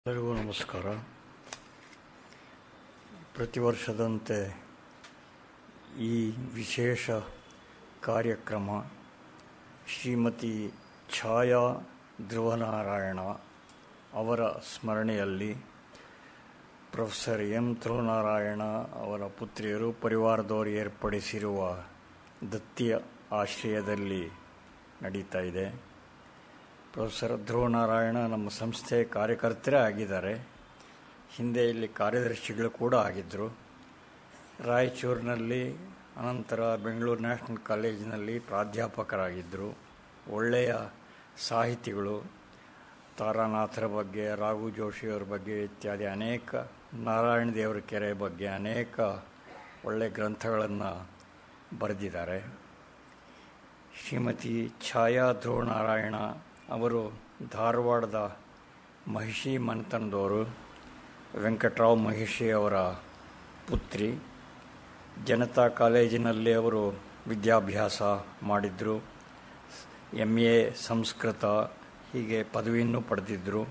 ಎಲ್ಲರಿಗೂ ನಮಸ್ಕಾರ ಪ್ರತಿ ವರ್ಷದಂತೆ ಈ ವಿಶೇಷ ಕಾರ್ಯಕ್ರಮ ಶ್ರೀಮತಿ ಛಾಯಾ ಧ್ರುವನಾರಾಯಣ ಅವರ ಸ್ಮರಣೆಯಲ್ಲಿ ಪ್ರೊಫೆಸರ್ ಎಂ ಧ್ರುವನಾರಾಯಣ ಅವರ ಪುತ್ರಿಯರು ಪರಿವಾರದವರು ಏರ್ಪಡಿಸಿರುವ ದತ್ತಿಯ ಆಶ್ರಯದಲ್ಲಿ ನಡೀತಾ ಇದೆ ಪ್ರೊಫೆಸರ್ ಧ್ರುವನಾರಾಯಣ ನಮ್ಮ ಸಂಸ್ಥೆ ಕಾರ್ಯಕರ್ತರೇ ಆಗಿದ್ದಾರೆ ಹಿಂದೆ ಇಲ್ಲಿ ಕಾರ್ಯದರ್ಶಿಗಳು ಕೂಡ ಆಗಿದ್ದರು ರಾಯಚೂರಿನಲ್ಲಿ ಅನಂತರ ಬೆಂಗಳೂರು ನ್ಯಾಷನಲ್ ಕಾಲೇಜಿನಲ್ಲಿ ಪ್ರಾಧ್ಯಾಪಕರಾಗಿದ್ದರು ಒಳ್ಳೆಯ ಸಾಹಿತಿಗಳು ತಾರಾನಾಥರ ಬಗ್ಗೆ ರಾಘು ಜೋಶಿಯವರ ಬಗ್ಗೆ ಇತ್ಯಾದಿ ಅನೇಕ ನಾರಾಯಣ ದೇವರ ಕೆರೆ ಬಗ್ಗೆ ಅನೇಕ ಒಳ್ಳೆಯ ಗ್ರಂಥಗಳನ್ನು ಬರೆದಿದ್ದಾರೆ ಶ್ರೀಮತಿ ಛಾಯಾ ಧ್ರುವನಾರಾಯಣ ಅವರು ಧಾರವಾಡದ ಮಹಿಷಿ ಮನೆತನದವರು ವೆಂಕಟರಾವ್ ಮಹಿಷಿ ಅವರ ಪುತ್ರಿ ಜನತಾ ಕಾಲೇಜಿನಲ್ಲಿ ಅವರು ವಿದ್ಯಾಭ್ಯಾಸ ಮಾಡಿದರು ಎಮ್ ಎ ಸಂಸ್ಕೃತ ಹೀಗೆ ಪದವಿಯನ್ನು ಪಡೆದಿದ್ದರು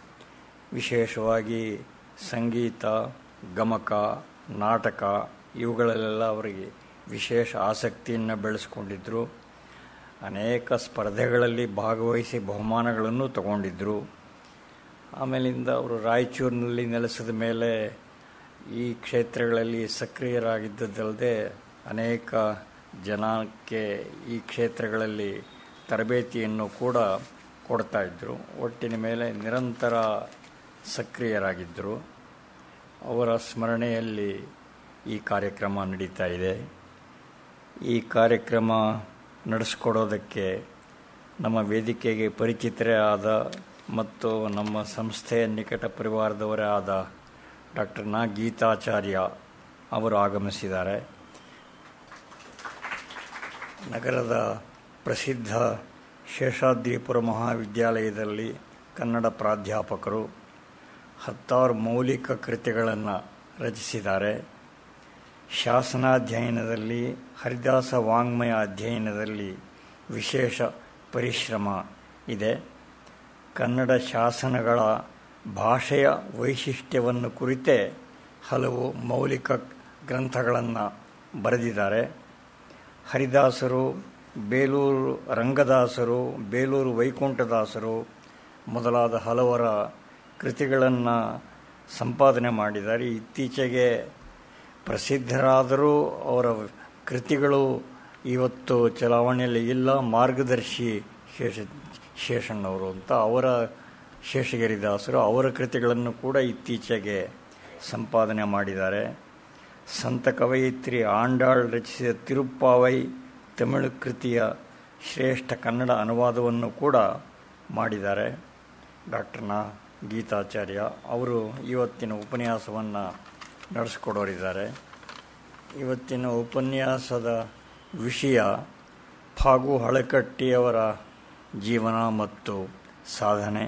ವಿಶೇಷವಾಗಿ ಸಂಗೀತ ಗಮಕ ನಾಟಕ ಇವುಗಳಲ್ಲೆಲ್ಲ ಅವರಿಗೆ ವಿಶೇಷ ಆಸಕ್ತಿಯನ್ನು ಬೆಳೆಸ್ಕೊಂಡಿದ್ದರು ಅನೇಕ ಸ್ಪರ್ಧೆಗಳಲ್ಲಿ ಭಾಗವಹಿಸಿ ಬಹುಮಾನಗಳನ್ನು ತಗೊಂಡಿದ್ದರು ಆಮೇಲಿಂದ ಅವರು ರಾಯಚೂರಿನಲ್ಲಿ ನೆಲೆಸಿದ ಮೇಲೆ ಈ ಕ್ಷೇತ್ರಗಳಲ್ಲಿ ಸಕ್ರಿಯರಾಗಿದ್ದದ್ದಲ್ಲದೆ ಅನೇಕ ಜನಕ್ಕೆ ಈ ಕ್ಷೇತ್ರಗಳಲ್ಲಿ ತರಬೇತಿಯನ್ನು ಕೂಡ ಕೊಡ್ತಾ ಇದ್ದರು ಒಟ್ಟಿನ ಮೇಲೆ ನಿರಂತರ ಸಕ್ರಿಯರಾಗಿದ್ದರು ಅವರ ಸ್ಮರಣೆಯಲ್ಲಿ ಈ ಕಾರ್ಯಕ್ರಮ ನಡೀತಾ ಇದೆ ಈ ಕಾರ್ಯಕ್ರಮ ನಡೆಸ್ಕೊಡೋದಕ್ಕೆ ನಮ್ಮ ವೇದಿಕೆಗೆ ಪರಿಚಿತರೇ ಆದ ಮತ್ತು ನಮ್ಮ ಸಂಸ್ಥೆಯ ನಿಕಟ ಪರಿವಾರದವರೇ ಆದ ಡಾಕ್ಟರ್ ನಾ ಗೀತಾಚಾರ್ಯ ಅವರು ಆಗಮಿಸಿದ್ದಾರೆ ನಗರದ ಪ್ರಸಿದ್ಧ ಶೇಷಾದ್ರಿಪುರ ಮಹಾವಿದ್ಯಾಲಯದಲ್ಲಿ ಕನ್ನಡ ಪ್ರಾಧ್ಯಾಪಕರು ಹತ್ತಾರು ಮೌಲಿಕ ಕೃತಿಗಳನ್ನು ರಚಿಸಿದ್ದಾರೆ ಶಾಸನಾಧ್ಯಯನದಲ್ಲಿ ಹರಿದಾಸ ವಾಂಗ್ಮಯ ಅಧ್ಯಯನದಲ್ಲಿ ವಿಶೇಷ ಪರಿಶ್ರಮ ಇದೆ ಕನ್ನಡ ಶಾಸನಗಳ ಭಾಷೆಯ ವೈಶಿಷ್ಟ್ಯವನ್ನು ಕುರಿತೇ ಹಲವು ಮೌಲಿಕ ಗ್ರಂಥಗಳನ್ನು ಬರೆದಿದ್ದಾರೆ ಹರಿದಾಸರು ಬೇಲೂರು ರಂಗದಾಸರು ಬೇಲೂರು ವೈಕುಂಠದಾಸರು ಮೊದಲಾದ ಹಲವರ ಕೃತಿಗಳನ್ನು ಸಂಪಾದನೆ ಮಾಡಿದ್ದಾರೆ ಇತ್ತೀಚೆಗೆ ಪ್ರಸಿದ್ಧರಾದರೂ ಅವರ ಕೃತಿಗಳು ಇವತ್ತು ಚಲಾವಣೆಯಲ್ಲಿ ಇಲ್ಲ ಮಾರ್ಗದರ್ಶಿ ಶೇಷ ಶೇಷಣ್ಣವರು ಅಂತ ಅವರ ಶೇಷಗಿರಿದಾಸರು ಅವರ ಕೃತಿಗಳನ್ನು ಕೂಡ ಇತ್ತೀಚೆಗೆ ಸಂಪಾದನೆ ಮಾಡಿದ್ದಾರೆ ಸಂತ ಕವಯಿತ್ರಿ ಆಂಡಾಳ್ ರಚಿಸಿದ ತಿರುಪ್ಪಾವೈ ತಮಿಳು ಕೃತಿಯ ಶ್ರೇಷ್ಠ ಕನ್ನಡ ಅನುವಾದವನ್ನು ಕೂಡ ಮಾಡಿದ್ದಾರೆ ಡಾಕ್ಟರ್ ನ ಗೀತಾಚಾರ್ಯ ಅವರು ಇವತ್ತಿನ ಉಪನ್ಯಾಸವನ್ನು ನಡೆಸ್ಕೊಡೋರಿದ್ದಾರೆ ಇವತ್ತಿನ ಉಪನ್ಯಾಸದ ವಿಷಯ ಫಾಗು ಹಳಕಟ್ಟಿಯವರ ಜೀವನ ಮತ್ತು ಸಾಧನೆ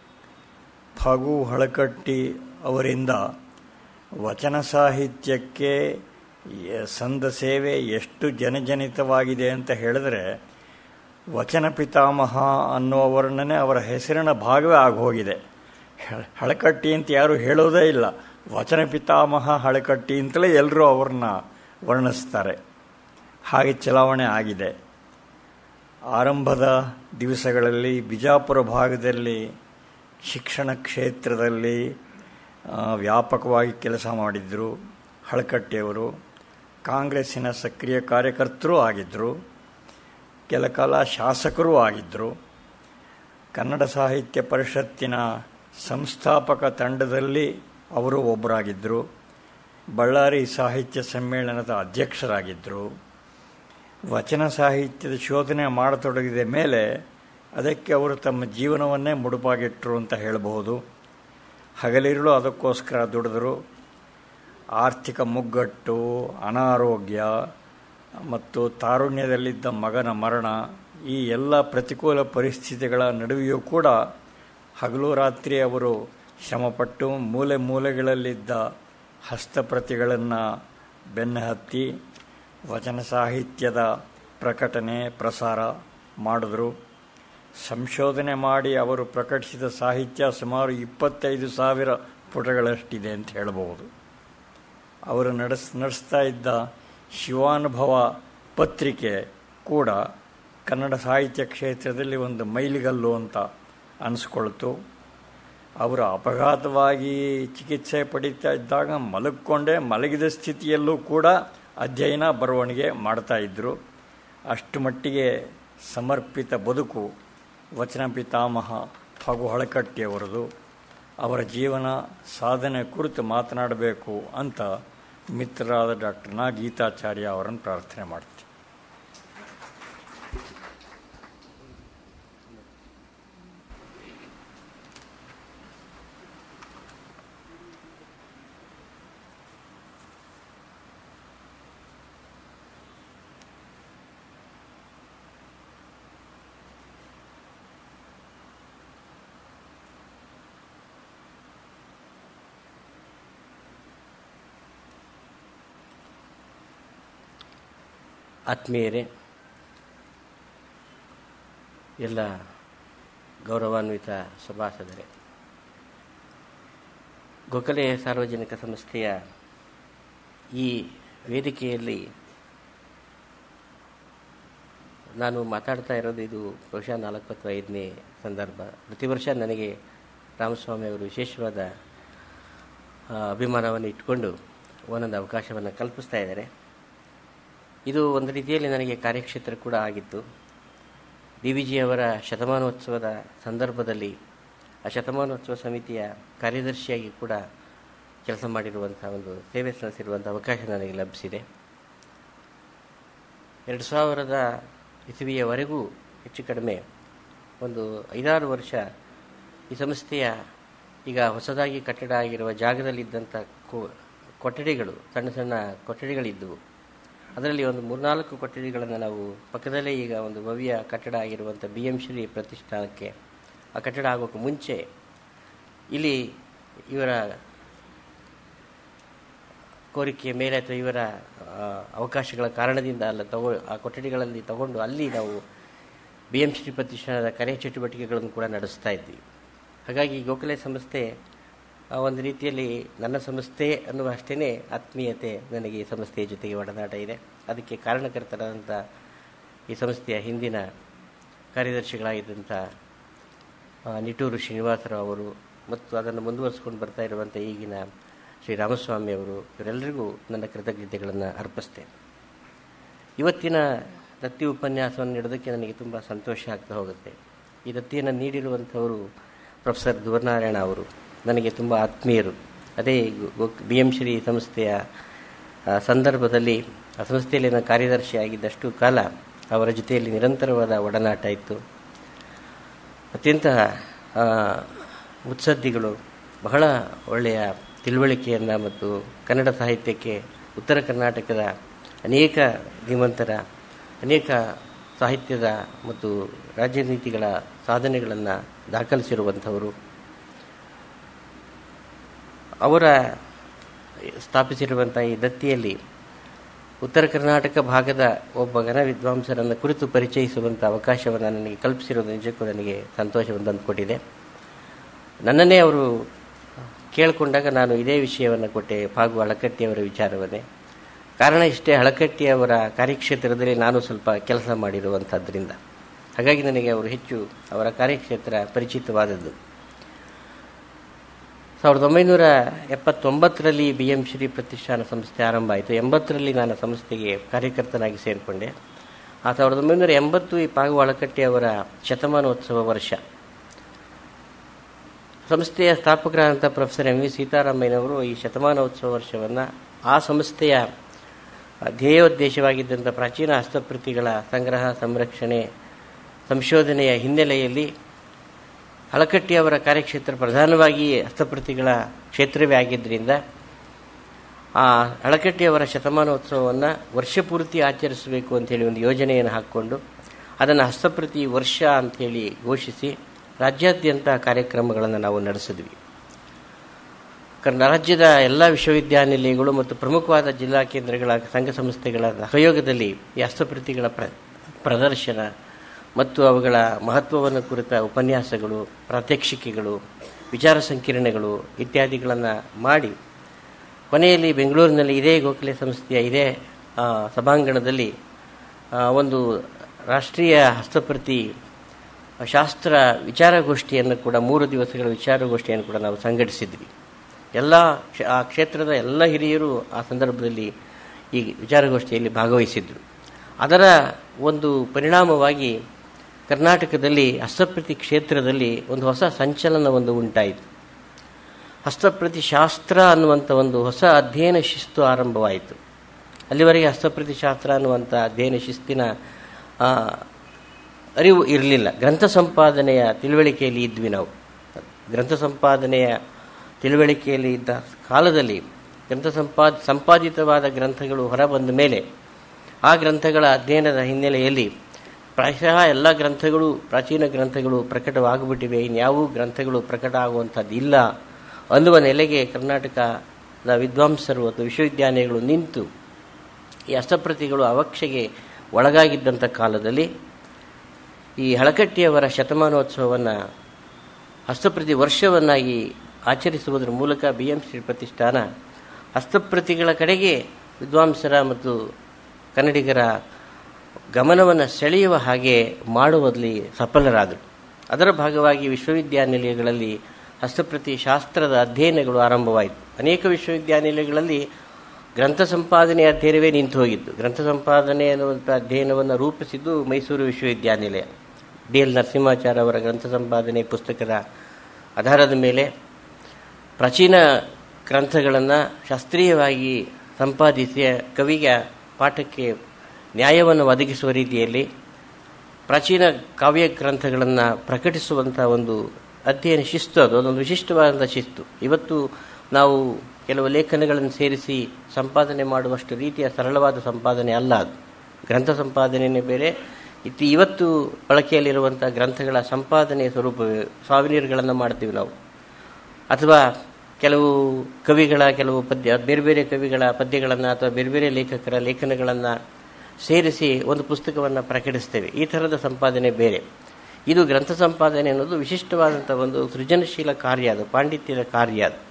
ಫಾಗು ಹಳಕಟ್ಟಿ ಅವರಿಂದ ವಚನ ಸಾಹಿತ್ಯಕ್ಕೆ ಸಂದ ಸೇವೆ ಎಷ್ಟು ಜನಜನಿತವಾಗಿದೆ ಅಂತ ಹೇಳಿದ್ರೆ ವಚನ ಪಿತಾಮಹ ಅನ್ನುವ ವರ್ಣನೆ ಅವರ ಹೆಸರಿನ ಭಾಗವೇ ಆಗೋಗಿದೆ ಹಳಕಟ್ಟಿ ಅಂತ ಯಾರು ಹೇಳೋದೇ ಇಲ್ಲ ವಚನ ಪಿತಾಮಹ ಹಳಕಟ್ಟಿ ಅಂತಲೇ ಎಲ್ಲರೂ ಅವ್ರನ್ನ ವರ್ಣಿಸ್ತಾರೆ ಹಾಗೆ ಚಲಾವಣೆ ಆಗಿದೆ ಆರಂಭದ ದಿವಸಗಳಲ್ಲಿ ಬಿಜಾಪುರ ಭಾಗದಲ್ಲಿ ಶಿಕ್ಷಣ ಕ್ಷೇತ್ರದಲ್ಲಿ ವ್ಯಾಪಕವಾಗಿ ಕೆಲಸ ಮಾಡಿದ್ದರು ಹಳಕಟ್ಟಿಯವರು ಕಾಂಗ್ರೆಸ್ಸಿನ ಸಕ್ರಿಯ ಕಾರ್ಯಕರ್ತರೂ ಆಗಿದ್ದರು ಕೆಲ ಕಾಲ ಶಾಸಕರೂ ಆಗಿದ್ದರು ಕನ್ನಡ ಸಾಹಿತ್ಯ ಪರಿಷತ್ತಿನ ಸಂಸ್ಥಾಪಕ ತಂಡದಲ್ಲಿ ಅವರು ಒಬ್ಬರಾಗಿದ್ದರು ಬಳ್ಳಾರಿ ಸಾಹಿತ್ಯ ಸಮ್ಮೇಳನದ ಅಧ್ಯಕ್ಷರಾಗಿದ್ದರು ವಚನ ಸಾಹಿತ್ಯದ ಶೋಧನೆ ಮಾಡತೊಡಗಿದ ಮೇಲೆ ಅದಕ್ಕೆ ಅವರು ತಮ್ಮ ಜೀವನವನ್ನೇ ಮುಡುಪಾಗಿಟ್ಟರು ಅಂತ ಹೇಳಬಹುದು ಹಗಲಿರುಳು ಅದಕ್ಕೋಸ್ಕರ ದುಡಿದರು ಆರ್ಥಿಕ ಮುಗ್ಗಟ್ಟು ಅನಾರೋಗ್ಯ ಮತ್ತು ತಾರುಣ್ಯದಲ್ಲಿದ್ದ ಮಗನ ಮರಣ ಈ ಎಲ್ಲ ಪ್ರತಿಕೂಲ ಪರಿಸ್ಥಿತಿಗಳ ನಡುವೆಯೂ ಕೂಡ ಹಗಲು ರಾತ್ರಿ ಅವರು ಶ್ರಮಪಟ್ಟು ಮೂಲೆ ಮೂಲೆಗಳಲ್ಲಿದ್ದ ಹಸ್ತಪ್ರತಿಗಳನ್ನು ಬೆನ್ನಹತ್ತಿ ವಚನ ಸಾಹಿತ್ಯದ ಪ್ರಕಟಣೆ ಪ್ರಸಾರ ಮಾಡಿದ್ರು ಸಂಶೋಧನೆ ಮಾಡಿ ಅವರು ಪ್ರಕಟಿಸಿದ ಸಾಹಿತ್ಯ ಸುಮಾರು ಇಪ್ಪತ್ತೈದು ಸಾವಿರ ಪುಟಗಳಷ್ಟಿದೆ ಅಂತ ಹೇಳಬಹುದು ಅವರು ನಡೆಸ್ ನಡೆಸ್ತಾ ಇದ್ದ ಶಿವಾನುಭವ ಪತ್ರಿಕೆ ಕೂಡ ಕನ್ನಡ ಸಾಹಿತ್ಯ ಕ್ಷೇತ್ರದಲ್ಲಿ ಒಂದು ಮೈಲಿಗಲ್ಲು ಅಂತ ಅನಿಸ್ಕೊಳ್ತು ಅವರು ಅಪಘಾತವಾಗಿ ಚಿಕಿತ್ಸೆ ಪಡೀತಾ ಇದ್ದಾಗ ಮಲಗಿಕೊಂಡೇ ಮಲಗಿದ ಸ್ಥಿತಿಯಲ್ಲೂ ಕೂಡ ಅಧ್ಯಯನ ಬರವಣಿಗೆ ಮಾಡ್ತಾ ಇದ್ದರು ಅಷ್ಟು ಮಟ್ಟಿಗೆ ಸಮರ್ಪಿತ ಬದುಕು ವಚನ ಪಿತಾಮಹ ಹಾಗೂ ಹಳಕಟ್ಟಿಯವರದು ಅವರ ಜೀವನ ಸಾಧನೆ ಕುರಿತು ಮಾತನಾಡಬೇಕು ಅಂತ ಮಿತ್ರರಾದ ಡಾಕ್ಟರ್ ನಾ ಗೀತಾಚಾರ್ಯ ಅವರನ್ನು ಪ್ರಾರ್ಥನೆ ಮಾಡ್ತೀನಿ ಆತ್ಮೀಯರೇ ಎಲ್ಲ ಗೌರವಾನ್ವಿತ ಸಭಾಸದರೇ ಗೋಖಲೆ ಸಾರ್ವಜನಿಕ ಸಂಸ್ಥೆಯ ಈ ವೇದಿಕೆಯಲ್ಲಿ ನಾನು ಮಾತಾಡ್ತಾ ಇರೋದು ಇದು ಬಹುಶಃ ನಾಲ್ಕು ಅಥವಾ ಐದನೇ ಸಂದರ್ಭ ಪ್ರತಿ ವರ್ಷ ನನಗೆ ರಾಮಸ್ವಾಮಿ ಅವರು ವಿಶೇಷವಾದ ಆ, ಅಭಿಮಾನವನ್ನು ಇಟ್ಕೊಂಡು ಒಂದೊಂದು ಅವಕಾಶವನ್ನು ಕಲ್ಪಿಸ್ತಾ ಇದ್ದಾರೆ ಇದು ಒಂದು ರೀತಿಯಲ್ಲಿ ನನಗೆ ಕಾರ್ಯಕ್ಷೇತ್ರ ಕೂಡ ಆಗಿತ್ತು ಡಿ ವಿ ಜಿಯವರ ಶತಮಾನೋತ್ಸವದ ಸಂದರ್ಭದಲ್ಲಿ ಆ ಶತಮಾನೋತ್ಸವ ಸಮಿತಿಯ ಕಾರ್ಯದರ್ಶಿಯಾಗಿ ಕೂಡ ಕೆಲಸ ಮಾಡಿರುವಂಥ ಒಂದು ಸೇವೆ ಸಲ್ಲಿಸಿರುವಂಥ ಅವಕಾಶ ನನಗೆ ಲಭಿಸಿದೆ ಎರಡು ಸಾವಿರದ ಇಸವಿಯವರೆಗೂ ಹೆಚ್ಚು ಕಡಿಮೆ ಒಂದು ಐದಾರು ವರ್ಷ ಈ ಸಂಸ್ಥೆಯ ಈಗ ಹೊಸದಾಗಿ ಕಟ್ಟಡ ಆಗಿರುವ ಜಾಗದಲ್ಲಿದ್ದಂಥ ಕೊ- ಕೊಠಡಿಗಳು ಸಣ್ಣ ಸಣ್ಣ ಕೊಠಡಿಗಳಿದ್ದವು ಅದರಲ್ಲಿ ಒಂದು ಮೂರ್ನಾಲ್ಕು ಕೊಠಡಿಗಳನ್ನು ನಾವು ಪಕ್ಕದಲ್ಲೇ ಈಗ ಒಂದು ಭವ್ಯ ಕಟ್ಟಡ ಆಗಿರುವಂಥ ಬಿ ಎಂ ಶ್ರೀ ಪ್ರತಿಷ್ಠಾನಕ್ಕೆ ಆ ಕಟ್ಟಡ ಆಗೋಕ್ಕೆ ಮುಂಚೆ ಇಲ್ಲಿ ಇವರ ಕೋರಿಕೆಯ ಮೇಲೆ ಅಥವಾ ಇವರ ಆ, ಅವಕಾಶಗಳ ಕಾರಣದಿಂದ ಅಲ್ಲ ತಗೋ ಆ ಕೊಠಡಿಗಳಲ್ಲಿ ತಗೊಂಡು ಅಲ್ಲಿ ನಾವು ಬಿ ಎಂ ಶ್ರೀ ಪ್ರತಿಷ್ಠಾನದ ಕಾರ್ಯಚಟುವಟಿಕೆಗಳನ್ನು ಕೂಡ ನಡೆಸ್ತಾ ಇದ್ವಿ ಹಾಗಾಗಿ ಗೋಖಲೆ ಸಂಸ್ಥೆ ಆ, ಒಂದು ರೀತಿಯಲ್ಲಿ ನನ್ನ ಸಂಸ್ಥೆ ಅನ್ನುವ ಅಷ್ಟೇ ಆತ್ಮೀಯತೆ ನನಗೆ ಈ ಸಂಸ್ಥೆಯ ಜೊತೆಗೆ ಒಡನಾಟ ಇದೆ ಅದಕ್ಕೆ ಕಾರಣಕರ್ತರಾದಂಥ ಈ ಸಂಸ್ಥೆಯ ಹಿಂದಿನ ಕಾರ್ಯದರ್ಶಿಗಳಾಗಿದ್ದಂಥ ಆ, ನಿಟೂರು ಶ್ರೀನಿವಾಸರಾವ್ ಅವರು ಮತ್ತು ಅದನ್ನು ಮುಂದುವರಿಸ್ಕೊಂಡು ಬರ್ತಾ ಇರುವಂಥ ಈಗಿನ ಶ್ರೀ ರಾಮಸ್ವಾಮಿ ಅವರು ಇವರೆಲ್ಲರಿಗೂ ನನ್ನ ಕೃತಜ್ಞತೆಗಳನ್ನು ಅರ್ಪಿಸ್ತೇನೆ ಇವತ್ತಿನ ದತ್ತಿ ಉಪನ್ಯಾಸವನ್ನು ನೀಡೋದಕ್ಕೆ ನನಗೆ ತುಂಬ ಸಂತೋಷ ಆಗ್ತಾ ಹೋಗುತ್ತೆ ಈ ದತ್ತಿಯನ್ನು ನೀಡಿರುವಂಥವರು ಪ್ರೊಫೆಸರ್ ಧ್ರುವನಾರಾಯಣ ಅವರು ನನಗೆ ತುಂಬ ಆತ್ಮೀಯರು ಅದೇ ಬಿ ಎಂ ಶ್ರೀ ಸಂಸ್ಥೆಯ ಆ, ಸಂದರ್ಭದಲ್ಲಿ ಆ ಸಂಸ್ಥೆಯಲ್ಲಿ ನಾನು ಕಾರ್ಯದರ್ಶಿ ಆಗಿದ್ದಷ್ಟು ಕಾಲ ಅವರ ಜೊತೆಯಲ್ಲಿ ನಿರಂತರವಾದ ಒಡನಾಟ ಇತ್ತು ಅತ್ಯಂತ ಆ, ಮುತ್ಸದ್ದಿಗಳು ಬಹಳ ಒಳ್ಳೆಯ ತಿಳುವಳಿಕೆಯನ್ನು ಮತ್ತು ಕನ್ನಡ ಸಾಹಿತ್ಯಕ್ಕೆ ಉತ್ತರ ಕರ್ನಾಟಕದ ಅನೇಕ ಧೀಮಂತರ ಅನೇಕ ಸಾಹಿತ್ಯದ ಮತ್ತು ರಾಜನೀತಿಗಳ ಸಾಧನೆಗಳನ್ನು ದಾಖಲಿಸಿರುವಂಥವರು ಅವರ ಸ್ಥಾಪಿಸಿರುವಂಥ ಈ ದತ್ತಿಯಲ್ಲಿ ಉತ್ತರ ಕರ್ನಾಟಕ ಭಾಗದ ಒಬ್ಬ ಘನ ವಿದ್ವಾಂಸರನ್ನು ಕುರಿತು ಪರಿಚಯಿಸುವಂಥ ಅವಕಾಶವನ್ನು ನನಗೆ ಕಲ್ಪಿಸಿರೋದು ನಿಜಕ್ಕೂ ನನಗೆ ಸಂತೋಷವನ್ನು ತಂದುಕೊಟ್ಟಿದೆ ನನ್ನನ್ನೇ ಅವರು ಕೇಳಿಕೊಂಡಾಗ ನಾನು ಇದೇ ವಿಷಯವನ್ನು ಕೊಟ್ಟೆ ಪಾಗು ಹಳಕಟ್ಟಿಯವರ ವಿಚಾರವನ್ನೇ ಕಾರಣ ಇಷ್ಟೇ ಹಳಕಟ್ಟಿಯವರ ಕಾರ್ಯಕ್ಷೇತ್ರದಲ್ಲಿ ನಾನು ಸ್ವಲ್ಪ ಕೆಲಸ ಮಾಡಿರುವಂಥದ್ರಿಂದ ಹಾಗಾಗಿ ನನಗೆ ಅವರು ಹೆಚ್ಚು ಅವರ ಕಾರ್ಯಕ್ಷೇತ್ರ ಪರಿಚಿತವಾದದ್ದು ಸಾವಿರದ ಒಂಬೈನೂರ ಎಪ್ಪತ್ತೊಂಬತ್ತರಲ್ಲಿ ಬಿ ಎಂ ಶ್ರೀ ಪ್ರತಿಷ್ಠಾನ ಸಂಸ್ಥೆ ಆರಂಭ ಆಯಿತು ಎಂಬತ್ತರಲ್ಲಿ ನಾನು ಆ ಸಂಸ್ಥೆಗೆ ಕಾರ್ಯಕರ್ತನಾಗಿ ಸೇರಿಕೊಂಡೆ ಆ ಸಾವಿರದ ಒಂಬೈನೂರ ಎಂಬತ್ತು ಈ ಪಾಗು ಅಳಕಟ್ಟಿ ಅವರ ಶತಮಾನೋತ್ಸವ ವರ್ಷ ಸಂಸ್ಥೆಯ ಸ್ಥಾಪಕರಾದಂಥ ಪ್ರೊಫೆಸರ್ ಎಂ ವಿ ಸೀತಾರಾಮಯ್ಯನವರು ಈ ಶತಮಾನೋತ್ಸವ ವರ್ಷವನ್ನು ಆ ಸಂಸ್ಥೆಯ ಧ್ಯೇಯೋದ್ದೇಶವಾಗಿದ್ದಂಥ ಪ್ರಾಚೀನ ಹಸ್ತಪ್ರತಿಗಳ ಸಂಗ್ರಹ ಸಂರಕ್ಷಣೆ ಸಂಶೋಧನೆಯ ಹಿನ್ನೆಲೆಯಲ್ಲಿ ಹಳಕಟ್ಟಿಯವರ ಕಾರ್ಯಕ್ಷೇತ್ರ ಪ್ರಧಾನವಾಗಿ ಹಸ್ತಪ್ರತಿಗಳ ಕ್ಷೇತ್ರವೇ ಆಗಿದ್ದರಿಂದ ಆ ಹಳಕಟ್ಟಿಯವರ ಶತಮಾನೋತ್ಸವವನ್ನು ವರ್ಷಪೂರ್ತಿ ಆಚರಿಸಬೇಕು ಅಂತೇಳಿ ಒಂದು ಯೋಜನೆಯನ್ನು ಹಾಕ್ಕೊಂಡು ಅದನ್ನು ಹಸ್ತಪ್ರತಿ ವರ್ಷ ಅಂಥೇಳಿ ಘೋಷಿಸಿ ರಾಜ್ಯಾದ್ಯಂತ ಕಾರ್ಯಕ್ರಮಗಳನ್ನು ನಾವು ನಡೆಸಿದ್ವಿ ಕರ್ನ ರಾಜ್ಯದ ಎಲ್ಲ ವಿಶ್ವವಿದ್ಯಾನಿಲಯಗಳು ಮತ್ತು ಪ್ರಮುಖವಾದ ಜಿಲ್ಲಾ ಕೇಂದ್ರಗಳ ಸಂಘ ಸಂಸ್ಥೆಗಳ ಸಹಯೋಗದಲ್ಲಿ ಈ ಹಸ್ತಪ್ರತಿಗಳ ಪ್ರ ಪ್ರದರ್ಶನ ಮತ್ತು ಅವುಗಳ ಮಹತ್ವವನ್ನು ಕುರಿತ ಉಪನ್ಯಾಸಗಳು ಪ್ರಾತ್ಯಕ್ಷಿಕೆಗಳು ವಿಚಾರ ಸಂಕಿರಣಗಳು ಇತ್ಯಾದಿಗಳನ್ನು ಮಾಡಿ ಕೊನೆಯಲ್ಲಿ ಬೆಂಗಳೂರಿನಲ್ಲಿ ಇದೇ ಗೋಖಲೆ ಸಂಸ್ಥೆಯ ಇದೇ ಆ, ಸಭಾಂಗಣದಲ್ಲಿ ಆ, ಒಂದು ರಾಷ್ಟ್ರೀಯ ಹಸ್ತಪ್ರತಿ ಶಾಸ್ತ್ರ ವಿಚಾರಗೋಷ್ಠಿಯನ್ನು ಕೂಡ ಮೂರು ದಿವಸಗಳ ವಿಚಾರಗೋಷ್ಠಿಯನ್ನು ಕೂಡ ನಾವು ಸಂಘಟಿಸಿದ್ವಿ ಎಲ್ಲ ಕ್ಷ- ಆ ಕ್ಷೇತ್ರದ ಎಲ್ಲ ಹಿರಿಯರು ಆ ಸಂದರ್ಭದಲ್ಲಿ ಈ ವಿಚಾರಗೋಷ್ಠಿಯಲ್ಲಿ ಭಾಗವಹಿಸಿದ್ರು ಅದರ ಒಂದು ಪರಿಣಾಮವಾಗಿ ಕರ್ನಾಟಕದಲ್ಲಿ ಹಸ್ತಪ್ರತಿ ಕ್ಷೇತ್ರದಲ್ಲಿ ಒಂದು ಹೊಸ ಸಂಚಲನ ಒಂದು ಉಂಟಾಯಿತು ಹಸ್ತಪ್ರತಿ ಶಾಸ್ತ್ರ ಅನ್ನುವಂಥ ಒಂದು ಹೊಸ ಅಧ್ಯಯನ ಶಿಸ್ತು ಆರಂಭವಾಯಿತು ಅಲ್ಲಿವರೆಗೆ ಹಸ್ತಪ್ರತಿ ಶಾಸ್ತ್ರ ಅನ್ನುವಂಥ ಅಧ್ಯಯನ ಶಿಸ್ತಿನ ಆ, ಅರಿವು ಇರಲಿಲ್ಲ ಗ್ರಂಥ ಸಂಪಾದನೆಯ ತಿಳುವಳಿಕೆಯಲ್ಲಿ ಇದ್ವಿ ನಾವು ಗ್ರಂಥ ಸಂಪಾದನೆಯ ತಿಳುವಳಿಕೆಯಲ್ಲಿ ಇದ್ದ ಕಾಲದಲ್ಲಿ ಗ್ರಂಥ ಸಂಪಾದ ಸಂಪಾದಿತವಾದ ಗ್ರಂಥಗಳು ಹೊರಬಂದ ಮೇಲೆ ಆ ಗ್ರಂಥಗಳ ಅಧ್ಯಯನದ ಹಿನ್ನೆಲೆಯಲ್ಲಿ ಪ್ರಾಯಶಃ ಎಲ್ಲ ಗ್ರಂಥಗಳು ಪ್ರಾಚೀನ ಗ್ರಂಥಗಳು ಪ್ರಕಟವಾಗಿಬಿಟ್ಟಿವೆ ಇನ್ಯಾವೂ ಗ್ರಂಥಗಳು ಪ್ರಕಟ ಆಗುವಂಥದ್ದು ಇಲ್ಲ ಅನ್ನುವ ನೆಲೆಗೆ ಕರ್ನಾಟಕದ ವಿದ್ವಾಂಸರು ಅಥವಾ ವಿಶ್ವವಿದ್ಯಾಲಯಗಳು ನಿಂತು ಈ ಹಸ್ತಪ್ರತಿಗಳು ಅವಕ್ಷೆಗೆ ಒಳಗಾಗಿದ್ದಂಥ ಕಾಲದಲ್ಲಿ ಈ ಹಳಕಟ್ಟಿಯವರ ಶತಮಾನೋತ್ಸವವನ್ನು ಹಸ್ತಪ್ರತಿ ವರ್ಷವನ್ನಾಗಿ ಆಚರಿಸುವುದರ ಮೂಲಕ ಬಿ ಎಂ ಶ್ರೀ ಪ್ರತಿಷ್ಠಾನ ಹಸ್ತಪ್ರತಿಗಳ ಕಡೆಗೆ ವಿದ್ವಾಂಸರ ಮತ್ತು ಕನ್ನಡಿಗರ ಗಮನವನ್ನು ಸೆಳೆಯುವ ಹಾಗೆ ಮಾಡುವಲ್ಲಿ ಸಫಲರಾದರು ಅದರ ಭಾಗವಾಗಿ ವಿಶ್ವವಿದ್ಯಾನಿಲಯಗಳಲ್ಲಿ ಹಸ್ತಪ್ರತಿ ಶಾಸ್ತ್ರದ ಅಧ್ಯಯನಗಳು ಆರಂಭವಾಯಿತು ಅನೇಕ ವಿಶ್ವವಿದ್ಯಾನಿಲಯಗಳಲ್ಲಿ ಗ್ರಂಥ ಸಂಪಾದನೆ ಅಧ್ಯಯನವೇ ನಿಂತು ಹೋಗಿತ್ತು ಗ್ರಂಥ ಸಂಪಾದನೆ ಅನ್ನುವಂಥ ಅಧ್ಯಯನವನ್ನು ರೂಪಿಸಿದ್ದು ಮೈಸೂರು ವಿಶ್ವವಿದ್ಯಾನಿಲಯ ಡಿ ಎಲ್ ನರಸಿಂಹಾಚಾರ್ಯ ಅವರ ಗ್ರಂಥ ಸಂಪಾದನೆ ಪುಸ್ತಕದ ಆಧಾರದ ಮೇಲೆ ಪ್ರಾಚೀನ ಗ್ರಂಥಗಳನ್ನು ಶಾಸ್ತ್ರೀಯವಾಗಿ ಸಂಪಾದಿಸಿ ಕವಿಗೆ ಪಾಠಕ್ಕೆ ನ್ಯಾಯವನ್ನು ಒದಗಿಸುವ ರೀತಿಯಲ್ಲಿ ಪ್ರಾಚೀನ ಕಾವ್ಯ ಗ್ರಂಥಗಳನ್ನು ಪ್ರಕಟಿಸುವಂಥ ಒಂದು ಅಧ್ಯಯನ ಶಿಸ್ತು ಅದು ಅದೊಂದು ವಿಶಿಷ್ಟವಾದಂಥ ಶಿಸ್ತು ಇವತ್ತು ನಾವು ಕೆಲವು ಲೇಖನಗಳನ್ನು ಸೇರಿಸಿ ಸಂಪಾದನೆ ಮಾಡುವಷ್ಟು ರೀತಿಯ ಸರಳವಾದ ಸಂಪಾದನೆ ಅಲ್ಲ ಅದು ಗ್ರಂಥ ಸಂಪಾದನೆಯೇ ಬೇರೆ ಇತ್ತು ಇವತ್ತು ಬಳಕೆಯಲ್ಲಿರುವಂಥ ಗ್ರಂಥಗಳ ಸಂಪಾದನೆಯ ಸ್ವರೂಪವೇ ಸಾವಿನೀರುಗಳನ್ನು ಮಾಡ್ತೀವಿ ನಾವು ಅಥವಾ ಕೆಲವು ಕವಿಗಳ ಕೆಲವು ಪದ್ಯ ಬೇರೆ ಬೇರೆ ಕವಿಗಳ ಪದ್ಯಗಳನ್ನು ಅಥವಾ ಬೇರೆ ಬೇರೆ ಲೇಖಕರ ಲೇಖನಗಳನ್ನು ಸೇರಿಸಿ ಒಂದು ಪುಸ್ತಕವನ್ನು ಪ್ರಕಟಿಸ್ತೇವೆ ಈ ಥರದ ಸಂಪಾದನೆ ಬೇರೆ ಇದು ಗ್ರಂಥ ಸಂಪಾದನೆ ಅನ್ನೋದು ವಿಶಿಷ್ಟವಾದಂಥ ಒಂದು ಸೃಜನಶೀಲ ಕಾರ್ಯ ಅದು ಪಾಂಡಿತ್ಯದ ಕಾರ್ಯ ಅದು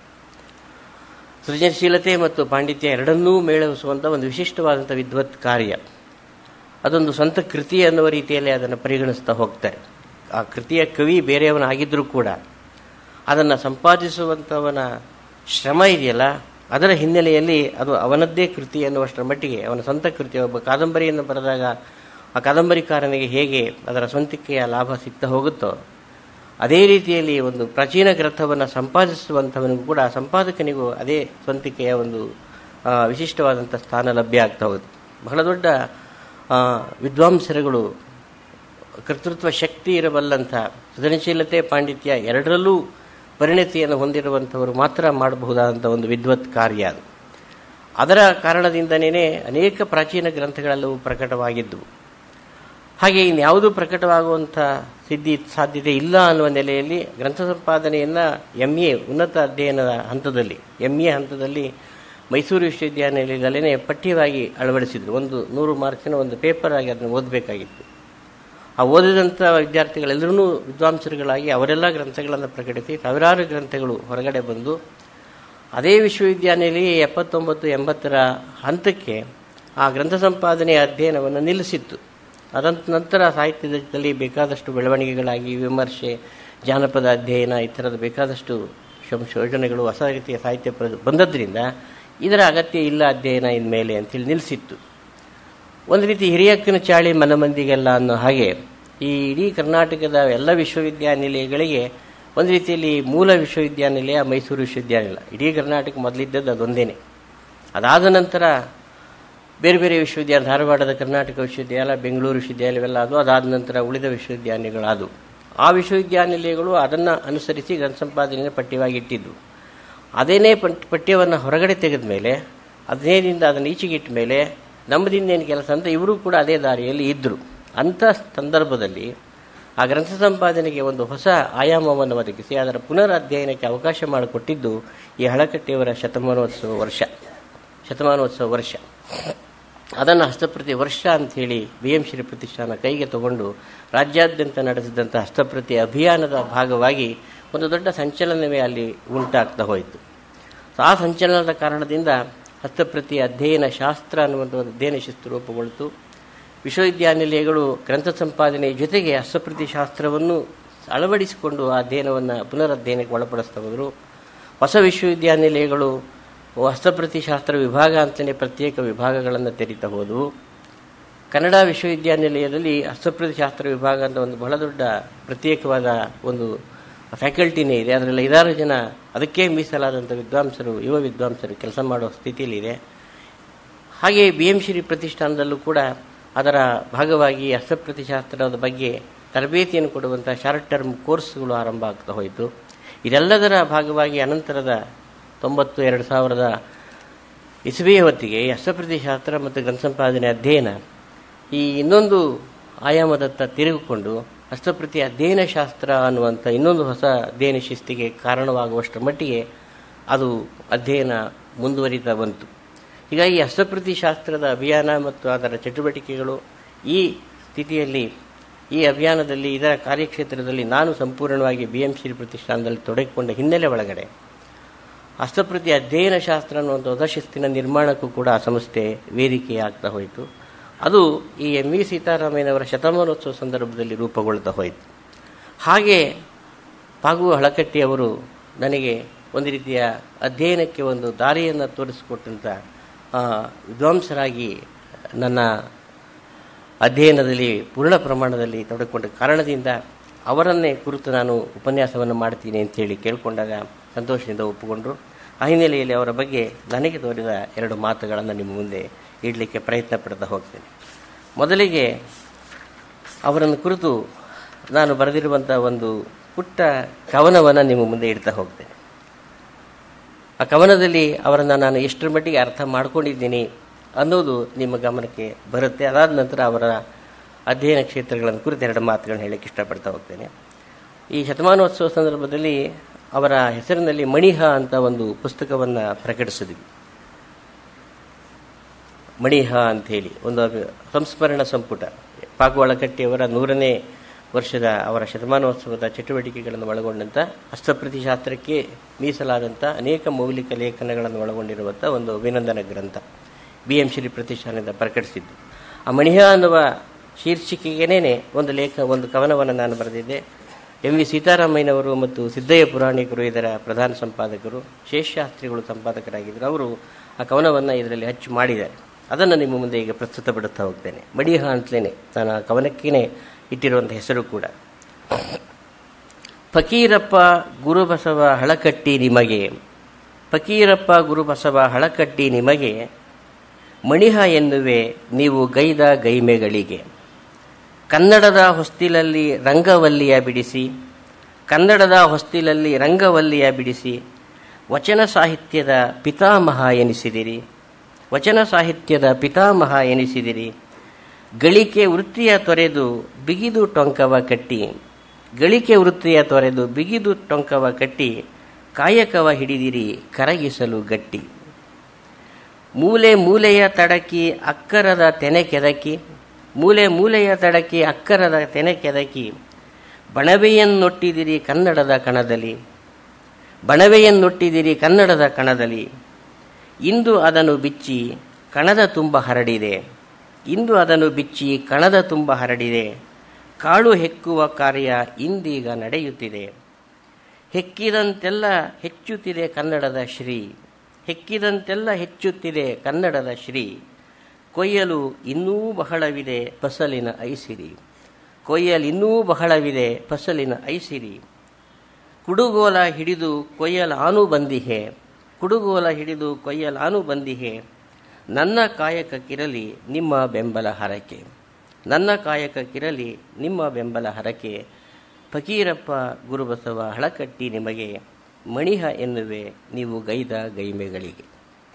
ಸೃಜನಶೀಲತೆ ಮತ್ತು ಪಾಂಡಿತ್ಯ ಎರಡನ್ನೂ ಮೇಳವಿಸುವಂಥ ಒಂದು ವಿಶಿಷ್ಟವಾದಂಥ ವಿದ್ವತ್ ಕಾರ್ಯ ಅದೊಂದು ಸ್ವಂತ ಕೃತಿ ಅನ್ನುವ ರೀತಿಯಲ್ಲಿ ಅದನ್ನು ಪರಿಗಣಿಸ್ತಾ ಹೋಗ್ತಾರೆ ಆ ಕೃತಿಯ ಕವಿ ಬೇರೆಯವನಾಗಿದ್ದರೂ ಕೂಡ ಅದನ್ನು ಸಂಪಾದಿಸುವಂಥವನ ಶ್ರಮ ಇದೆಯಲ್ಲ ಅದರ ಹಿನ್ನೆಲೆಯಲ್ಲಿ ಅದು ಅವನದ್ದೇ ಕೃತಿ ಅನ್ನುವಷ್ಟರ ಮಟ್ಟಿಗೆ ಅವನ ಸ್ವಂತ ಕೃತಿ ಒಬ್ಬ ಕಾದಂಬರಿಯನ್ನು ಬರೆದಾಗ ಆ ಕಾದಂಬರಿಕಾರನಿಗೆ ಹೇಗೆ ಅದರ ಸ್ವಂತಿಕೆಯ ಲಾಭ ಸಿಗ್ತಾ ಹೋಗುತ್ತೋ ಅದೇ ರೀತಿಯಲ್ಲಿ ಒಂದು ಪ್ರಾಚೀನ ಗ್ರಂಥವನ್ನು ಸಂಪಾದಿಸುವಂಥವನಿಗೂ ಕೂಡ ಸಂಪಾದಕನಿಗೂ ಅದೇ ಸ್ವಂತಿಕೆಯ ಒಂದು ಆ, ವಿಶಿಷ್ಟವಾದಂಥ ಸ್ಥಾನ ಲಭ್ಯ ಆಗ್ತಾ ಹೋಗುತ್ತೆ ಬಹಳ ದೊಡ್ಡ ಆ, ವಿದ್ವಾಂಸರುಗಳು ಕರ್ತೃತ್ವ ಶಕ್ತಿ ಇರಬಲ್ಲಂಥ ಸೃಜನಶೀಲತೆ ಪಾಂಡಿತ್ಯ ಎರಡರಲ್ಲೂ ಪರಿಣತಿಯನ್ನು ಹೊಂದಿರುವಂಥವರು ಮಾತ್ರ ಮಾಡಬಹುದಾದಂಥ ಒಂದು ವಿದ್ವತ್ ಕಾರ್ಯ ಅದು ಅದರ ಕಾರಣದಿಂದನೇ ಅನೇಕ ಪ್ರಾಚೀನ ಗ್ರಂಥಗಳೆಲ್ಲವೂ ಪ್ರಕಟವಾಗಿದ್ದವು ಹಾಗೆ ಇನ್ಯಾವುದೂ ಪ್ರಕಟವಾಗುವಂಥ ಸಿದ್ಧಿ ಸಾಧ್ಯತೆ ಇಲ್ಲ ಅನ್ನುವ ನೆಲೆಯಲ್ಲಿ ಗ್ರಂಥ ಸಂಪಾದನೆಯನ್ನು ಎಮ್ ಎ ಉನ್ನತ ಅಧ್ಯಯನದ ಹಂತದಲ್ಲಿ ಎಮ್ ಎ ಹಂತದಲ್ಲಿ ಮೈಸೂರು ವಿಶ್ವವಿದ್ಯಾನಿಲಯದಲ್ಲೇ ಪಠ್ಯವಾಗಿ ಅಳವಡಿಸಿದ್ರು ಒಂದು ನೂರು ಮಾರ್ಕ್ಸಿನ ಒಂದು ಪೇಪರ್ ಆಗಿ ಅದನ್ನು ಓದಬೇಕಾಗಿತ್ತು ಆ ಓದಿದಂಥ ವಿದ್ಯಾರ್ಥಿಗಳೆಲ್ಲರೂ ವಿದ್ವಾಂಸರುಗಳಾಗಿ ಅವರೆಲ್ಲ ಗ್ರಂಥಗಳನ್ನು ಪ್ರಕಟಿಸಿ ಸಾವಿರಾರು ಗ್ರಂಥಗಳು ಹೊರಗಡೆ ಬಂದು ಅದೇ ವಿಶ್ವವಿದ್ಯಾನಿಲಯ ಎಪ್ಪತ್ತೊಂಬತ್ತು ಎಂಬತ್ತರ ಹಂತಕ್ಕೆ ಆ ಗ್ರಂಥ ಸಂಪಾದನೆಯ ಅಧ್ಯಯನವನ್ನು ನಿಲ್ಲಿಸಿತ್ತು ಅದಂತ ನಂತರ ಸಾಹಿತ್ಯದಲ್ಲಿ ಬೇಕಾದಷ್ಟು ಬೆಳವಣಿಗೆಗಳಾಗಿ ವಿಮರ್ಶೆ ಜಾನಪದ ಅಧ್ಯಯನ ಈ ಥರದ ಬೇಕಾದಷ್ಟು ಸಂಶೋಧನೆಗಳು ಹೊಸ ರೀತಿಯ ಸಾಹಿತ್ಯ ಪ್ರ- ಬಂದದ್ರಿಂದ ಇದರ ಅಗತ್ಯ ಇಲ್ಲ ಅಧ್ಯಯನ ಇನ್ಮೇಲೆ ಅಂತೇಳಿ ನಿಲ್ಲಿಸಿತ್ತು ಒಂದು ರೀತಿ ಹಿರಿಯಕ್ಕನ ಚಾಳಿ ಮನಮಂದಿಗೆಲ್ಲ ಅನ್ನೋ ಹಾಗೆ ಈ ಇಡೀ ಕರ್ನಾಟಕದ ಎಲ್ಲ ವಿಶ್ವವಿದ್ಯಾನಿಲಯಗಳಿಗೆ ಒಂದು ರೀತಿಯಲ್ಲಿ ಮೂಲ ವಿಶ್ವವಿದ್ಯಾನಿಲಯ ಮೈಸೂರು ವಿಶ್ವವಿದ್ಯಾನಿಲಯ ಇಡೀ ಕರ್ನಾಟಕ ಮೊದಲಿದ್ದದ್ದು ಅದೊಂದೇನೆ ಅದಾದ ನಂತರ ಬೇರೆ ಬೇರೆ ವಿಶ್ವವಿದ್ಯಾಲಯ ಧಾರವಾಡದ ಕರ್ನಾಟಕ ವಿಶ್ವವಿದ್ಯಾಲಯ ಬೆಂಗಳೂರು ವಿಶ್ವವಿದ್ಯಾಲಯ ಇವೆಲ್ಲ ಅದು ಅದಾದ ನಂತರ ಉಳಿದ ವಿಶ್ವವಿದ್ಯಾನಿಲಯಗಳಾದವು ಆ ವಿಶ್ವವಿದ್ಯಾನಿಲಯಗಳು ಅದನ್ನು ಅನುಸರಿಸಿ ಗ್ರಂಥ ಸಂಪಾದನೆಯನ್ನು ಪಠ್ಯವಾಗಿ ಇಟ್ಟಿದ್ದು ಅದೇನೇ ಪಠ್ ಪಠ್ಯವನ್ನು ಹೊರಗಡೆ ತೆಗೆದ ಮೇಲೆ ಹದಿನೈದರಿಂದ ಅದನ್ನು ಈಚೆಗಿಟ್ಟ ಮೇಲೆ ನಮ್ಮದಿಂದ ಏನು ಕೆಲಸ ಅಂತ ಇವರು ಕೂಡ ಅದೇ ದಾರಿಯಲ್ಲಿ ಇದ್ದರು ಅಂಥ ಸಂದರ್ಭದಲ್ಲಿ ಆ ಗ್ರಂಥ ಸಂಪಾದನೆಗೆ ಒಂದು ಹೊಸ ಆಯಾಮವನ್ನು ಒದಗಿಸಿ ಅದರ ಪುನರ್ ಅಧ್ಯಯನಕ್ಕೆ ಅವಕಾಶ ಮಾಡಿಕೊಟ್ಟಿದ್ದು ಈ ಹಳಕಟ್ಟಿಯವರ ಶತಮಾನೋತ್ಸವ ವರ್ಷ ಶತಮಾನೋತ್ಸವ ವರ್ಷ ಅದನ್ನು ಹಸ್ತಪ್ರತಿ ವರ್ಷ ಅಂಥೇಳಿ ಬಿ ಎಂ ಶ್ರೀ ಪ್ರತಿಷ್ಠಾನ ಕೈಗೆ ತಗೊಂಡು ರಾಜ್ಯಾದ್ಯಂತ ನಡೆಸಿದಂಥ ಹಸ್ತಪ್ರತಿ ಅಭಿಯಾನದ ಭಾಗವಾಗಿ ಒಂದು ದೊಡ್ಡ ಸಂಚಲನವೇ ಅಲ್ಲಿ ಉಂಟಾಗ್ತಾ ಹೋಯಿತು ಸೊ ಆ ಸಂಚಲನದ ಕಾರಣದಿಂದ ಹಸ್ತಪ್ರತಿ ಅಧ್ಯಯನ ಶಾಸ್ತ್ರ ಅನ್ನುವಂಥ ಒಂದು ಅಧ್ಯಯನ ಶಿಸ್ತು ರೂಪುಗೊಳ್ತು ವಿಶ್ವವಿದ್ಯಾನಿಲಯಗಳು ಗ್ರಂಥ ಸಂಪಾದನೆ ಜೊತೆಗೆ ಹಸ್ತಪ್ರತಿ ಶಾಸ್ತ್ರವನ್ನು ಅಳವಡಿಸಿಕೊಂಡು ಆ ಅಧ್ಯಯನವನ್ನು ಪುನರಧ್ಯಯನಕ್ಕೆ ಒಳಪಡಿಸ್ತಾ ಹೋದರು ಹೊಸ ವಿಶ್ವವಿದ್ಯಾನಿಲಯಗಳು ಹಸ್ತಪ್ರತಿ ಶಾಸ್ತ್ರ ವಿಭಾಗ ಅಂತಲೇ ಪ್ರತ್ಯೇಕ ವಿಭಾಗಗಳನ್ನು ತೆರೀತಾ ಹೋದವು ಕನ್ನಡ ವಿಶ್ವವಿದ್ಯಾನಿಲಯದಲ್ಲಿ ಹಸ್ತಪ್ರತಿ ಶಾಸ್ತ್ರ ವಿಭಾಗ ಅಂತ ಒಂದು ಬಹಳ ದೊಡ್ಡ ಪ್ರತ್ಯೇಕವಾದ ಒಂದು ಫ್ಯಾಕಲ್ಟಿನೇ ಇದೆ ಅದರಲ್ಲಿ ಐದಾರು ಜನ ಅದಕ್ಕೆ ಮೀಸಲಾದಂಥ ವಿದ್ವಾಂಸರು ಯುವ ವಿದ್ವಾಂಸರು ಕೆಲಸ ಮಾಡೋ ಸ್ಥಿತಿಯಲ್ಲಿದೆ ಹಾಗೆ ಬಿ ಎಂ ಶ್ರೀ ಪ್ರತಿಷ್ಠಾನದಲ್ಲೂ ಕೂಡ ಅದರ ಭಾಗವಾಗಿ ಹಸ್ತಪ್ರತಿಶಾಸ್ತ್ರದ ಬಗ್ಗೆ ತರಬೇತಿಯನ್ನು ಕೊಡುವಂಥ ಶಾರ್ಟ್ ಟರ್ಮ್ ಕೋರ್ಸ್ಗಳು ಆರಂಭ ಆಗ್ತಾ ಹೋಯಿತು ಇದೆಲ್ಲದರ ಭಾಗವಾಗಿ ಅನಂತರದ ತೊಂಬತ್ತು ಎರಡು ಸಾವಿರದ ಇಸವಿಯ ಹೊತ್ತಿಗೆ ಹಸ್ತಪ್ರತಿಶಾಸ್ತ್ರ ಮತ್ತು ಗ್ರಂಥ ಸಂಪಾದನೆ ಅಧ್ಯಯನ ಈ ಇನ್ನೊಂದು ಆಯಾಮದತ್ತ ತಿರುಗಿಕೊಂಡು ಹಸ್ತಪ್ರತಿ ಅಧ್ಯಯನ ಶಾಸ್ತ್ರ ಅನ್ನುವಂಥ ಇನ್ನೊಂದು ಹೊಸ ಅಧ್ಯಯನ ಶಿಸ್ತಿಗೆ ಕಾರಣವಾಗುವಷ್ಟರ ಮಟ್ಟಿಗೆ ಅದು ಅಧ್ಯಯನ ಮುಂದುವರಿತಾ ಬಂತು ಹೀಗಾಗಿ ಹಸ್ತಪ್ರತಿ ಶಾಸ್ತ್ರದ ಅಭಿಯಾನ ಮತ್ತು ಅದರ ಚಟುವಟಿಕೆಗಳು ಈ ಸ್ಥಿತಿಯಲ್ಲಿ ಈ ಅಭಿಯಾನದಲ್ಲಿ ಇದರ ಕಾರ್ಯಕ್ಷೇತ್ರದಲ್ಲಿ ನಾನು ಸಂಪೂರ್ಣವಾಗಿ ಬಿ ಎಂ ಶ್ರೀ ಪ್ರತಿಷ್ಠಾನದಲ್ಲಿ ತೊಡಗಿಕೊಂಡ ಹಿನ್ನೆಲೆ ಒಳಗಡೆ ಹಸ್ತಪ್ರತಿ ಅಧ್ಯಯನ ಶಾಸ್ತ್ರ ಅನ್ನುವಂಥ ಹೊಸ ಶಿಸ್ತಿನ ನಿರ್ಮಾಣಕ್ಕೂ ಕೂಡ ಆ ಸಂಸ್ಥೆ ವೇದಿಕೆ ಆಗ್ತಾ ಹೋಯಿತು ಅದು ಈ ಎಂ ವಿ ಸೀತಾರಾಮಯ್ಯನವರ ಶತಮಾನೋತ್ಸವ ಸಂದರ್ಭದಲ್ಲಿ ರೂಪುಗೊಳ್ತಾ ಹೋಯಿತು ಹಾಗೆ ಪಾಗು ಹಳಕಟ್ಟಿ ಅವರು ನನಗೆ ಒಂದು ರೀತಿಯ ಅಧ್ಯಯನಕ್ಕೆ ಒಂದು ದಾರಿಯನ್ನು ತೋರಿಸಿಕೊಟ್ಟಂಥ ವಿದ್ವಾಂಸರಾಗಿ ನನ್ನ ಅಧ್ಯಯನದಲ್ಲಿ ಪೂರ್ಣ ಪ್ರಮಾಣದಲ್ಲಿ ತೊಡಗಿಕೊಂಡ ಕಾರಣದಿಂದ ಅವರನ್ನೇ ಕುರಿತು ನಾನು ಉಪನ್ಯಾಸವನ್ನು ಮಾಡ್ತೀನಿ ಅಂತೇಳಿ ಕೇಳಿಕೊಂಡಾಗ ಸಂತೋಷದಿಂದ ಒಪ್ಪಿಕೊಂಡ್ರು ಆ ಹಿನ್ನೆಲೆಯಲ್ಲಿ ಅವರ ಬಗ್ಗೆ ನನಗೆ ತೋರಿದ ಎರಡು ಮಾತುಗಳನ್ನು ನಿಮ್ಮ ಮುಂದೆ ಇಡಲಿಕ್ಕೆ ಪ್ರಯತ್ನ ಪಡ್ತಾ ಹೋಗ್ತೇನೆ ಮೊದಲಿಗೆ ಅವರನ್ನು ಕುರಿತು ನಾನು ಬರೆದಿರುವಂಥ ಒಂದು ಪುಟ್ಟ ಕವನವನ್ನು ನಿಮ್ಮ ಮುಂದೆ ಇಡ್ತಾ ಹೋಗ್ತೇನೆ ಆ ಕವನದಲ್ಲಿ ಅವರನ್ನು ನಾನು ಎಷ್ಟರ ಮಟ್ಟಿಗೆ ಅರ್ಥ ಮಾಡ್ಕೊಂಡಿದ್ದೀನಿ ಅನ್ನೋದು ನಿಮ್ಮ ಗಮನಕ್ಕೆ ಬರುತ್ತೆ ಅದಾದ ನಂತರ ಅವರ ಅಧ್ಯಯನ ಕ್ಷೇತ್ರಗಳನ್ನು ಕುರಿತು ಎರಡು ಮಾತುಗಳನ್ನು ಹೇಳಕ್ಕೆ ಇಷ್ಟಪಡ್ತಾ ಹೋಗ್ತೇನೆ ಈ ಶತಮಾನೋತ್ಸವ ಸಂದರ್ಭದಲ್ಲಿ ಅವರ ಹೆಸರಿನಲ್ಲಿ ಮಣಿಹ ಅಂತ ಒಂದು ಪುಸ್ತಕವನ್ನು ಪ್ರಕಟಿಸಿದ್ವಿ ಮಣಿಹ ಅಂಥೇಳಿ ಒಂದು ಸಂಸ್ಮರಣ ಸಂಪುಟ ಪಾಕು ಒಳಕಟ್ಟಿಯವರ ನೂರನೇ ವರ್ಷದ ಅವರ ಶತಮಾನೋತ್ಸವದ ಚಟುವಟಿಕೆಗಳನ್ನು ಒಳಗೊಂಡಂಥ ಹಸ್ತಪ್ರತಿ ಶಾಸ್ತ್ರಕ್ಕೆ ಮೀಸಲಾದಂಥ ಅನೇಕ ಮೌಲಿಕ ಲೇಖನಗಳನ್ನು ಒಳಗೊಂಡಿರುವಂಥ ಒಂದು ಅಭಿನಂದನ ಗ್ರಂಥ ಬಿ ಎಂ ಶ್ರೀ ಪ್ರತಿಷ್ಠಾನದಿಂದ ಪ್ರಕಟಿಸಿದ್ದು ಆ ಮಣಿಹ ಅನ್ನುವ ಶೀರ್ಷಿಕೆಗೇನೆ ಒಂದು ಲೇಖ ಒಂದು ಕವನವನ್ನು ನಾನು ಬರೆದಿದ್ದೆ ಎಂ ವಿ ಸೀತಾರಾಮಯ್ಯನವರು ಮತ್ತು ಸಿದ್ದಯ್ಯ ಪುರಾಣಿಕರು ಇದರ ಪ್ರಧಾನ ಸಂಪಾದಕರು ಶೇಷಶಾಸ್ತ್ರಿಗಳು ಸಂಪಾದಕರಾಗಿದ್ದರು ಅವರು ಆ ಕವನವನ್ನು ಇದರಲ್ಲಿ ಹಚ್ಚು ಮಾಡಿದ್ದಾರೆ ಅದನ್ನು ನಿಮ್ಮ ಮುಂದೆ ಈಗ ಪ್ರಸ್ತುತಪಡುತ್ತಾ ಹೋಗ್ತೇನೆ ಮಡಿಹ ಅಂತಲೇ ನಾನು ಆ ಕವನಕ್ಕೇ ಇಟ್ಟಿರುವಂಥ ಹೆಸರು ಕೂಡ ಫಕೀರಪ್ಪ ಗುರುಬಸವ ಹಳಕಟ್ಟಿ ನಿಮಗೆ ಫಕೀರಪ್ಪ ಗುರುಬಸವ ಹಳಕಟ್ಟಿ ನಿಮಗೆ ಮಣಿಹ ಎನ್ನುವೆ ನೀವು ಗೈದ ಗೈಮೆಗಳಿಗೆ ಕನ್ನಡದ ಹೊಸ್ತಿಲಲ್ಲಿ ರಂಗವಲ್ಲಿಯ ಬಿಡಿಸಿ ಕನ್ನಡದ ಹೊಸ್ತಿಲಲ್ಲಿ ರಂಗವಲ್ಲಿಯ ಬಿಡಿಸಿ ವಚನ ಸಾಹಿತ್ಯದ ಪಿತಾಮಹ ಎನಿಸಿದಿರಿ ವಚನ ಸಾಹಿತ್ಯದ ಪಿತಾಮಹ ಎನಿಸಿದಿರಿ ಗಳಿಕೆ ವೃತ್ತಿಯ ತೊರೆದು ಬಿಗಿದು ಟೊಂಕವ ಕಟ್ಟಿ ಗಳಿಕೆ ವೃತ್ತಿಯ ತೊರೆದು ಬಿಗಿದು ಟೊಂಕವ ಕಟ್ಟಿ ಕಾಯಕವ ಹಿಡಿದಿರಿ ಕರಗಿಸಲು ಗಟ್ಟಿ ಮೂಲೆ ಮೂಲೆಯ ತಡಕಿ ಅಕ್ಕರದ ತೆನೆ ಕೆದಕಿ ಮೂಲೆ ಮೂಲೆಯ ತಡಕಿ ಅಕ್ಕರದ ತೆನೆ ಕೆದಕಿ ಬಣವೆಯನ್ನೊಟ್ಟಿದಿರಿ ಕನ್ನಡದ ಕಣದಲ್ಲಿ ಬಣವೆಯನ್ನೊಟ್ಟಿದಿರಿ ಕನ್ನಡದ ಕಣದಲ್ಲಿ ಇಂದು ಅದನ್ನು ಬಿಚ್ಚಿ ಕಣದ ತುಂಬ ಹರಡಿದೆ ಇಂದು ಅದನ್ನು ಬಿಚ್ಚಿ ಕಣದ ತುಂಬ ಹರಡಿದೆ ಕಾಳು ಹೆಕ್ಕುವ ಕಾರ್ಯ ಇಂದೀಗ ನಡೆಯುತ್ತಿದೆ ಹೆಕ್ಕಿದಂತೆಲ್ಲ ಹೆಚ್ಚುತ್ತಿದೆ ಕನ್ನಡದ ಶ್ರೀ ಹೆಕ್ಕಿದಂತೆಲ್ಲ ಹೆಚ್ಚುತ್ತಿದೆ ಕನ್ನಡದ ಶ್ರೀ ಕೊಯ್ಯಲು ಇನ್ನೂ ಬಹಳವಿದೆ ಫಸಲಿನ ಐಸಿರಿ ಕೊಯ್ಯಲು ಇನ್ನೂ ಬಹಳವಿದೆ ಫಸಲಿನ ಐಸಿರಿ ಕುಡುಗೋಲ ಹಿಡಿದು ಕೊಯ್ಯಲಾನು ಬಂದಿಹೆ ಕುಡುಗೋಲ ಹಿಡಿದು ಕೊಯ್ಯಲಾನು ಬಂದಿಹೆ ನನ್ನ ಕಾಯಕಕ್ಕಿರಲಿ ನಿಮ್ಮ ಬೆಂಬಲ ಹರಕೆ ನನ್ನ ಕಾಯಕಕ್ಕಿರಲಿ ನಿಮ್ಮ ಬೆಂಬಲ ಹರಕೆ ಫಕೀರಪ್ಪ ಗುರುಬಸವ ಹಳಕಟ್ಟಿ ನಿಮಗೆ ಮಣಿಹ ಎನ್ನುವೆ ನೀವು ಗೈದ ಗೈಮೆಗಳಿಗೆ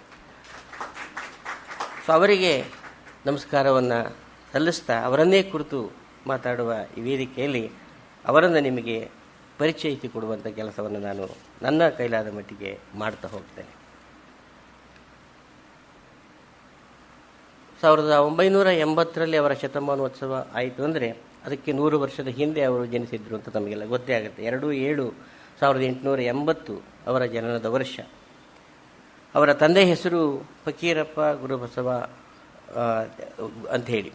ಸೊ ಅವರಿಗೆ ನಮಸ್ಕಾರವನ್ನು ಸಲ್ಲಿಸ್ತಾ ಅವರನ್ನೇ ಕುರಿತು ಮಾತಾಡುವ ಈ ವೇದಿಕೆಯಲ್ಲಿ ಅವರನ್ನು ನಿಮಗೆ ಪರಿಚಯಿಸಿ ಕೊಡುವಂಥ ಕೆಲಸವನ್ನು ನಾನು ನನ್ನ ಕೈಲಾದ ಮಟ್ಟಿಗೆ ಮಾಡ್ತಾ ಹೋಗ್ತೇನೆ ಸಾವಿರದ ಒಂಬೈನೂರ ಎಂಬತ್ತರಲ್ಲಿ ಅವರ ಶತಮಾನೋತ್ಸವ ಆಯಿತು ಅಂದರೆ ಅದಕ್ಕೆ ನೂರು ವರ್ಷದ ಹಿಂದೆ ಅವರು ಜನಿಸಿದ್ರು ಅಂತ ನಮಗೆಲ್ಲ ಗೊತ್ತೇ ಆಗುತ್ತೆ ಎರಡು ಏಳು ಸಾವಿರದ ಎಂಟುನೂರ ಎಂಬತ್ತು ಅವರ ಜನನದ ವರ್ಷ ಅವರ ತಂದೆ ಹೆಸರು ಫಕೀರಪ್ಪ ಗುರುಬಸವ ಆ, ಅಂಥೇಳಿ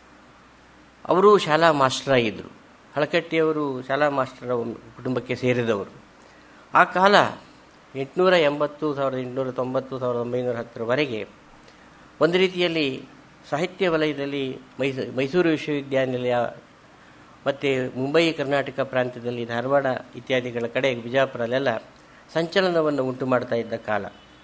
ಅವರು ಶಾಲಾ ಮಾಸ್ಟರ್ ಆಗಿದ್ದರು ಹಳಕಟ್ಟಿಯವರು ಶಾಲಾ ಮಾಸ್ಟರ್ ಒಂದು ಕುಟುಂಬಕ್ಕೆ ಸೇರಿದವರು ಆ ಕಾಲ ಎಂಟುನೂರ ಎಂಬತ್ತು ಸಾವಿರದ ಎಂಟುನೂರ ತೊಂಬತ್ತು ಸಾವಿರದ ಒಂಬೈನೂರ ಹತ್ತರವರೆಗೆ ಒಂದು ರೀತಿಯಲ್ಲಿ ಸಾಹಿತ್ಯ ವಲಯದಲ್ಲಿ ಮೈಸೂ ಮೈಸೂರು ವಿಶ್ವವಿದ್ಯಾನಿಲಯ ಮತ್ತು ಮುಂಬೈ ಕರ್ನಾಟಕ ಪ್ರಾಂತ್ಯದಲ್ಲಿ ಧಾರವಾಡ ಇತ್ಯಾದಿಗಳ ಕಡೆ ಬಿಜಾಪುರಲ್ಲೆಲ್ಲ ಸಂಚಲನವನ್ನು ಉಂಟು ಮಾಡ್ತಾ ಇದ್ದ ಕಾಲ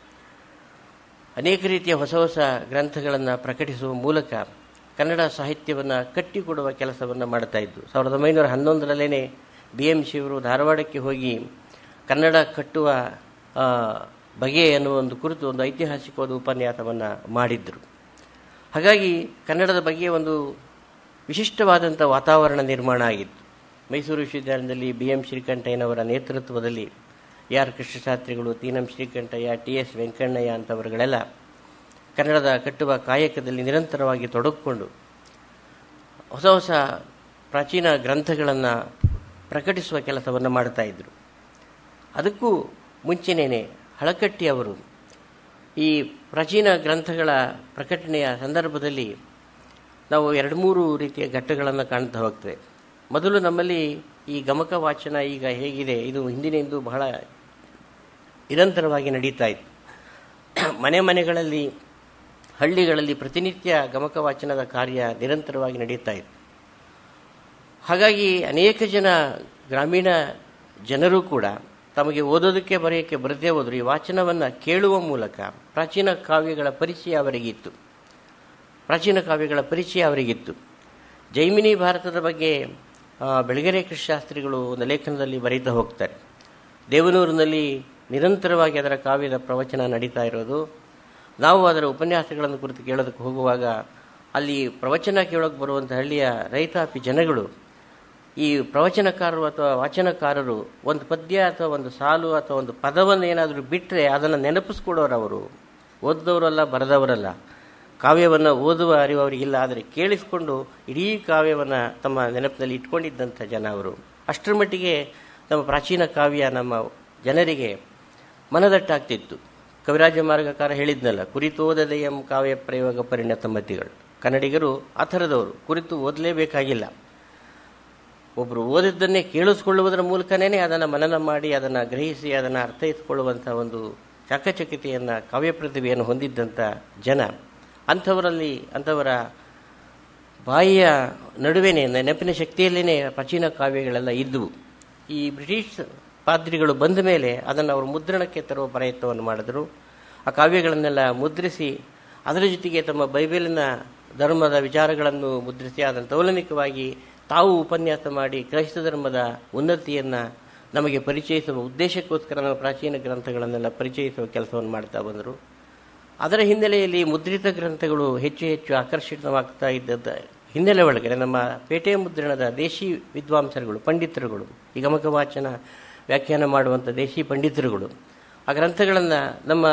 ಅನೇಕ ರೀತಿಯ ಹೊಸ ಹೊಸ ಗ್ರಂಥಗಳನ್ನು ಪ್ರಕಟಿಸುವ ಮೂಲಕ ಕನ್ನಡ ಸಾಹಿತ್ಯವನ್ನು ಕಟ್ಟಿಕೊಡುವ ಕೆಲಸವನ್ನು ಮಾಡ್ತಾ ಇದ್ದು ಸಾವಿರದ ಒಂಬೈನೂರ ಹನ್ನೊಂದರಲ್ಲೇ ಬಿ ಎಂ ಶಿವರು ಧಾರವಾಡಕ್ಕೆ ಹೋಗಿ ಕನ್ನಡ ಕಟ್ಟುವ ಆ, ಬಗೆ ಎನ್ನುವ ಒಂದು ಕುರಿತು ಒಂದು ಐತಿಹಾಸಿಕವಾದ ಉಪನ್ಯಾಸವನ್ನು ಮಾಡಿದ್ದರು ಹಾಗಾಗಿ ಕನ್ನಡದ ಬಗ್ಗೆ ಒಂದು ವಿಶಿಷ್ಟವಾದಂಥ ವಾತಾವರಣ ನಿರ್ಮಾಣ ಆಗಿತ್ತು ಮೈಸೂರು ವಿಶ್ವವಿದ್ಯಾಲಯದಲ್ಲಿ ಬಿ ಎಂ ಶ್ರೀಕಂಠಯ್ಯನವರ ನೇತೃತ್ವದಲ್ಲಿ ಆರ್ ಕೃಷ್ಣಶಾಸ್ತ್ರಿಗಳು T M Srikantaiah T S Venkannaiah ಅಂಥವರುಗಳೆಲ್ಲ ಕನ್ನಡದ ಕಟ್ಟುವ ಕಾಯಕದಲ್ಲಿ ನಿರಂತರವಾಗಿ ತೊಡಗಿಕೊಂಡು ಹೊಸ ಹೊಸ ಪ್ರಾಚೀನ ಗ್ರಂಥಗಳನ್ನು ಪ್ರಕಟಿಸುವ ಕೆಲಸವನ್ನು ಮಾಡ್ತಾ ಇದ್ದರು ಅದಕ್ಕೂ ಮುಂಚೆನೇ ಹಳಕಟ್ಟಿ ಅವರು ಈ ಪ್ರಾಚೀನ ಗ್ರಂಥಗಳ ಪ್ರಕಟಣೆಯ ಸಂದರ್ಭದಲ್ಲಿ ನಾವು ಎರಡು ಮೂರು ರೀತಿಯ ಘಟ್ಟಗಳನ್ನು ಕಾಣ್ತಾ ಹೋಗ್ತೇವೆ ಮೊದಲು ನಮ್ಮಲ್ಲಿ ಈ ಗಮಕ ವಾಚನ ಈಗ ಹೇಗಿದೆ ಇದು ಹಿಂದಿನಿಂದ ಬಹಳ ನಿರಂತರವಾಗಿ ನಡೀತಾ ಇತ್ತು ಮನೆ ಮನೆಗಳಲ್ಲಿ ಹಳ್ಳಿಗಳಲ್ಲಿ ಪ್ರತಿನಿತ್ಯ ಗಮಕ ವಾಚನದ ಕಾರ್ಯ ನಿರಂತರವಾಗಿ ನಡೀತಾ ಇತ್ತು ಹಾಗಾಗಿ ಅನೇಕ ಜನ ಗ್ರಾಮೀಣ ಜನರು ಕೂಡ ತಮಗೆ ಓದೋದಕ್ಕೆ ಬರೆಯೋಕ್ಕೆ ಬರದೇ ಹೋದ್ರು ಈ ವಾಚನವನ್ನು ಕೇಳುವ ಮೂಲಕ ಪ್ರಾಚೀನ ಕಾವ್ಯಗಳ ಪರಿಚಯ ಅವರಿಗಿತ್ತು ಪ್ರಾಚೀನ ಕಾವ್ಯಗಳ ಪರಿಚಯ ಅವರಿಗಿತ್ತು ಜೈಮಿನಿ ಭಾರತದ ಬಗ್ಗೆ ಆ, ಬೆಳಗೆರೆ ಕೃಷ್ಣಶಾಸ್ತ್ರಿಗಳು ಒಂದು ಲೇಖನದಲ್ಲಿ ಬರೀತಾ ಹೋಗ್ತಾರೆ ದೇವನೂರಿನಲ್ಲಿ ನಿರಂತರವಾಗಿ ಅದರ ಕಾವ್ಯದ ಪ್ರವಚನ ನಡೀತಾ ಇರೋದು ನಾವು ಅದರ ಉಪನ್ಯಾಸಗಳನ್ನು ಕುರಿತು ಕೇಳೋದಕ್ಕೆ ಹೋಗುವಾಗ ಅಲ್ಲಿ ಪ್ರವಚನ ಕೇಳೋಕೆ ಬರುವಂಥ ಹಳ್ಳಿಯ ರೈತಾಪಿ ಜನಗಳು ಈ ಪ್ರವಚನಕಾರರು ಅಥವಾ ವಾಚನಕಾರರು ಒಂದು ಪದ್ಯ ಅಥವಾ ಒಂದು ಸಾಲು ಅಥವಾ ಒಂದು ಪದವನ್ನು ಏನಾದರೂ ಬಿಟ್ಟರೆ ಅದನ್ನು ನೆನಪಿಸ್ಕೊಡೋರು ಅವರು ಓದಿದವರಲ್ಲ ಬರೆದವರಲ್ಲ ಕಾವ್ಯವನ್ನು ಓದುವ ಅರಿವು ಅವರಿಗಿಲ್ಲ ಆದರೆ ಕೇಳಿಸ್ಕೊಂಡು ಇಡೀ ಕಾವ್ಯವನ್ನು ತಮ್ಮ ನೆನಪಿನಲ್ಲಿ ಇಟ್ಕೊಂಡಿದ್ದಂಥ ಜನ ಅವರು ಅಷ್ಟರ ಮಟ್ಟಿಗೆ ನಮ್ಮ ಪ್ರಾಚೀನ ಕಾವ್ಯ ನಮ್ಮ ಜನರಿಗೆ ಮನದಟ್ಟಾಗ್ತಿತ್ತು ಕವಿರಾಜ ಮಾರ್ಗಕಾರ ಹೇಳಿದ್ನಲ್ಲ ಕುರಿತೋದದೆಯಂ ಕಾವ್ಯ ಪ್ರಯೋಗ ಪರಿಣತ ಮತಿಗಳು ಕನ್ನಡಿಗರು ಆ ಥರದವರು ಕುರಿತು ಓದಲೇಬೇಕಾಗಿಲ್ಲ ಒಬ್ಬರು ಓದಿದ್ದನ್ನೇ ಕೇಳಿಸ್ಕೊಳ್ಳುವುದರ ಮೂಲಕನೇ ಅದನ್ನು ಮನನ ಮಾಡಿ ಅದನ್ನು ಗ್ರಹಿಸಿ ಅದನ್ನು ಅರ್ಥೈಸಿಕೊಳ್ಳುವಂಥ ಒಂದು ಚಾಕಚಕ್ಯತೆಯನ್ನು ಕಾವ್ಯ ಪ್ರತಿಭೆಯನ್ನು ಹೊಂದಿದ್ದಂಥ ಜನ ಅಂಥವರಲ್ಲಿ ಅಂಥವರ ಬಾಯಿಯ ನಡುವೆನೇ ನೆನಪಿನ ಶಕ್ತಿಯಲ್ಲೇ ಪ್ರಾಚೀನ ಕಾವ್ಯಗಳೆಲ್ಲ ಇದ್ದವು ಈ ಬ್ರಿಟಿಷ್ ಪಾದ್ರಿಗಳು ಬಂದ ಮೇಲೆ ಅದನ್ನು ಅವರು ಮುದ್ರಣಕ್ಕೆ ತರುವ ಪ್ರಯತ್ನವನ್ನು ಮಾಡಿದರು ಆ ಕಾವ್ಯಗಳನ್ನೆಲ್ಲ ಮುದ್ರಿಸಿ ಅದರ ಜೊತೆಗೆ ತಮ್ಮ ಬೈಬಲಿನ ಧರ್ಮದ ವಿಚಾರಗಳನ್ನು ಮುದ್ರಿಸಿ ಅದನ್ನು ತೌಲನಿಕವಾಗಿ ತಾವು ಉಪನ್ಯಾಸ ಮಾಡಿ ಕ್ರೈಸ್ತ ಧರ್ಮದ ಉನ್ನತಿಯನ್ನು ನಮಗೆ ಪರಿಚಯಿಸುವ ಉದ್ದೇಶಕ್ಕೋಸ್ಕರ ನಮ್ಮ ಪ್ರಾಚೀನ ಗ್ರಂಥಗಳನ್ನೆಲ್ಲ ಪರಿಚಯಿಸುವ ಕೆಲಸವನ್ನು ಮಾಡ್ತಾ ಬಂದರು ಅದರ ಹಿನ್ನೆಲೆಯಲ್ಲಿ ಮುದ್ರಿತ ಗ್ರಂಥಗಳು ಹೆಚ್ಚು ಹೆಚ್ಚು ಆಕರ್ಷಿತವಾಗ್ತಾ ಇದ್ದದ ಹಿನ್ನೆಲೆ ಒಳಗಡೆ ನಮ್ಮ ಪೇಟೆ ಮುದ್ರಣದ ದೇಶಿ ವಿದ್ವಾಂಸರುಗಳು ಪಂಡಿತರುಗಳು ಈ ಗಮಕ ವಾಚನ ವ್ಯಾಖ್ಯಾನ ಮಾಡುವಂಥ ದೇಶಿ ಪಂಡಿತರುಗಳು ಆ ಗ್ರಂಥಗಳನ್ನು ನಮ್ಮ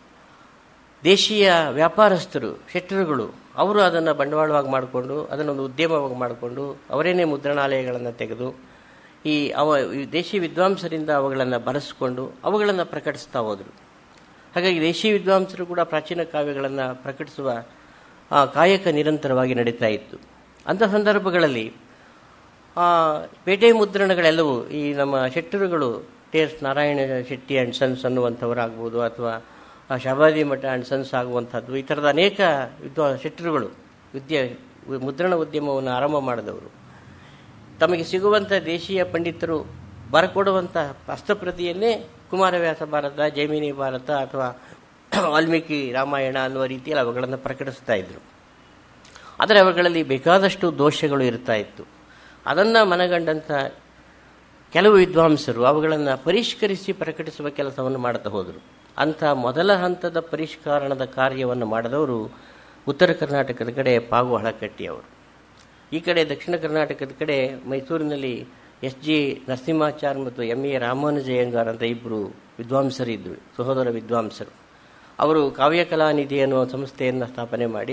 ದೇಶೀಯ ವ್ಯಾಪಾರಸ್ಥರು ಶೆಟ್ಟರುಗಳು ಅವರು ಅದನ್ನು ಬಂಡವಾಳವಾಗಿ ಮಾಡಿಕೊಂಡು ಅದನ್ನೊಂದು ಉದ್ಯಮವಾಗಿ ಮಾಡಿಕೊಂಡು ಅವರೇನೇ ಮುದ್ರಣಾಲಯಗಳನ್ನು ತೆಗೆದು ಈ ಅವ ಈ ದೇಶಿ ವಿದ್ವಾಂಸರಿಂದ ಅವುಗಳನ್ನು ಬರೆಸ್ಕೊಂಡು ಅವುಗಳನ್ನು ಪ್ರಕಟಿಸ್ತಾ ಹೋದರು ಹಾಗಾಗಿ ದೇಶಿ ವಿದ್ವಾಂಸರು ಕೂಡ ಪ್ರಾಚೀನ ಕಾವ್ಯಗಳನ್ನು ಪ್ರಕಟಿಸುವ ಆ, ಕಾಯಕ ನಿರಂತರವಾಗಿ ನಡೀತಾ ಇತ್ತು ಅಂಥ ಸಂದರ್ಭಗಳಲ್ಲಿ ಆ, ಪೇಟೆ ಮುದ್ರಣಗಳೆಲ್ಲವೂ ಈ ನಮ್ಮ ಶೆಟ್ಟರುಗಳು T S Narayana Shetty and sons ಅನ್ನುವಂಥವರಾಗ್ಬೋದು ಅಥವಾ ಆ ಶಾಬಾದಿ ಮಠ ಆ್ಯಂಡ್ ಸನ್ಸ್ ಆಗುವಂಥದ್ದು ಈ ಥರದ ಅನೇಕ ವಿದ್ವಾ ಶೆಟ್ಟರುಗಳು ವಿದ್ಯೆ ಮುದ್ರಣ ಉದ್ಯಮವನ್ನು ಆರಂಭ ಮಾಡಿದವರು ತಮಗೆ ಸಿಗುವಂಥ ದೇಶೀಯ ಪಂಡಿತರು ಬರಕೊಡುವಂಥ ಹಸ್ತಪ್ರತಿಯನ್ನೇ ಕುಮಾರವ್ಯಾಸ ಭಾರತ ಜೈಮಿನಿ ಭಾರತ ಅಥವಾ ವಾಲ್ಮೀಕಿ ರಾಮಾಯಣ ಅನ್ನುವ ರೀತಿಯಲ್ಲಿ ಅವುಗಳನ್ನು ಪ್ರಕಟಿಸ್ತಾ ಇದ್ರು ಆದರೆ ಅವುಗಳಲ್ಲಿ ಬೇಕಾದಷ್ಟು ದೋಷಗಳು ಇರ್ತಾ ಇತ್ತು ಅದನ್ನು ಮನಗಂಡಂಥ ಕೆಲವು ವಿದ್ವಾಂಸರು ಅವುಗಳನ್ನು ಪರಿಷ್ಕರಿಸಿ ಪ್ರಕಟಿಸುವ ಕೆಲಸವನ್ನು ಮಾಡ್ತಾ ಹೋದರು ಅಂಥ ಮೊದಲ ಹಂತದ ಪರಿಷ್ಕರಣದ ಕಾರ್ಯವನ್ನು ಮಾಡಿದವರು ಉತ್ತರ ಕರ್ನಾಟಕದ ಕಡೆ ಪಾಗು ಹಳಕಟ್ಟಿಯವರು ಈ ಕಡೆ ದಕ್ಷಿಣ ಕರ್ನಾಟಕದ ಕಡೆ ಮೈಸೂರಿನಲ್ಲಿ ಎಸ್ ಜಿ ನರಸಿಂಹಾಚಾರ್ ಮತ್ತು ಎಂ ಎ ರಾಮಾನುಜಯ್ಯಂಗಾರ್ ಅಂತ ಇಬ್ಬರು ವಿದ್ವಾಂಸರಿದ್ದರು ಸಹೋದರ ವಿದ್ವಾಂಸರು ಅವರು ಕಾವ್ಯ ಕಲಾನಿಧಿ ಅನ್ನುವ ಸಂಸ್ಥೆಯನ್ನು ಸ್ಥಾಪನೆ ಮಾಡಿ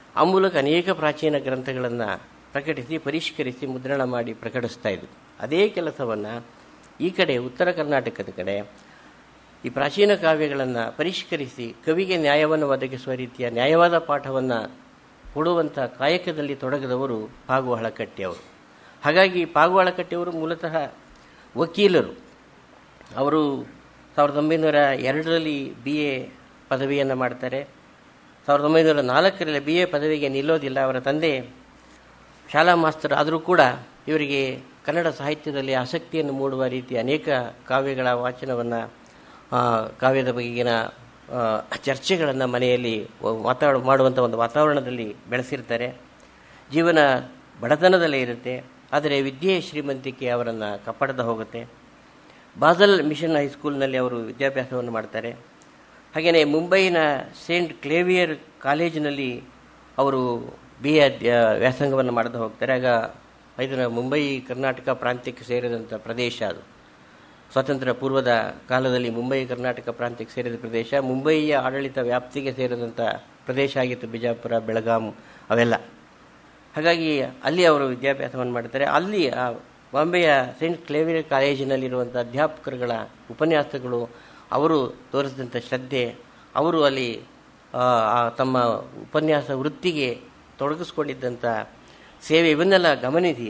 ಆ ಮೂಲಕ ಅನೇಕ ಪ್ರಾಚೀನ ಗ್ರಂಥಗಳನ್ನು ಪ್ರಕಟಿಸಿ ಪರಿಷ್ಕರಿಸಿ ಮುದ್ರಣ ಮಾಡಿ ಪ್ರಕಟಿಸ್ತಾ ಇದ್ರು ಅದೇ ಕೆಲಸವನ್ನು ಈ ಕಡೆ ಉತ್ತರ ಕರ್ನಾಟಕದ ಕಡೆ ಈ ಪ್ರಾಚೀನ ಕಾವ್ಯಗಳನ್ನು ಪರಿಷ್ಕರಿಸಿ ಕವಿಗೆ ನ್ಯಾಯವನ್ನು ಒದಗಿಸುವ ರೀತಿಯ ನ್ಯಾಯವಾದ ಪಾಠವನ್ನು ಕೊಡುವಂಥ ಕಾಯಕದಲ್ಲಿ ತೊಡಗಿದವರು ಪಾಗು ಹಳಕಟ್ಟಿಯವರು ಹಾಗಾಗಿ ಪಾಗು ಹಳಕಟ್ಟಿಯವರು ಮೂಲತಃ ವಕೀಲರು ಅವರು ಸಾವಿರದ ಒಂಬೈನೂರ ಎರಡರಲ್ಲಿ ಬಿ ಎ ಪದವಿಯನ್ನು ಮಾಡ್ತಾರೆ ಸಾವಿರದ ಒಂಬೈನೂರ ನಾಲ್ಕರಲ್ಲಿ ಬಿ ಎ ಪದವಿಗೆ ನಿಲ್ಲೋದಿಲ್ಲ ಅವರ ತಂದೆ ಶಾಲಾ ಮಾಸ್ತರ್ ಆದರೂ ಕೂಡ ಇವರಿಗೆ ಕನ್ನಡ ಸಾಹಿತ್ಯದಲ್ಲಿ ಆಸಕ್ತಿಯನ್ನು ಮೂಡುವ ರೀತಿ ಅನೇಕ ಕಾವ್ಯಗಳ ವಾಚನವನ್ನು ಕಾವ್ಯದ ಬಗೆಗಿನ ಚರ್ಚೆಗಳನ್ನು ಮನೆಯಲ್ಲಿ ಮಾತಾಡ ಮಾಡುವಂಥ ಒಂದು ವಾತಾವರಣದಲ್ಲಿ ಬೆಳೆಸಿರ್ತಾರೆ ಜೀವನ ಬಡತನದಲ್ಲೇ ಇರುತ್ತೆ ಆದರೆ ವಿದ್ಯೆ ಶ್ರೀಮಂತಿಕೆ ಅವರನ್ನು ಕಪ್ಪಡದ ಹೋಗುತ್ತೆ ಬಾಜಲ್ ಮಿಷನ್ ಹೈಸ್ಕೂಲ್ನಲ್ಲಿ ಅವರು ವಿದ್ಯಾಭ್ಯಾಸವನ್ನು ಮಾಡ್ತಾರೆ ಹಾಗೆಯೇ ಮುಂಬೈನ ಸೇಂಟ್ ಕ್ಲೇವಿಯರ್ ಕಾಲೇಜಿನಲ್ಲಿ ಅವರು ಬಿ ಎ ವ್ಯಾಸಂಗವನ್ನು ಮಾಡದೆ ಹೋಗ್ತಾರೆ ಆಗ ಇದನ್ನು ಮುಂಬೈ ಕರ್ನಾಟಕ ಪ್ರಾಂತ್ಯಕ್ಕೆ ಸೇರಿದಂಥ ಪ್ರದೇಶ ಅದು ಸ್ವಾತಂತ್ರ್ಯ ಪೂರ್ವದ ಕಾಲದಲ್ಲಿ ಮುಂಬೈ ಕರ್ನಾಟಕ ಪ್ರಾಂತ್ಯಕ್ಕೆ ಸೇರಿದ ಪ್ರದೇಶ ಮುಂಬಯಿಯ ಆಡಳಿತ ವ್ಯಾಪ್ತಿಗೆ ಸೇರಿದಂಥ ಪ್ರದೇಶ ಆಗಿತ್ತು ಬಿಜಾಪುರ ಬೆಳಗಾಂ ಅವೆಲ್ಲ ಹಾಗಾಗಿ ಅಲ್ಲಿ ಅವರು ವಿದ್ಯಾಭ್ಯಾಸವನ್ನು ಮಾಡ್ತಾರೆ ಅಲ್ಲಿ ಆ ಬಾಂಬೆಯ ಸೇಂಟ್ ಕ್ಲೇವಿಯರ್ ಕಾಲೇಜಿನಲ್ಲಿರುವಂಥ ಅಧ್ಯಾಪಕರುಗಳ ಉಪನ್ಯಾಸಗಳು ಅವರು ತೋರಿಸಿದಂಥ ಶ್ರದ್ಧೆ ಅವರು ಅಲ್ಲಿ ತಮ್ಮ ಉಪನ್ಯಾಸ ವೃತ್ತಿಗೆ ತೊಡಗಿಸ್ಕೊಂಡಿದ್ದಂಥ ಸೇವೆ ಇವನ್ನೆಲ್ಲ ಗಮನಿಸಿ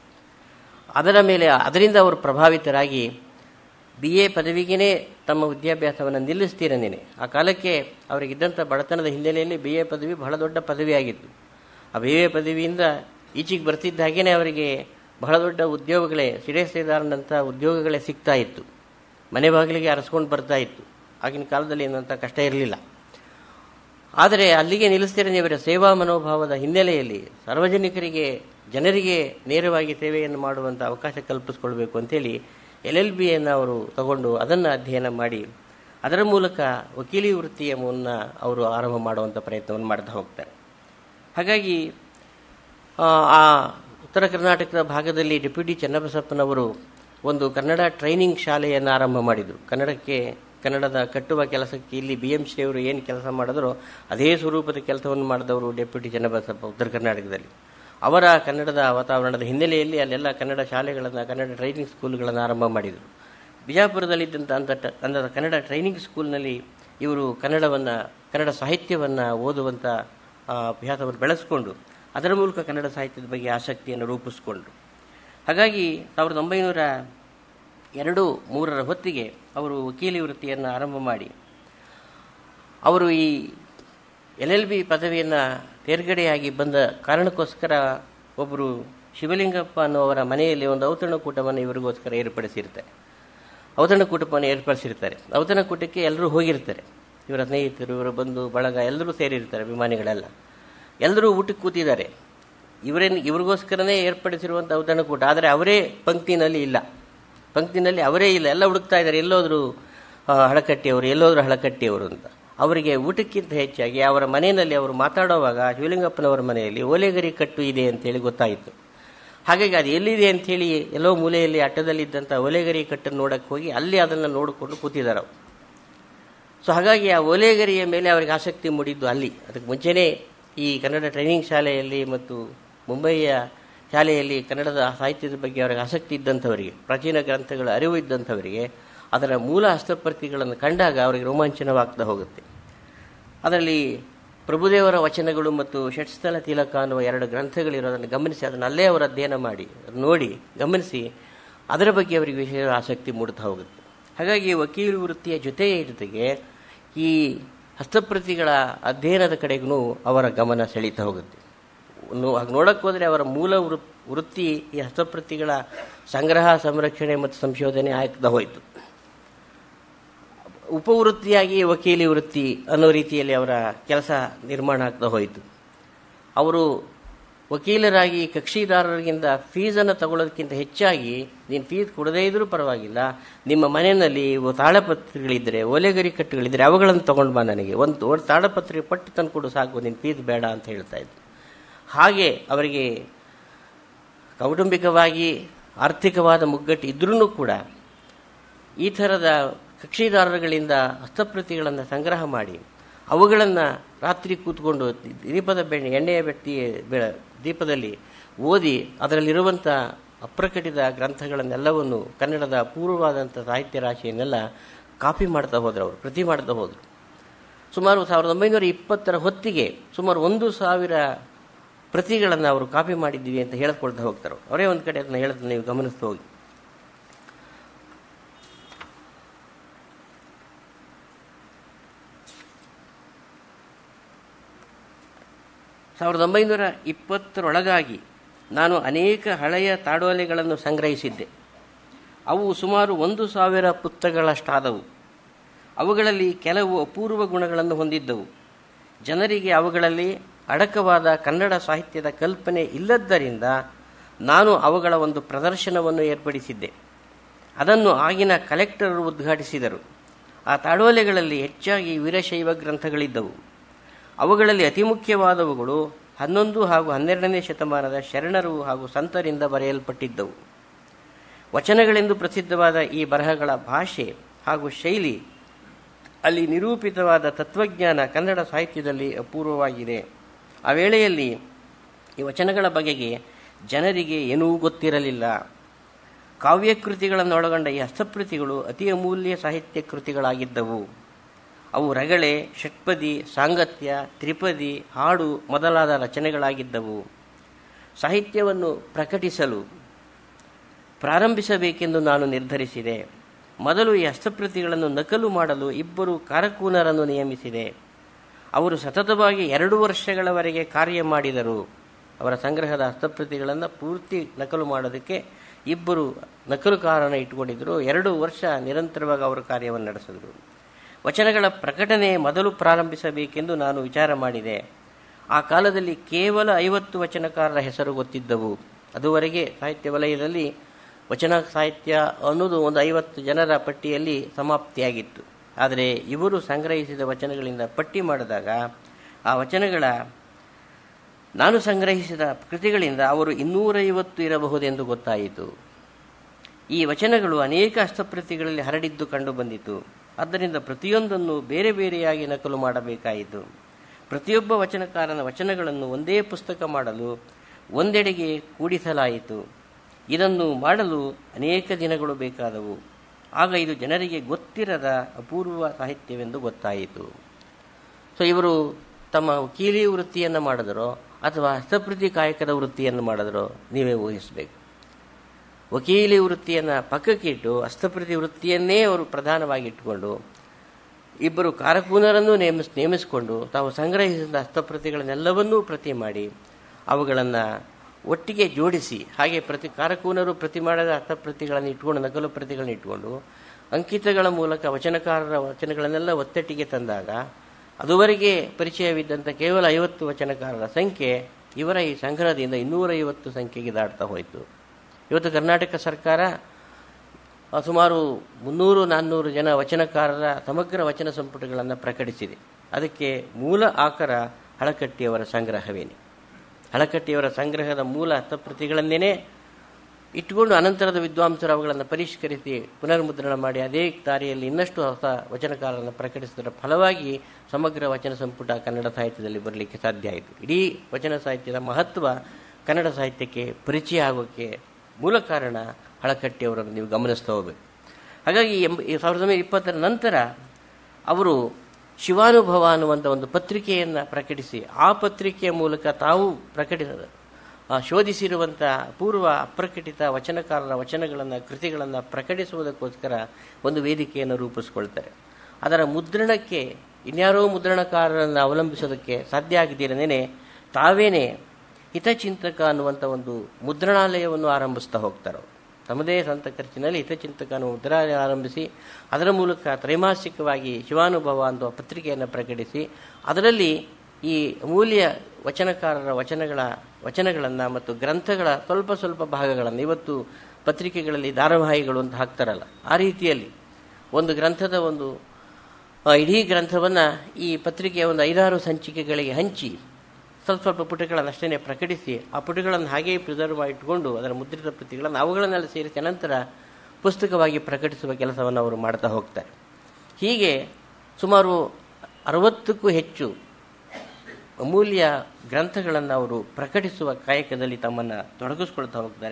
ಅದರ ಮೇಲೆ ಅದರಿಂದ ಅವರು ಪ್ರಭಾವಿತರಾಗಿ ಬಿ ಎ ಪದವಿಗೇ ತಮ್ಮ ವಿದ್ಯಾಭ್ಯಾಸವನ್ನು ನಿಲ್ಲಿಸ್ತೀರನೇನೆ ಆ ಕಾಲಕ್ಕೆ ಅವರಿಗಿದ್ದಂಥ ಬಡತನದ ಹಿನ್ನೆಲೆಯಲ್ಲಿ ಬಿ ಎ ಪದವಿ ಬಹಳ ದೊಡ್ಡ ಪದವಿಯಾಗಿತ್ತು ಆ ಬಿ ಎ ಪದವಿಯಿಂದ ಈಚೆಗೆ ಬರ್ತಿದ್ದ ಹಾಗೇ ಅವರಿಗೆ ಬಹಳ ದೊಡ್ಡ ಉದ್ಯೋಗಗಳೇ ಸಿಡೇಸೇದಾರನಂಥ ಉದ್ಯೋಗಗಳೇ ಸಿಗ್ತಾ ಇತ್ತು ಮನೆ ಬಾಗಿಲಿಗೆ ಅರಸ್ಕೊಂಡು ಬರ್ತಾ ಇತ್ತು ಆಗಿನ ಕಾಲದಲ್ಲಿ ಏನಂತ ಕಷ್ಟ ಇರಲಿಲ್ಲ ಆದರೆ ಅಲ್ಲಿಗೆ ನಿಲ್ಲಿಸ್ತೀರ ಇವರ ಸೇವಾ ಮನೋಭಾವದ ಹಿನ್ನೆಲೆಯಲ್ಲಿ ಸಾರ್ವಜನಿಕರಿಗೆ ಜನರಿಗೆ ನೇರವಾಗಿ ಸೇವೆಯನ್ನು ಮಾಡುವಂಥ ಅವಕಾಶ ಕಲ್ಪಿಸ್ಕೊಳ್ಬೇಕು ಅಂತೇಳಿ ಎಲ್ ಎಲ್ ಬಿಯನ್ನು ಅವರು ತಗೊಂಡು ಅದನ್ನು ಅಧ್ಯಯನ ಮಾಡಿ ಅದರ ಮೂಲಕ ವಕೀಲಿ ವೃತ್ತಿಯ ಮುನ್ನ ಅವರು ಆರಂಭ ಮಾಡುವಂಥ ಪ್ರಯತ್ನವನ್ನು ಮಾಡ್ತಾ ಹೋಗ್ತಾರೆ ಹಾಗಾಗಿ ಆ ಉತ್ತರ ಕರ್ನಾಟಕದ ಭಾಗದಲ್ಲಿ ಡೆಪ್ಯೂಟಿ ಚನ್ನಬಸಪ್ಪನವರು ಒಂದು ಕನ್ನಡ ಟ್ರೈನಿಂಗ್ ಶಾಲೆಯನ್ನು ಆರಂಭ ಮಾಡಿದರು ಕನ್ನಡಕ್ಕೆ ಕನ್ನಡದ ಕಟ್ಟುವ ಕೆಲಸಕ್ಕೆ ಇಲ್ಲಿ ಬಿ ಎಂ ಶ್ರೀ ಅವರು ಏನು ಕೆಲಸ ಮಾಡಿದರೋ ಅದೇ ಸ್ವರೂಪದ ಕೆಲಸವನ್ನು ಮಾಡಿದವರು ಡೆಪ್ಯೂಟಿ ಚನ್ನಬಸಪ್ಪ ಉತ್ತರ ಕರ್ನಾಟಕದಲ್ಲಿ ಅವರ ಕನ್ನಡದ ವಾತಾವರಣದ ಹಿನ್ನೆಲೆಯಲ್ಲಿ ಅಲ್ಲೆಲ್ಲ ಕನ್ನಡ ಶಾಲೆಗಳನ್ನು ಕನ್ನಡ ಟ್ರೈನಿಂಗ್ ಸ್ಕೂಲ್ಗಳನ್ನು ಆರಂಭ ಮಾಡಿದರು ಬಿಜಾಪುರದಲ್ಲಿದ್ದಂಥ ಅಂತ ಅಂದ ಕನ್ನಡ ಟ್ರೈನಿಂಗ್ ಸ್ಕೂಲ್ನಲ್ಲಿ ಇವರು ಕನ್ನಡವನ್ನು ಕನ್ನಡ ಸಾಹಿತ್ಯವನ್ನು ಓದುವಂಥ ಅಭ್ಯಾಸವನ್ನು ಬೆಳೆಸ್ಕೊಂಡು ಅದರ ಮೂಲಕ ಕನ್ನಡ ಸಾಹಿತ್ಯದ ಬಗ್ಗೆ ಆಸಕ್ತಿಯನ್ನು ರೂಪಿಸ್ಕೊಂಡ್ರು ಹಾಗಾಗಿ ಸಾವಿರದ ಒಂಬೈನೂರ ಎರಡು ಮೂರರ ಹೊತ್ತಿಗೆ ಅವರು ವಕೀಲಿ ವೃತ್ತಿಯನ್ನು ಆರಂಭ ಮಾಡಿ ಅವರು ಈ ಎಲ್ ಎಲ್ ಬಿ ಪದವಿಯನ್ನು ತೇರ್ಗಡೆಯಾಗಿ ಬಂದ ಕಾರಣಕ್ಕೋಸ್ಕರ ಒಬ್ಬರು ಶಿವಲಿಂಗಪ್ಪ ಅನ್ನುವರ ಮನೆಯಲ್ಲಿ ಒಂದು ಔತಣಕೂಟವನ್ನು ಇವರಿಗೋಸ್ಕರ ಏರ್ಪಡಿಸಿರ್ತಾರೆ ಔತಣಕೂಟವನ್ನು ಏರ್ಪಡಿಸಿರ್ತಾರೆ ಔತಣಕೂಟಕ್ಕೆ ಎಲ್ಲರೂ ಹೋಗಿರ್ತಾರೆ ಇವರ ಸ್ನೇಹಿತರು ಇವರ ಬಂಧು ಬಳಗ ಎಲ್ಲರೂ ಸೇರಿರ್ತಾರೆ ಅಭಿಮಾನಿಗಳೆಲ್ಲ ಎಲ್ಲರೂ ಊಟಕ್ಕೆ ಕೂತಿದ್ದಾರೆ ಇವರೇನು ಇವ್ರಿಗೋಸ್ಕರನೇ ಏರ್ಪಡಿಸಿರುವಂಥ ಔತಣಕೂಟ ಆದರೆ ಅವರೇ ಪಂಕ್ತಿನಲ್ಲಿ ಇಲ್ಲ ಪಂಕ್ತಿನಲ್ಲಿ ಅವರೇ ಇಲ್ಲ ಎಲ್ಲ ಹುಡುಕ್ತಾ ಇದ್ದಾರೆ ಎಲ್ಲೋದ್ರು ಹಳಕಟ್ಟಿಯವರು ಎಲ್ಲೋದ್ರು ಹಳಕಟ್ಟಿಯವರು ಅಂತ ಅವರಿಗೆ ಊಟಕ್ಕಿಂತ ಹೆಚ್ಚಾಗಿ ಅವರ ಮನೆಯಲ್ಲಿ ಅವರು ಮಾತಾಡುವಾಗ ಶಿವಲಿಂಗಪ್ಪನವರ ಮನೆಯಲ್ಲಿ ಓಲೆಗರಿ ಕಟ್ಟು ಇದೆ ಅಂತೇಳಿ ಗೊತ್ತಾಯಿತು ಹಾಗಾಗಿ ಅದು ಎಲ್ಲಿದೆ ಅಂಥೇಳಿ ಎಲ್ಲೋ ಮೂಲೆಯಲ್ಲಿ ಅಟ್ಟದಲ್ಲಿದ್ದಂಥ ಓಲೆಗರಿ ಕಟ್ಟನ್ನು ನೋಡಕ್ಕೆ ಹೋಗಿ ಅಲ್ಲಿ ಅದನ್ನು ನೋಡಿಕೊಂಡು ಕೂತಿದ್ದಾರೆ ಅವರು ಸೊ ಹಾಗಾಗಿ ಆ ಓಲೆಗರಿಯ ಮೇಲೆ ಅವರಿಗೆ ಆಸಕ್ತಿ ಮೂಡಿದ್ದು ಅಲ್ಲಿ ಅದಕ್ಕೆ ಮುಂಚೆನೇ ಈ ಕನ್ನಡ ಟ್ರೈನಿಂಗ್ ಶಾಲೆಯಲ್ಲಿ ಮತ್ತು ಮುಂಬಯಿಯ ಶಾಲೆಯಲ್ಲಿ ಕನ್ನಡದ ಸಾಹಿತ್ಯದ ಬಗ್ಗೆ ಅವರಿಗೆ ಆಸಕ್ತಿ ಇದ್ದಂಥವರಿಗೆ ಪ್ರಾಚೀನ ಗ್ರಂಥಗಳ ಅರಿವು ಇದ್ದಂಥವರಿಗೆ ಅದರ ಮೂಲ ಹಸ್ತಪ್ರತಿಗಳನ್ನು ಕಂಡಾಗ ಅವರಿಗೆ ರೋಮಾಂಚನವಾಗ್ತಾ ಹೋಗುತ್ತೆ ಅದರಲ್ಲಿ ಪ್ರಭುದೇವರ ವಚನಗಳು ಮತ್ತು ಷಟ್ಸ್ಥಲ ತಿಲಕ ಅನ್ನುವ ಎರಡು ಗ್ರಂಥಗಳಿರೋದನ್ನು ಗಮನಿಸಿ ಅದನ್ನು ಅಲ್ಲೇ ಅವರು ಅಧ್ಯಯನ ಮಾಡಿ ನೋಡಿ ಗಮನಿಸಿ ಅದರ ಬಗ್ಗೆ ಅವರಿಗೆ ವಿಶೇಷ ಆಸಕ್ತಿ ಮೂಡ್ತಾ ಹೋಗುತ್ತೆ ಹಾಗಾಗಿ ವಕೀಲ ವೃತ್ತಿಯ ಜೊತೆಯ ಜೊತೆಗೆ ಈ ಹಸ್ತಪ್ರತಿಗಳ ಅಧ್ಯಯನದ ಕಡೆಗೂ ಅವರ ಗಮನ ಸೆಳೀತಾ ಹೋಗುತ್ತೆ ಹಾಗೆ ನೋಡಕ್ಕೆ ಹೋದರೆ ಅವರ ಮೂಲ ವೃತ್ತಿ ಈ ಹಸ್ತಪ್ರತಿಗಳ ಸಂಗ್ರಹ ಸಂರಕ್ಷಣೆ ಮತ್ತು ಸಂಶೋಧನೆ ಆಗ್ತಾ ಹೋಯಿತು ಉಪವೃತ್ತಿಯಾಗಿ ವಕೀಲಿ ವೃತ್ತಿ ಅನ್ನೋ ರೀತಿಯಲ್ಲಿ ಅವರ ಕೆಲಸ ನಿರ್ಮಾಣ ಆಗ್ತಾ ಹೋಯಿತು ಅವರು ವಕೀಲರಾಗಿ ಕಕ್ಷಿದಾರರಿಗಿಂತ ಫೀಸನ್ನು ತಗೊಳ್ಳೋದಕ್ಕಿಂತ ಹೆಚ್ಚಾಗಿ ನೀನು ಫೀಸ್ ಕೊಡದೇ ಇದ್ರೂ ಪರವಾಗಿಲ್ಲ ನಿಮ್ಮ ಮನೆಯಲ್ಲಿ ತಾಳಪತ್ರಿಗಳಿದ್ದರೆ ಓಲೆಗರಿ ಕಟ್ಟುಗಳಿದ್ದರೆ ಅವುಗಳನ್ನು ತೊಗೊಂಡು ಬಾ ನನಗೆ ಒಂದು ತಾಳಪತ್ರೆ ಪಟ್ಟು ತಂದು ಕೊಡು ಸಾಕು ನಿನ್ನ ಫೀಸ್ ಬೇಡ ಅಂತ ಹೇಳ್ತಾ ಇದ್ರು ಹಾಗೆ ಅವರಿಗೆ ಕೌಟುಂಬಿಕವಾಗಿ ಆರ್ಥಿಕವಾದ ಮುಗ್ಗಟ್ಟು ಇದ್ರೂ ಕೂಡ ಈ ಥರದ ಕಕ್ಷಿದಾರರುಗಳಿಂದ ಹಸ್ತಪ್ರತಿಗಳನ್ನು ಸಂಗ್ರಹ ಮಾಡಿ ಅವುಗಳನ್ನು ರಾತ್ರಿ ಕೂತ್ಕೊಂಡು ದೀಪದ ಬೆಣ್ಣೆ ಎಣ್ಣೆಯ ಬೆಟ್ಟಿ ಬೆ- ದೀಪದಲ್ಲಿ ಓದಿ ಅದರಲ್ಲಿರುವಂಥ ಅಪ್ರಕಟಿತ ಗ್ರಂಥಗಳನ್ನೆಲ್ಲವನ್ನು ಕನ್ನಡದ ಅಪೂರ್ವವಾದಂಥ ಸಾಹಿತ್ಯ ರಾಶಿಯನ್ನೆಲ್ಲ ಕಾಪಿ ಮಾಡ್ತಾ ಹೋದರು ಅವರು ಪ್ರತಿ ಮಾಡ್ತಾ ಹೋದರು ಸುಮಾರು ಸಾವಿರದ ಒಂಬೈನೂರ ಇಪ್ಪತ್ತರ ಹೊತ್ತಿಗೆ ಸುಮಾರು ಒಂದು ಸಾವಿರ ಪ್ರತಿಗಳನ್ನು ಅವರು ಕಾಪಿ ಮಾಡಿದ್ದೀವಿ ಅಂತ ಹೇಳ್ಕೊಳ್ತಾ ಹೋಗ್ತಾರೆ ಅವರೇ ಒಂದು ಕಡೆ ಅದನ್ನು ಹೇಳೋದನ್ನ ನೀವು ಗಮನಿಸ್ತಾ ಹೋಗಿ ಸಾವಿರದ ಒಂಬೈನೂರ ಇಪ್ಪತ್ತರೊಳಗಾಗಿ ನಾನು ಅನೇಕ ಹಳೆಯ ತಾಡೋಲೆಗಳನ್ನು ಸಂಗ್ರಹಿಸಿದ್ದೆ ಅವು ಸುಮಾರು ಒಂದು ಸಾವಿರ ಪುಸ್ತಕಗಳಷ್ಟಾದವು ಅವುಗಳಲ್ಲಿ ಕೆಲವು ಅಪೂರ್ವ ಗುಣಗಳನ್ನು ಹೊಂದಿದ್ದವು ಜನರಿಗೆ ಅವುಗಳಲ್ಲಿ ಅಡಕವಾದ ಕನ್ನಡ ಸಾಹಿತ್ಯದ ಕಲ್ಪನೆ ಇಲ್ಲದ್ದರಿಂದ ನಾನು ಅವುಗಳ ಒಂದು ಪ್ರದರ್ಶನವನ್ನು ಏರ್ಪಡಿಸಿದ್ದೆ ಅದನ್ನು ಆಗಿನ ಕಲೆಕ್ಟರ್ ಉದ್ಘಾಟಿಸಿದರು ಆ ತಾಡೋಲೆಗಳಲ್ಲಿ ಹೆಚ್ಚಾಗಿ ವೀರಶೈವ ಗ್ರಂಥಗಳಿದ್ದವು ಅವುಗಳಲ್ಲಿ ಅತಿ ಮುಖ್ಯವಾದವುಗಳು ಹನ್ನೊಂದು ಹಾಗೂ ಹನ್ನೆರಡನೇ ಶತಮಾನದ ಶರಣರು ಹಾಗೂ ಸಂತರಿಂದ ಬರೆಯಲ್ಪಟ್ಟಿದ್ದವು ವಚನಗಳೆಂದು ಪ್ರಸಿದ್ಧವಾದ ಈ ಬರಹಗಳ ಭಾಷೆ ಹಾಗೂ ಶೈಲಿ ಅಲ್ಲಿ ನಿರೂಪಿತವಾದ ತತ್ವಜ್ಞಾನ ಕನ್ನಡ ಸಾಹಿತ್ಯದಲ್ಲಿ ಅಪೂರ್ವವಾಗಿದೆ ಆ ವೇಳೆಯಲ್ಲಿ ಈ ವಚನಗಳ ಬಗೆಗೆ ಜನರಿಗೆ ಏನೂ ಗೊತ್ತಿರಲಿಲ್ಲ ಕಾವ್ಯಕೃತಿಗಳನ್ನೊಳಗೊಂಡ ಈ ಹಸ್ತಪ್ರತಿಗಳು ಅತಿ ಅಮೂಲ್ಯ ಸಾಹಿತ್ಯ ಕೃತಿಗಳಾಗಿದ್ದವು ಅವು ರಗಳೆ ಷಟ್ಪದಿ ಸಾಂಗತ್ಯ ತ್ರಿಪದಿ ಹಾಡು ಮೊದಲಾದ ರಚನೆಗಳಾಗಿದ್ದವು ಸಾಹಿತ್ಯವನ್ನು ಪ್ರಕಟಿಸಲು ಪ್ರಾರಂಭಿಸಬೇಕೆಂದು ನಾನು ನಿರ್ಧರಿಸಿದೆ ಮೊದಲು ಈ ಹಸ್ತಪ್ರತಿಗಳನ್ನು ನಕಲು ಮಾಡಲು ಇಬ್ಬರು ಕಾರಕೂನರನ್ನು ನಿಯಮಿಸಿದೆ ಅವರು ಸತತವಾಗಿ ಎರಡು ವರ್ಷಗಳವರೆಗೆ ಕಾರ್ಯ ಮಾಡಿದರು ಅವರ ಸಂಗ್ರಹದ ಹಸ್ತಪ್ರತಿಗಳನ್ನು ಪೂರ್ತಿ ನಕಲು ಮಾಡೋದಕ್ಕೆ ಇಬ್ಬರು ನಕಲುಕಾರನ ಇಟ್ಟುಕೊಂಡಿದ್ದರು ಎರಡು ವರ್ಷ ನಿರಂತರವಾಗಿ ಅವರು ಕಾರ್ಯವನ್ನು ನಡೆಸಿದರು ವಚನಗಳ ಪ್ರಕಟಣೆ ಮೊದಲು ಪ್ರಾರಂಭಿಸಬೇಕೆಂದು ನಾನು ವಿಚಾರ ಮಾಡಿದೆ ಆ ಕಾಲದಲ್ಲಿ ಕೇವಲ ಐವತ್ತು ವಚನಕಾರರ ಹೆಸರು ಗೊತ್ತಿದ್ದವು ಅದುವರೆಗೆ ಸಾಹಿತ್ಯ ವಲಯದಲ್ಲಿ ವಚನ ಸಾಹಿತ್ಯ ಅನ್ನೋದು ಒಂದು ಐವತ್ತು ಜನರ ಪಟ್ಟಿಯಲ್ಲಿ ಸಮಾಪ್ತಿಯಾಗಿತ್ತು ಆದರೆ ಇವರು ಸಂಗ್ರಹಿಸಿದ ವಚನಗಳಿಂದ ಪಟ್ಟಿ ಮಾಡಿದಾಗ ಆ ವಚನಗಳ ನಾನು ಸಂಗ್ರಹಿಸಿದ ಕೃತಿಗಳಿಂದ ಅವರು ಇನ್ನೂರೈವತ್ತು ಇರಬಹುದೆಂದು ಗೊತ್ತಾಯಿತು ಈ ವಚನಗಳು ಅನೇಕ ಹಸ್ತಪ್ರತಿಗಳಲ್ಲಿ ಹರಡಿದ್ದು ಕಂಡುಬಂದಿತು ಆದ್ದರಿಂದ ಪ್ರತಿಯೊಂದನ್ನು ಬೇರೆ ಬೇರೆಯಾಗಿ ನಕಲು ಮಾಡಬೇಕಾಯಿತು ಪ್ರತಿಯೊಬ್ಬ ವಚನಕಾರನ ವಚನಗಳನ್ನು ಒಂದೇ ಪುಸ್ತಕ ಮಾಡಲು ಒಂದೆಡೆಗೆ ಕೂಡಿಸಲಾಯಿತು ಇದನ್ನು ಮಾಡಲು ಅನೇಕ ದಿನಗಳು ಬೇಕಾದವು ಆಗ ಇದು ಜನರಿಗೆ ಗೊತ್ತಿರದ ಅಪೂರ್ವ ಸಾಹಿತ್ಯವೆಂದು ಗೊತ್ತಾಯಿತು ಸೊ ಇವರು ತಮ್ಮ ವಕೀಲಿ ವೃತ್ತಿಯನ್ನು ಮಾಡಿದರೋ ಅಥವಾ ಹಸ್ತಪ್ರತಿ ಕಾಯಕದ ವೃತ್ತಿಯನ್ನು ಮಾಡಿದರೋ ನೀವೇ ಊಹಿಸಬೇಕು ವಕೀಲಿ ವೃತ್ತಿಯನ್ನು ಪಕ್ಕಕ್ಕಿಟ್ಟು ಹಸ್ತಪ್ರತಿ ವೃತ್ತಿಯನ್ನೇ ಅವರು ಪ್ರಧಾನವಾಗಿ ಇಟ್ಟುಕೊಂಡು ಇಬ್ಬರು ಕಾರಕೂನರನ್ನು ನೇಮಿಸ್ ನೇಮಿಸಿಕೊಂಡು ತಾವು ಸಂಗ್ರಹಿಸಿದ ಹಸ್ತಪ್ರತಿಗಳನ್ನೆಲ್ಲವನ್ನೂ ಪ್ರತಿ ಮಾಡಿ ಅವುಗಳನ್ನು ಒಟ್ಟಿಗೆ ಜೋಡಿಸಿ ಹಾಗೆ ಪ್ರತಿ ಕಾರಕೂನರು ಪ್ರತಿ ಮಾಡಿದ ಹಸ್ತಪ್ರತಿಗಳನ್ನು ಇಟ್ಕೊಂಡು ನಕಲು ಪ್ರತಿಗಳನ್ನು ಇಟ್ಕೊಂಡು ಅಂಕಿತಗಳ ಮೂಲಕ ವಚನಕಾರರ ವಚನಗಳನ್ನೆಲ್ಲ ಒತ್ತಟ್ಟಿಗೆ ತಂದಾಗ ಅದುವರೆಗೆ ಪರಿಚಯವಿದ್ದಂಥ ಕೇವಲ ಐವತ್ತು ವಚನಕಾರರ ಸಂಖ್ಯೆ ಇವರ ಈ ಸಂಗ್ರಹದಿಂದ ಇನ್ನೂರೈವತ್ತು ಸಂಖ್ಯೆಗೆ ದಾಟ್ತಾ ಹೋಯಿತು ಇವತ್ತು ಕರ್ನಾಟಕ ಸರ್ಕಾರ ಆ, ಸುಮಾರು ಮುನ್ನೂರು ನಾನ್ನೂರು ಜನ ವಚನಕಾರರ ಸಮಗ್ರ ವಚನ ಸಂಪುಟಗಳನ್ನು ಪ್ರಕಟಿಸಿದೆ ಅದಕ್ಕೆ ಮೂಲ ಆಕರ ಹಳಕಟ್ಟಿಯವರ ಸಂಗ್ರಹವೇನೆ ಹಳಕಟ್ಟಿಯವರ ಸಂಗ್ರಹದ ಮೂಲ ಹಸ್ತಪ್ರತಿಗಳನ್ನೇ ಇಟ್ಟುಕೊಂಡು ಅನಂತರದ ವಿದ್ವಾಂಸರು ಅವುಗಳನ್ನು ಪರಿಷ್ಕರಿಸಿ ಪುನರ್ಮುದ್ರಣ ಮಾಡಿ ಅದೇ ದಾರಿಯಲ್ಲಿ ಇನ್ನಷ್ಟು ಹೊಸ ವಚನಕಾರರನ್ನು ಪ್ರಕಟಿಸಿದರ ಫಲವಾಗಿ ಸಮಗ್ರ ವಚನ ಸಂಪುಟ ಕನ್ನಡ ಸಾಹಿತ್ಯದಲ್ಲಿ ಬರಲಿಕ್ಕೆ ಸಾಧ್ಯ ಆಯಿತು ಇಡೀ ವಚನ ಸಾಹಿತ್ಯದ ಮಹತ್ವ ಕನ್ನಡ ಸಾಹಿತ್ಯಕ್ಕೆ ಪರಿಚಯ ಆಗೋಕ್ಕೆ ಮೂಲ ಕಾರಣ ಹಳಕಟ್ಟಿಯವರನ್ನು ನೀವು ಗಮನಿಸ್ತಾ ಹೋಗಬೇಕು ಹಾಗಾಗಿ ಎಂಬ ಈ ಸಾವಿರದ ಒಂಬೈನೂರ ಇಪ್ಪತ್ತರ ನಂತರ ಅವರು ಶಿವಾನುಭವ ಅನ್ನುವಂಥ ಒಂದು ಪತ್ರಿಕೆಯನ್ನು ಪ್ರಕಟಿಸಿ ಆ ಪತ್ರಿಕೆಯ ಮೂಲಕ ತಾವು ಪ್ರಕಟಿಸಿದ ಆ, ಶೋಧಿಸಿರುವಂಥ ಪೂರ್ವ ಅಪ್ರಕಟಿತ ವಚನಕಾರರ ವಚನಗಳನ್ನು ಕೃತಿಗಳನ್ನು ಪ್ರಕಟಿಸುವುದಕ್ಕೋಸ್ಕರ ಒಂದು ವೇದಿಕೆಯನ್ನು ರೂಪಿಸ್ಕೊಳ್ತಾರೆ ಅದರ ಮುದ್ರಣಕ್ಕೆ ಇನ್ಯಾರೋ ಮುದ್ರಣಕಾರರನ್ನು ಅವಲಂಬಿಸೋದಕ್ಕೆ ಸಾಧ್ಯ ಆಗಿದ್ದೀರನೇ ತಾವೇನೇ ಹಿತಚಿಂತಕ ಅನ್ನುವಂಥ ಒಂದು ಮುದ್ರಣಾಲಯವನ್ನು ಆರಂಭಿಸ್ತಾ ಹೋಗ್ತಾರೆ ಅವರು. ತಮ್ಮದೇ ಸ್ವಂತ ಖರ್ಚಿನಲ್ಲಿ ಹಿತಚಿಂತಕ ಅನ್ನುವ ಮುದ್ರಾಲಯ ಆರಂಭಿಸಿ ಅದರ ಮೂಲಕ ತ್ರೈಮಾಸಿಕವಾಗಿ ಶಿವಾನುಭವ ಅನ್ನುವ ಪತ್ರಿಕೆಯನ್ನು ಪ್ರಕಟಿಸಿ ಅದರಲ್ಲಿ ಈ ಅಮೂಲ್ಯ ವಚನಕಾರರ ವಚನಗಳ ವಚನಗಳನ್ನು ಮತ್ತು ಗ್ರಂಥಗಳ ಸ್ವಲ್ಪ ಸ್ವಲ್ಪ ಭಾಗಗಳನ್ನು ಇವತ್ತು ಪತ್ರಿಕೆಗಳಲ್ಲಿ ಧಾರಾವಾಹಿಗಳು ಅಂತ ಹಾಕ್ತಾರಲ್ಲ ಆ ರೀತಿಯಲ್ಲಿ ಒಂದು ಗ್ರಂಥದ ಒಂದು ಆ, ಇಡೀ ಗ್ರಂಥವನ್ನು ಈ ಪತ್ರಿಕೆಯ ಒಂದು ಐದಾರು ಸಂಚಿಕೆಗಳಿಗೆ ಹಂಚಿ ಸ್ವಲ್ಪ ಸ್ವಲ್ಪ ಪುಟಗಳನ್ನು ಅಷ್ಟೇ ಪ್ರಕಟಿಸಿ ಆ ಪುಟಗಳನ್ನು ಹಾಗೆಯೇ ಪ್ರಿಸರ್ವ್ ಮಾಡಿ ಇಟ್ಕೊಂಡು ಅದರ ಮುದ್ರಿತ ಪ್ರತಿಗಳನ್ನು ಅವುಗಳನ್ನೆಲ್ಲ ಸೇರಿಸಿ ನಂತರ ಪುಸ್ತಕವಾಗಿ ಪ್ರಕಟಿಸುವ ಕೆಲಸವನ್ನು ಅವರು ಮಾಡ್ತಾ ಹೋಗ್ತಾರೆ ಹೀಗೆ ಸುಮಾರು ಅರವತ್ತಕ್ಕೂ ಹೆಚ್ಚು ಅಮೂಲ್ಯ ಗ್ರಂಥಗಳನ್ನು ಅವರು ಪ್ರಕಟಿಸುವ ಕಾಯಕದಲ್ಲಿ ತಮ್ಮನ್ನು ತೊಡಗಿಸ್ಕೊಳ್ತಾ ಹೋಗ್ತಾರೆ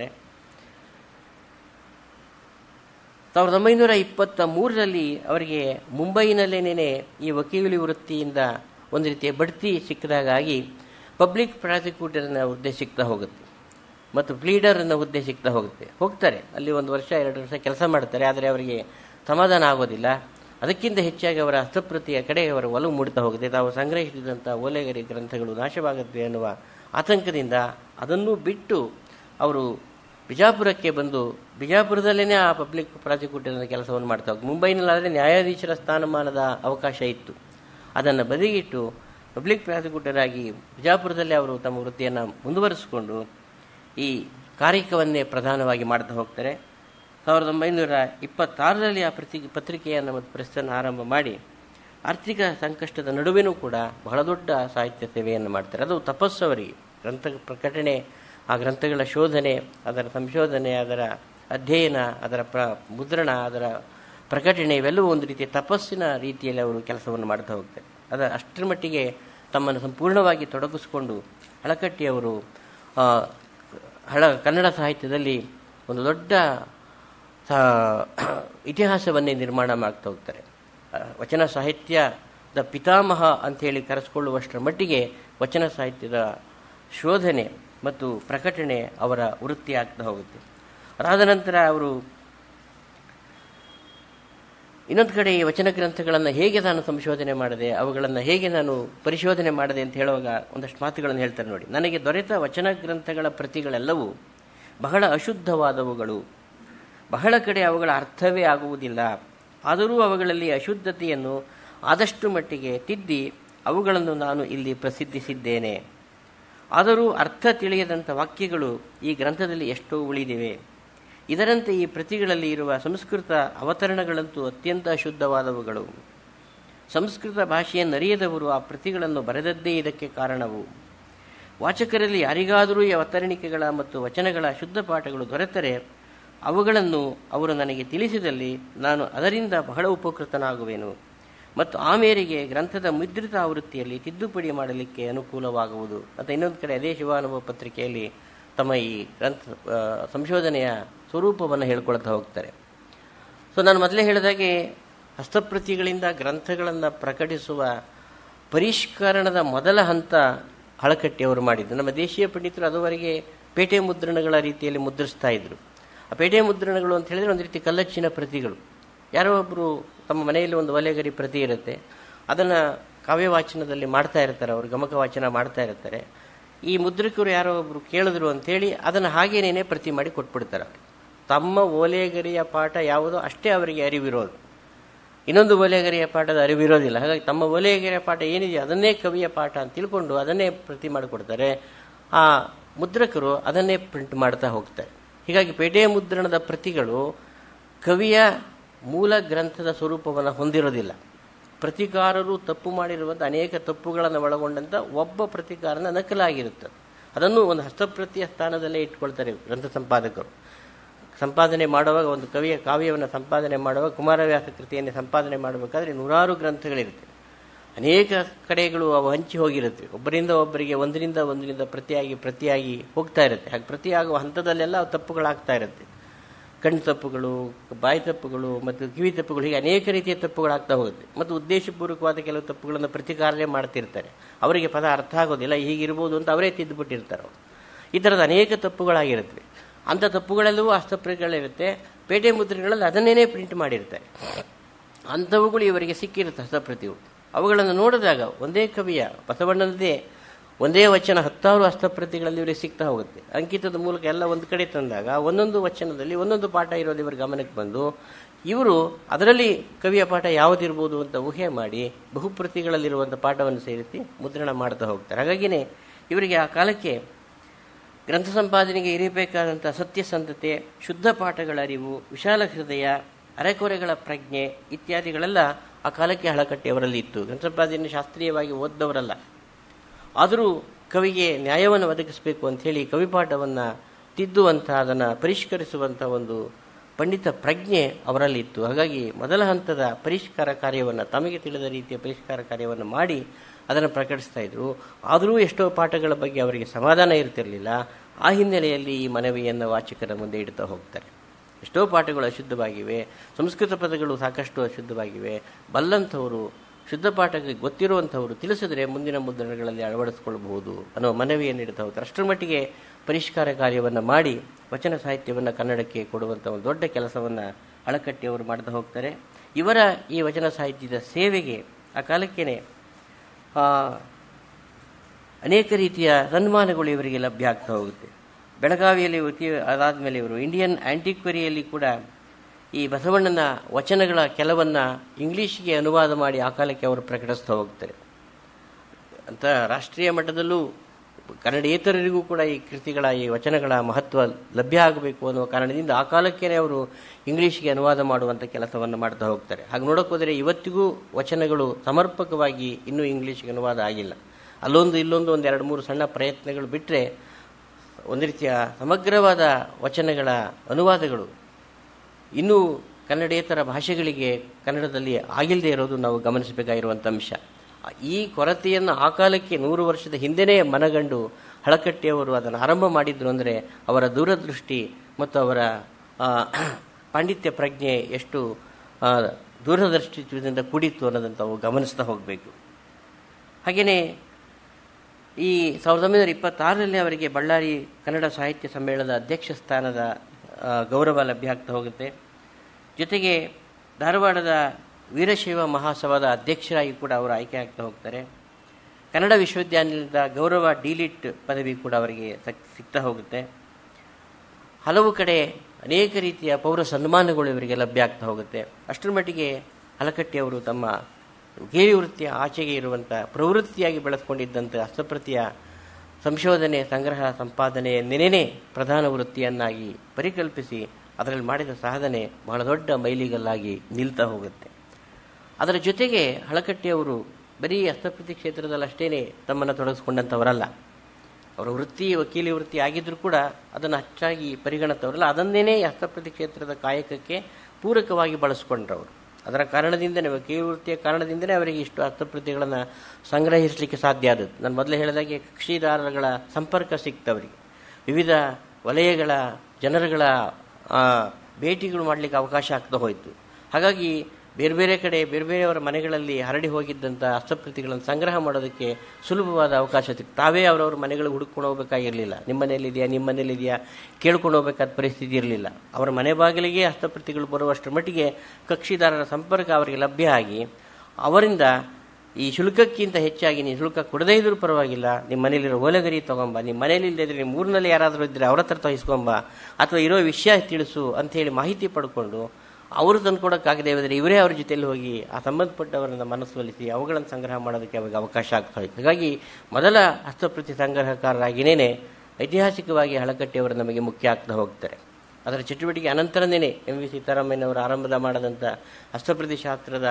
ಸಾವಿರದ ಒಂಬೈನೂರ ಇಪ್ಪತ್ತ ಮೂರರಲ್ಲಿ ಅವರಿಗೆ ಮುಂಬೈನಲ್ಲೇನೇ ಈ ವಕೀಲಿ ವೃತ್ತಿಯಿಂದ ಒಂದು ರೀತಿಯ ಬಡ್ತಿ ಸಿಕ್ಕಿದಾಗಾಗಿ ಪಬ್ಲಿಕ್ ಪ್ರಾಸಿಕ್ಯೂಟರ್ನ ಹುದ್ದೆ ಸಿಗ್ತಾ ಹೋಗುತ್ತೆ ಮತ್ತು ಪ್ಲೀಡರ್ ಅನ್ನೋ ಹುದ್ದೆ ಸಿಗ್ತಾ ಹೋಗುತ್ತೆ ಹೋಗ್ತಾರೆ ಅಲ್ಲಿ ಒಂದು ವರ್ಷ ಎರಡು ವರ್ಷ ಕೆಲಸ ಮಾಡ್ತಾರೆ ಆದರೆ ಅವರಿಗೆ ಸಮಾಧಾನ ಆಗೋದಿಲ್ಲ ಅದಕ್ಕಿಂತ ಹೆಚ್ಚಾಗಿ ಅವರ ಹಸ್ತಪ್ರತಿಯ ಕಡೆ ಅವರ ಒಲವು ಮೂಡ್ತಾ ಹೋಗುತ್ತೆ ತಾವು ಸಂಗ್ರಹಿಸಿದಂಥ ಓಲೆಗರಿ ಗ್ರಂಥಗಳು ನಾಶವಾಗುತ್ತೆ ಅನ್ನುವ ಆತಂಕದಿಂದ ಅದನ್ನು ಬಿಟ್ಟು ಅವರು ಬಿಜಾಪುರಕ್ಕೆ ಬಂದು ಬಿಜಾಪುರದಲ್ಲೇ ಆ ಪಬ್ಲಿಕ್ ಪ್ರಾಸಿಕ್ಯೂಟರ್ನ ಕೆಲಸವನ್ನು ಮಾಡ್ತಾ ಹೋಗಿ ಮುಂಬೈನಲ್ಲಾದರೆ ನ್ಯಾಯಾಧೀಶರ ಸ್ಥಾನಮಾನದ ಅವಕಾಶ ಇತ್ತು ಅದನ್ನು ಬದಿಗಿಟ್ಟು ಪಬ್ಲಿಕ್ ಪ್ರಾಸಿಕ್ಯೂಟರ್ ಆಗಿ ಬಿಜಾಪುರದಲ್ಲಿ ಅವರು ತಮ್ಮ ವೃತ್ತಿಯನ್ನು ಮುಂದುವರಿಸಿಕೊಂಡು ಈ ಕಾರ್ಯಕವನ್ನೇ ಪ್ರಧಾನವಾಗಿ ಮಾಡ್ತಾ ಹೋಗ್ತಾರೆ ಸಾವಿರದ ಒಂಬೈನೂರ ಇಪ್ಪತ್ತಾರರಲ್ಲಿ ಆ ಪ್ರತಿ ಪತ್ರಿಕೆಯನ್ನು ಮತ್ತು ಪ್ರೆಸ್ಸನ್ನು ಆರಂಭ ಮಾಡಿ ಆರ್ಥಿಕ ಸಂಕಷ್ಟದ ನಡುವೆನೂ ಕೂಡ ಬಹಳ ದೊಡ್ಡ ಸಾಹಿತ್ಯ ಸೇವೆಯನ್ನು ಮಾಡ್ತಾರೆ ಅದು ತಪಸ್ಸು ಅವರಿಗೆ ಗ್ರಂಥ ಪ್ರಕಟಣೆ ಆ ಗ್ರಂಥಗಳ ಶೋಧನೆ ಅದರ ಸಂಶೋಧನೆ ಅದರ ಅಧ್ಯಯನ ಅದರ ಪ್ರ ಮುದ್ರಣ ಅದರ ಪ್ರಕಟಣೆ ಇವೆಲ್ಲವೂ ಒಂದು ರೀತಿಯ ತಪಸ್ಸಿನ ರೀತಿಯಲ್ಲಿ ಅವರು ಕೆಲಸವನ್ನು ಮಾಡ್ತಾ ಹೋಗ್ತಾರೆ ಅದರ ಅಷ್ಟರ ಮಟ್ಟಿಗೆ ತಮ್ಮನ್ನು ಸಂಪೂರ್ಣವಾಗಿ ತೊಡಗಿಸಿಕೊಂಡು ಹಳಕಟ್ಟಿ ಅವರು ಆ, ಹಳ ಕನ್ನಡ ಸಾಹಿತ್ಯದಲ್ಲಿ ಒಂದು ದೊಡ್ಡ ಸಾ- ಇತಿಹಾಸವನ್ನೇ ನಿರ್ಮಾಣ ಮಾಡ್ತಾ ಹೋಗ್ತಾರೆ ಆ, ವಚನ ಸಾಹಿತ್ಯದ ಪಿತಾಮಹ ಅಂಥೇಳಿ ಕರೆಸ್ಕೊಳ್ಳುವಷ್ಟರ ಮಟ್ಟಿಗೆ ವಚನ ಸಾಹಿತ್ಯದ ಶೋಧನೆ ಮತ್ತು ಪ್ರಕಟಣೆ ಅವರ ವೃತ್ತಿ ಆಗ್ತಾ ಹೋಗುತ್ತೆ ಅದಾದ ನಂತರ ಅವರು ಇನ್ನೊಂದು ಕಡೆ ಈ ವಚನ ಗ್ರಂಥಗಳನ್ನು ಹೇಗೆ ನಾನು ಸಂಶೋಧನೆ ಮಾಡಿದೆ ಅವುಗಳನ್ನು ಹೇಗೆ ನಾನು ಪರಿಶೋಧನೆ ಮಾಡಿದೆ ಅಂತ ಹೇಳುವಾಗ ಒಂದಷ್ಟು ಮಾತುಗಳನ್ನು ಹೇಳ್ತಾರೆ ನೋಡಿ ನನಗೆ ದೊರೆತ ವಚನ ಗ್ರಂಥಗಳ ಪ್ರತಿಗಳೆಲ್ಲವೂ ಬಹಳ ಅಶುದ್ಧವಾದವುಗಳು ಬಹಳ ಕಡೆ ಅವುಗಳ ಅರ್ಥವೇ ಆಗುವುದಿಲ್ಲ ಆದರೂ ಅವುಗಳಲ್ಲಿ ಅಶುದ್ಧತೆಯನ್ನು ಆದಷ್ಟು ಮಟ್ಟಿಗೆ ತಿದ್ದಿ ಅವುಗಳನ್ನು ನಾನು ಇಲ್ಲಿ ಪ್ರಸಿದ್ಧಿಸಿದ್ದೇನೆ ಆದರೂ ಅರ್ಥ ತಿಳಿಯದಂಥ ವಾಕ್ಯಗಳು ಈ ಗ್ರಂಥದಲ್ಲಿ ಎಷ್ಟೋ ಉಳಿದಿವೆ ಇದರಂತೆ ಈ ಪ್ರತಿಗಳಲ್ಲಿ ಇರುವ ಸಂಸ್ಕೃತ ಅವತರಣಗಳಂತೂ ಅತ್ಯಂತ ಅಶುದ್ಧವಾದವುಗಳು ಸಂಸ್ಕೃತ ಭಾಷೆಯನ್ನರಿಯದವರು ಆ ಪ್ರತಿಗಳನ್ನು ಬರೆದದ್ದೇ ಇದಕ್ಕೆ ಕಾರಣವು ವಾಚಕರಲ್ಲಿ ಯಾರಿಗಾದರೂ ಈ ಅವತರಣಿಕೆಗಳ ಮತ್ತು ವಚನಗಳ ಶುದ್ಧ ಪಾಠಗಳು ದೊರೆತರೆ ಅವುಗಳನ್ನು ಅವರು ನನಗೆ ತಿಳಿಸಿದಲ್ಲಿ ನಾನು ಅದರಿಂದ ಬಹಳ ಉಪಕೃತನಾಗುವೆನು ಮತ್ತು ಆ ಮೇರೆಗೆ ಗ್ರಂಥದ ಮುದ್ರಿತ ಆವೃತ್ತಿಯಲ್ಲಿ ತಿದ್ದುಪಡಿ ಮಾಡಲಿಕ್ಕೆ ಅನುಕೂಲವಾಗುವುದು ಮತ್ತು ಇನ್ನೊಂದು ಕಡೆ ಅದೇ ಶಿವಾನುಭವ ಪತ್ರಿಕೆಯಲ್ಲಿ ತಮ್ಮ ಈ ಗ್ರಂಥ ಆ, ಸಂಶೋಧನೆಯ ಸ್ವರೂಪವನ್ನು ಹೇಳ್ಕೊಳ್ತಾ ಹೋಗ್ತಾರೆ ಸೊ ನಾನು ಮೊದಲೇ ಹೇಳಿದಾಗೆ ಹಸ್ತಪ್ರತಿಗಳಿಂದ ಗ್ರಂಥಗಳನ್ನು ಪ್ರಕಟಿಸುವ ಪರಿಷ್ಕರಣದ ಮೊದಲ ಹಂತ ಹಳಕಟ್ಟಿಯವರು ಮಾಡಿದ್ದು ನಮ್ಮ ದೇಶೀಯ ಪಂಡಿತರು ಅದುವರೆಗೆ ಪೇಟೆ ಮುದ್ರಣಗಳ ರೀತಿಯಲ್ಲಿ ಮುದ್ರಿಸ್ತಾ ಇದ್ರು ಆ ಪೇಟೆ ಮುದ್ರಣಗಳು ಅಂತ ಹೇಳಿದ್ರೆ ಒಂದು ರೀತಿ ಕಲ್ಲಚ್ಚಿನ ಪ್ರತಿಗಳು ಯಾರೋ ಒಬ್ಬರು ತಮ್ಮ ಮನೆಯಲ್ಲಿ ಒಂದು ಒಲೆಗರಿ ಪ್ರತಿ ಇರುತ್ತೆ ಅದನ್ನು ಕಾವ್ಯವಾಚನದಲ್ಲಿ ಮಾಡ್ತಾ ಇರ್ತಾರೆ ಅವರು ಗಮಕ ವಾಚನ ಮಾಡ್ತಾ ಇರ್ತಾರೆ ಈ ಮುದ್ರಿಕರು ಯಾರೋ ಒಬ್ಬರು ಕೇಳಿದ್ರು ಅಂತೇಳಿ ಅದನ್ನು ಹಾಗೇನೇನೆ ಪ್ರತಿ ಮಾಡಿ ಕೊಟ್ಬಿಡ್ತಾರೆ ಅವ್ರಿಗೆ. ತಮ್ಮ ಓಲೆಗರಿಯ ಪಾಠ ಯಾವುದೋ ಅಷ್ಟೇ ಅವರಿಗೆ ಅರಿವಿರೋದು ಇನ್ನೊಂದು ಓಲೆಗರಿಯ ಪಾಠದ ಅರಿವಿರೋದಿಲ್ಲ ಹಾಗಾಗಿ ತಮ್ಮ ಓಲೆಗರಿಯ ಪಾಠ ಏನಿದೆ ಅದನ್ನೇ ಕವಿಯ ಪಾಠ ಅಂತ ತಿಳ್ಕೊಂಡು ಅದನ್ನೇ ಪ್ರತಿ ಮಾಡಿಕೊಡ್ತಾರೆ ಆ ಮುದ್ರಕರು ಅದನ್ನೇ ಪ್ರಿಂಟ್ ಮಾಡ್ತಾ ಹೋಗ್ತಾರೆ ಹೀಗಾಗಿ ಪೇಟೆಯ ಮುದ್ರಣದ ಪ್ರತಿಗಳು ಕವಿಯ ಮೂಲ ಗ್ರಂಥದ ಸ್ವರೂಪವನ್ನು ಹೊಂದಿರೋದಿಲ್ಲ ಪ್ರತಿಕಾರರು ತಪ್ಪು ಮಾಡಿರುವಂಥ ಅನೇಕ ತಪ್ಪುಗಳನ್ನು ಒಳಗೊಂಡಂಥ ಒಬ್ಬ ಪ್ರತಿಕಾರನ ನಕಲಾಗಿರುತ್ತದೆ ಅದನ್ನು ಒಂದು ಹಸ್ತಪ್ರತಿಯ ಸ್ಥಾನದಲ್ಲೇ ಇಟ್ಕೊಳ್ತಾರೆ ಗ್ರಂಥ ಸಂಪಾದಕರು ಸಂಪಾದನೆ ಮಾಡುವಾಗ ಒಂದು ಕವಿಯ ಕಾವ್ಯವನ್ನು ಸಂಪಾದನೆ ಮಾಡುವಾಗ ಕುಮಾರವ್ಯಾಸ ಕೃತಿಯನ್ನು ಸಂಪಾದನೆ ಮಾಡಬೇಕಾದ್ರೆ ನೂರಾರು ಗ್ರಂಥಗಳಿರುತ್ತೆ ಅನೇಕ ಕಡೆಗಳು ಅವು ಹಂಚಿ ಹೋಗಿರುತ್ತೆ ಒಬ್ಬರಿಂದ ಒಬ್ಬರಿಗೆ ಒಂದರಿಂದ ಒಂದರಿಂದ ಪ್ರತಿಯಾಗಿ ಪ್ರತಿಯಾಗಿ ಹೋಗ್ತಾ ಇರುತ್ತೆ ಹಾಗೆ ಪ್ರತಿಯಾಗುವ ಹಂತದಲ್ಲೆಲ್ಲ ಅವು ತಪ್ಪುಗಳಾಗ್ತಾ ಇರುತ್ತೆ ಕಣ್ಣು ತಪ್ಪುಗಳು ಬಾಯಿ ತಪ್ಪುಗಳು ಮತ್ತು ಕಿವಿ ತಪ್ಪುಗಳು ಹೀಗೆ ಅನೇಕ ರೀತಿಯ ತಪ್ಪುಗಳಾಗ್ತಾ ಹೋಗುತ್ತೆ ಮತ್ತು ಉದ್ದೇಶಪೂರ್ವಕವಾದ ಕೆಲವು ತಪ್ಪುಗಳನ್ನು ಪ್ರತಿಕಾರನೇ ಮಾಡ್ತಿರ್ತಾರೆ ಅವರಿಗೆ ಪದ ಅರ್ಥ ಆಗೋದಿಲ್ಲ ಹೀಗಿರ್ಬೋದು ಅಂತ ಅವರೇ ತಿದ್ದುಬಿಟ್ಟಿರ್ತಾರೆ ಅವರು ಈ ಥರದ ಅನೇಕ ತಪ್ಪುಗಳಾಗಿರುತ್ತವೆ ಅಂಥ ತಪ್ಪುಗಳೆಲ್ಲವೂ ಹಸ್ತಪ್ರತಿಗಳಿರುತ್ತೆ ಪೇಟೆ ಮುದ್ರೆಗಳಲ್ಲಿ ಅದನ್ನೇನೇ ಪ್ರಿಂಟ್ ಮಾಡಿರ್ತಾರೆ ಅಂಥವುಗಳು ಇವರಿಗೆ ಸಿಕ್ಕಿರುತ್ತೆ ಹಸ್ತಪ್ರತಿಗಳು ಅವುಗಳನ್ನು ನೋಡಿದಾಗ ಒಂದೇ ಕವಿಯ ಬಸವಣ್ಣನದೇ ಒಂದೇ ವಚನ ಹತ್ತಾರು ಹಸ್ತಪ್ರತಿಗಳಲ್ಲಿ ಇವರಿಗೆ ಸಿಗ್ತಾ ಹೋಗುತ್ತೆ ಅಂಕಿತದ ಮೂಲಕ ಎಲ್ಲ ಒಂದು ಕಡೆ ತಂದಾಗ ಒಂದೊಂದು ವಚನದಲ್ಲಿ ಒಂದೊಂದು ಪಾಠ ಇರೋದು ಇವರ ಗಮನಕ್ಕೆ ಬಂದು ಇವರು ಅದರಲ್ಲಿ ಕವಿಯ ಪಾಠ ಯಾವುದಿರ್ಬೋದು ಅಂತ ಊಹೆ ಮಾಡಿ ಬಹುಪ್ರತಿಗಳಲ್ಲಿರುವಂಥ ಪಾಠವನ್ನು ಸೇರಿಸಿ ಮುದ್ರಣ ಮಾಡ್ತಾ ಹೋಗ್ತಾರೆ ಹಾಗಾಗಿನೇ ಇವರಿಗೆ ಆ ಕಾಲಕ್ಕೆ ಗ್ರಂಥ ಸಂಪಾದನೆಗೆ ಇರಬೇಕಾದಂಥ ಸತ್ಯಸಂಧತೆ ಶುದ್ಧ ಪಾಠಗಳ ಅರಿವು ವಿಶಾಲ ಹೃದಯ ಅರೆಕೊರೆಗಳ ಪ್ರಜ್ಞೆ ಇತ್ಯಾದಿಗಳೆಲ್ಲ ಆ ಕಾಲಕ್ಕೆ ಹಳಕಟ್ಟಿ ಅವರಲ್ಲಿ ಇತ್ತು ಗ್ರಂಥ ಸಂಪಾದನೆ ಶಾಸ್ತ್ರೀಯವಾಗಿ ಓದ್ದವರಲ್ಲ ಆದರೂ ಕವಿಗೆ ನ್ಯಾಯವನ್ನು ಒದಗಿಸಬೇಕು ಅಂಥೇಳಿ ಕವಿಪಾಠವನ್ನು ತಿದ್ದುವಂಥ ಅದನ್ನು ಪರಿಷ್ಕರಿಸುವಂಥ ಒಂದು ಪಂಡಿತ ಪ್ರಜ್ಞೆ ಅವರಲ್ಲಿತ್ತು ಹಾಗಾಗಿ ಮೊದಲ ಹಂತದ ಪರಿಷ್ಕಾರ ಕಾರ್ಯವನ್ನು ತಮಗೆ ತಿಳಿದ ರೀತಿಯ ಪರಿಷ್ಕಾರ ಕಾರ್ಯವನ್ನು ಮಾಡಿ ಅದನ್ನು ಪ್ರಕಟಿಸ್ತಾ ಇದ್ರು ಆದರೂ ಎಷ್ಟೋ ಪಾಠಗಳ ಬಗ್ಗೆ ಅವರಿಗೆ ಸಮಾಧಾನ ಇರ್ತಿರಲಿಲ್ಲ ಆ ಹಿನ್ನೆಲೆಯಲ್ಲಿ ಈ ಮನವಿಯನ್ನು ವಾಚಕರ ಮುಂದೆ ಇಡ್ತಾ ಹೋಗ್ತಾರೆ ಎಷ್ಟೋ ಪಾಠಗಳು ಅಶುದ್ಧವಾಗಿವೆ ಸಂಸ್ಕೃತ ಪದಗಳು ಸಾಕಷ್ಟು ಅಶುದ್ಧವಾಗಿವೆ ಬಲ್ಲಂಥವರು ಶುದ್ಧ ಪಾಠಕ್ಕೆ ಗೊತ್ತಿರುವಂಥವರು ತಿಳಿಸಿದರೆ ಮುಂದಿನ ಮುದ್ರಣಗಳಲ್ಲಿ ಅಳವಡಿಸಿಕೊಳ್ಳಬಹುದು ಅನ್ನೋ ಮನವಿಯನ್ನು ಇಡ್ತಾ ಹೋಗ್ತಾರೆ ಅಷ್ಟರ ಮಟ್ಟಿಗೆ ಪರಿಷ್ಕಾರ ಕಾರ್ಯವನ್ನು ಮಾಡಿ ವಚನ ಸಾಹಿತ್ಯವನ್ನು ಕನ್ನಡಕ್ಕೆ ಕೊಡುವಂಥ ಒಂದು ದೊಡ್ಡ ಕೆಲಸವನ್ನು ಹಳಕಟ್ಟಿಯವರು ಮಾಡ್ತಾ ಹೋಗ್ತಾರೆ ಇವರ ಈ ವಚನ ಸಾಹಿತ್ಯದ ಸೇವೆಗೆ ಆ ಕಾಲಕ್ಕೇನೆ ಆ, ಅನೇಕ ರೀತಿಯ ಸನ್ಮಾನಗಳು ಇವರಿಗೆ ಲಭ್ಯ ಆಗ್ತಾ ಹೋಗುತ್ತೆ ಬೆಳಗಾವಿಯಲ್ಲಿ ಉತಿ ಅದಾದಮೇಲೆ ಇವರು ಇಂಡಿಯನ್ ಆಂಟಿಕ್ವರಿಯಲ್ಲಿ ಕೂಡ ಈ ಬಸವಣ್ಣನ ವಚನಗಳ ಕೆಲವನ್ನು ಇಂಗ್ಲೀಷ್ಗೆ ಅನುವಾದ ಮಾಡಿ ಆ ಕಾಲಕ್ಕೆ ಅವರು ಪ್ರಕಟಿಸ್ತಾ ಹೋಗ್ತಾರೆ ಅಂತ ರಾಷ್ಟ್ರೀಯ ಮಟ್ಟದಲ್ಲೂ ಕನ್ನಡೇತರರಿಗೂ ಕೂಡ ಈ ಕೃತಿಗಳ ಈ ವಚನಗಳ ಮಹತ್ವ ಲಭ್ಯ ಆಗಬೇಕು ಅನ್ನುವ ಕಾರಣದಿಂದ ಆ ಕಾಲಕ್ಕೇ ಅವರು ಇಂಗ್ಲೀಷ್ಗೆ ಅನುವಾದ ಮಾಡುವಂಥ ಕೆಲಸವನ್ನು ಮಾಡ್ತಾ ಹೋಗ್ತಾರೆ ಹಾಗೆ ನೋಡೋಕೆ ಹೋದರೆ ಇವತ್ತಿಗೂ ವಚನಗಳು ಸಮರ್ಪಕವಾಗಿ ಇನ್ನೂ ಇಂಗ್ಲೀಷ್ಗೆ ಅನುವಾದ ಆಗಿಲ್ಲ ಅಲ್ಲೊಂದು ಇಲ್ಲೊಂದು ಒಂದು ಎರಡು ಮೂರು ಸಣ್ಣ ಪ್ರಯತ್ನಗಳು ಬಿಟ್ಟರೆ ಒಂದು ರೀತಿಯ ಸಮಗ್ರವಾದ ವಚನಗಳ ಅನುವಾದಗಳು ಇನ್ನೂ ಕನ್ನಡೇತರ ಭಾಷೆಗಳಿಗೆ ಕನ್ನಡದಲ್ಲಿ ಆಗಿಲ್ಲದೆ ಇರೋದು ನಾವು ಗಮನಿಸಬೇಕಾಗಿರುವಂಥ ಅಂಶ ಈ ಕೊರತೆಯನ್ನು ಆ ಕಾಲಕ್ಕೆ ನೂರು ವರ್ಷದ ಹಿಂದೆಯೇ ಮನಗಂಡು ಹಳಕಟ್ಟಿಯವರು ಅದನ್ನು ಆರಂಭ ಮಾಡಿದ್ರು ಅಂದರೆ ಅವರ ದೂರದೃಷ್ಟಿ ಮತ್ತು ಅವರ ಆ, ಪಾಂಡಿತ್ಯ ಪ್ರಜ್ಞೆ ಎಷ್ಟು ಆ, ದೂರದೃಷ್ಟಿತ್ವದಿಂದ ಕೂಡಿತ್ತು ಅನ್ನೋದನ್ನು ತಾವು ಗಮನಿಸ್ತಾ ಹೋಗಬೇಕು ಹಾಗೆಯೇ ಈ ಸಾವಿರದ ಒಂಬೈನೂರ ಇಪ್ಪತ್ತಾರರಲ್ಲಿ ಅವರಿಗೆ ಬಳ್ಳಾರಿ ಕನ್ನಡ ಸಾಹಿತ್ಯ ಸಮ್ಮೇಳನದ ಅಧ್ಯಕ್ಷ ಸ್ಥಾನದ ಆ, ಗೌರವ ಲಭ್ಯ ಆಗ್ತಾ ಹೋಗುತ್ತೆ ಜೊತೆಗೆ ಧಾರವಾಡದ ವೀರಶೈವ ಮಹಾಸಭಾದ ಅಧ್ಯಕ್ಷರಾಗಿ ಕೂಡ ಅವರು ಆಯ್ಕೆ ಆಗ್ತಾ ಹೋಗ್ತಾರೆ ಕನ್ನಡ ವಿಶ್ವವಿದ್ಯಾನಿಲಯದ ಗೌರವ ಡಿಲಿಟ್ ಪದವಿ ಕೂಡ ಅವರಿಗೆ ಸಕ್- ಸಿಗ್ತಾ ಹೋಗುತ್ತೆ ಹಲವು ಕಡೆ ಅನೇಕ ರೀತಿಯ ಪೌರ ಸನ್ಮಾನಗಳು ಇವರಿಗೆ ಲಭ್ಯ ಆಗ್ತಾ ಹೋಗುತ್ತೆ ಅಷ್ಟರ ಮಟ್ಟಿಗೆ ಹಲಕಟ್ಟಿ ಅವರು ತಮ್ಮ ಗೇಲಿ ವೃತ್ತಿಯ ಆಚೆಗೆ ಇರುವಂಥ ಪ್ರವೃತ್ತಿಯಾಗಿ ಬೆಳೆಸ್ಕೊಂಡಿದ್ದಂಥ ಹಸ್ತಪ್ರತಿಯ ಸಂಶೋಧನೆ ಸಂಗ್ರಹ ಸಂಪಾದನೆಯನ್ನೇ ಪ್ರಧಾನ ವೃತ್ತಿಯನ್ನಾಗಿ ಪರಿಕಲ್ಪಿಸಿ ಅದರಲ್ಲಿ ಮಾಡಿದ ಸಾಧನೆ ಬಹಳ ದೊಡ್ಡ ಮೈಲಿಗಲ್ಲಾಗಿ ನಿಲ್ತಾ ಹೋಗುತ್ತೆ ಅದರ ಜೊತೆಗೆ ಹಳಕಟ್ಟಿಯವರು ಬರೀ ಹಸ್ತಪ್ರತಿ ಕ್ಷೇತ್ರದಲ್ಲಿ ಅಷ್ಟೇ ತಮ್ಮನ್ನು ತೊಡಗಿಸ್ಕೊಂಡಂಥವರಲ್ಲ ಅವರ ವೃತ್ತಿ ವಕೀಲಿ ವೃತ್ತಿ ಆಗಿದ್ದರೂ ಕೂಡ ಅದನ್ನು ಹೆಚ್ಚಾಗಿ ಪರಿಗಣಿತವರಲ್ಲ ಅದನ್ನೇ ಹಸ್ತಪ್ರತಿ ಕ್ಷೇತ್ರದ ಕಾಯಕಕ್ಕೆ ಪೂರಕವಾಗಿ ಬಳಸ್ಕೊಂಡ್ರವರು ಅದರ ಕಾರಣದಿಂದನೇ ವಕೀಲಿ ವೃತ್ತಿಯ ಕಾರಣದಿಂದನೇ ಅವರಿಗೆ ಇಷ್ಟು ಹಸ್ತಪ್ರತಿಗಳನ್ನು ಸಂಗ್ರಹಿಸಲಿಕ್ಕೆ ಸಾಧ್ಯ ಆದದ್ದು ನಾನು ಮೊದಲೇ ಹೇಳಿದಾಗೆ ಕಕ್ಷಿದಾರಗಳ ಸಂಪರ್ಕ ಸಿಕ್ತವರಿಗೆ ವಿವಿಧ ವಲಯಗಳ ಜನರುಗಳ ಆ, ಭೇಟಿಗಳು ಮಾಡಲಿಕ್ಕೆ ಅವಕಾಶ ಆಗ್ತಾ ಹೋಯಿತು ಹಾಗಾಗಿ ಬೇರೆ ಬೇರೆ ಕಡೆ ಬೇರೆ ಬೇರೆಯವರ ಮನೆಗಳಲ್ಲಿ ಹರಡಿ ಹೋಗಿದ್ದಂಥ ಹಸ್ತಪ್ರತಿಗಳನ್ನು ಸಂಗ್ರಹ ಮಾಡೋದಕ್ಕೆ ಸುಲಭವಾದ ಅವಕಾಶ ಸಿಕ್ತು ತಾವೇ ಅವರವ್ರ ಮನೆಗಳಿಗೆ ಹುಡುಕೊಂಡು ಹೋಗಬೇಕಾಗಿರಲಿಲ್ಲ ನಿಮ್ಮ ಮನೇಲಿದೆಯಾ ನಿಮ್ಮ ಮನೇಲಿದೆಯಾ ಕೇಳ್ಕೊಂಡು ಹೋಗಬೇಕಾದ ಪರಿಸ್ಥಿತಿ ಇರಲಿಲ್ಲ ಅವರ ಮನೆ ಬಾಗಿಲಿಗೆ ಹಸ್ತಪ್ರತಿಗಳು ಬರುವಷ್ಟರ ಮಟ್ಟಿಗೆ ಕಕ್ಷಿದಾರರ ಸಂಪರ್ಕ ಅವರಿಗೆ ಲಭ್ಯ ಆಗಿ ಅವರಿಂದ ಈ ಶುಲ್ಕಕ್ಕಿಂತ ಹೆಚ್ಚಾಗಿ ನೀವು ಶುಲ್ಕ ಕೊಡದೇ ಇದ್ರೂ ಪರವಾಗಿಲ್ಲ ನಿಮ್ಮ ಮನೇಲಿರೋ ಓಲಗರಿ ತಗೊಂಬ ನಿಮ್ಮ ಮನೇಲಿ ಇಲ್ಲದಿದ್ರೆ ನಿಮ್ಮ ಊರಿನಲ್ಲಿ ಯಾರಾದರೂ ಇದ್ದರೆ ಅವ್ರ ಹತ್ರ ತಗಿಸ್ಕೊಂಬ ಅಥವಾ ಇರೋ ವಿಷಯ ತಿಳಿಸು ಅಂಥೇಳಿ ಮಾಹಿತಿ ಪಡ್ಕೊಂಡು ಅವರು ತಂದ್ಕೊಡೋಕ್ಕಾಗದೇ ಹೋದರೆ ಇವರೇ ಅವ್ರ ಜೊತೆಯಲ್ಲಿ ಹೋಗಿ ಆ ಸಂಬಂಧಪಟ್ಟವರನ್ನ ಮನಸ್ಸೊಲಿಸಿ ಅವುಗಳನ್ನು ಸಂಗ್ರಹ ಮಾಡೋದಕ್ಕೆ ಅವಾಗ ಅವಕಾಶ ಆಗ್ತಾ ಇತ್ತು ಹಾಗಾಗಿ ಮೊದಲ ಹಸ್ತಪ್ರತಿ ಸಂಗ್ರಹಕಾರರಾಗಿಯೇ ಐತಿಹಾಸಿಕವಾಗಿ ಹಳಕಟ್ಟಿಯವರು ನಮಗೆ ಮುಖ್ಯ ಆಗ್ತಾ ಹೋಗ್ತಾರೆ ಅದರ ಚಟುವಟಿಕೆ ಅನಂತರನೇ ಎಂ ವಿ ಸೀತಾರಾಮಯ್ಯನವರು ಆರಂಭದ ಮಾಡದಂಥ ಹಸ್ತಪ್ರತಿ ಶಾಸ್ತ್ರದ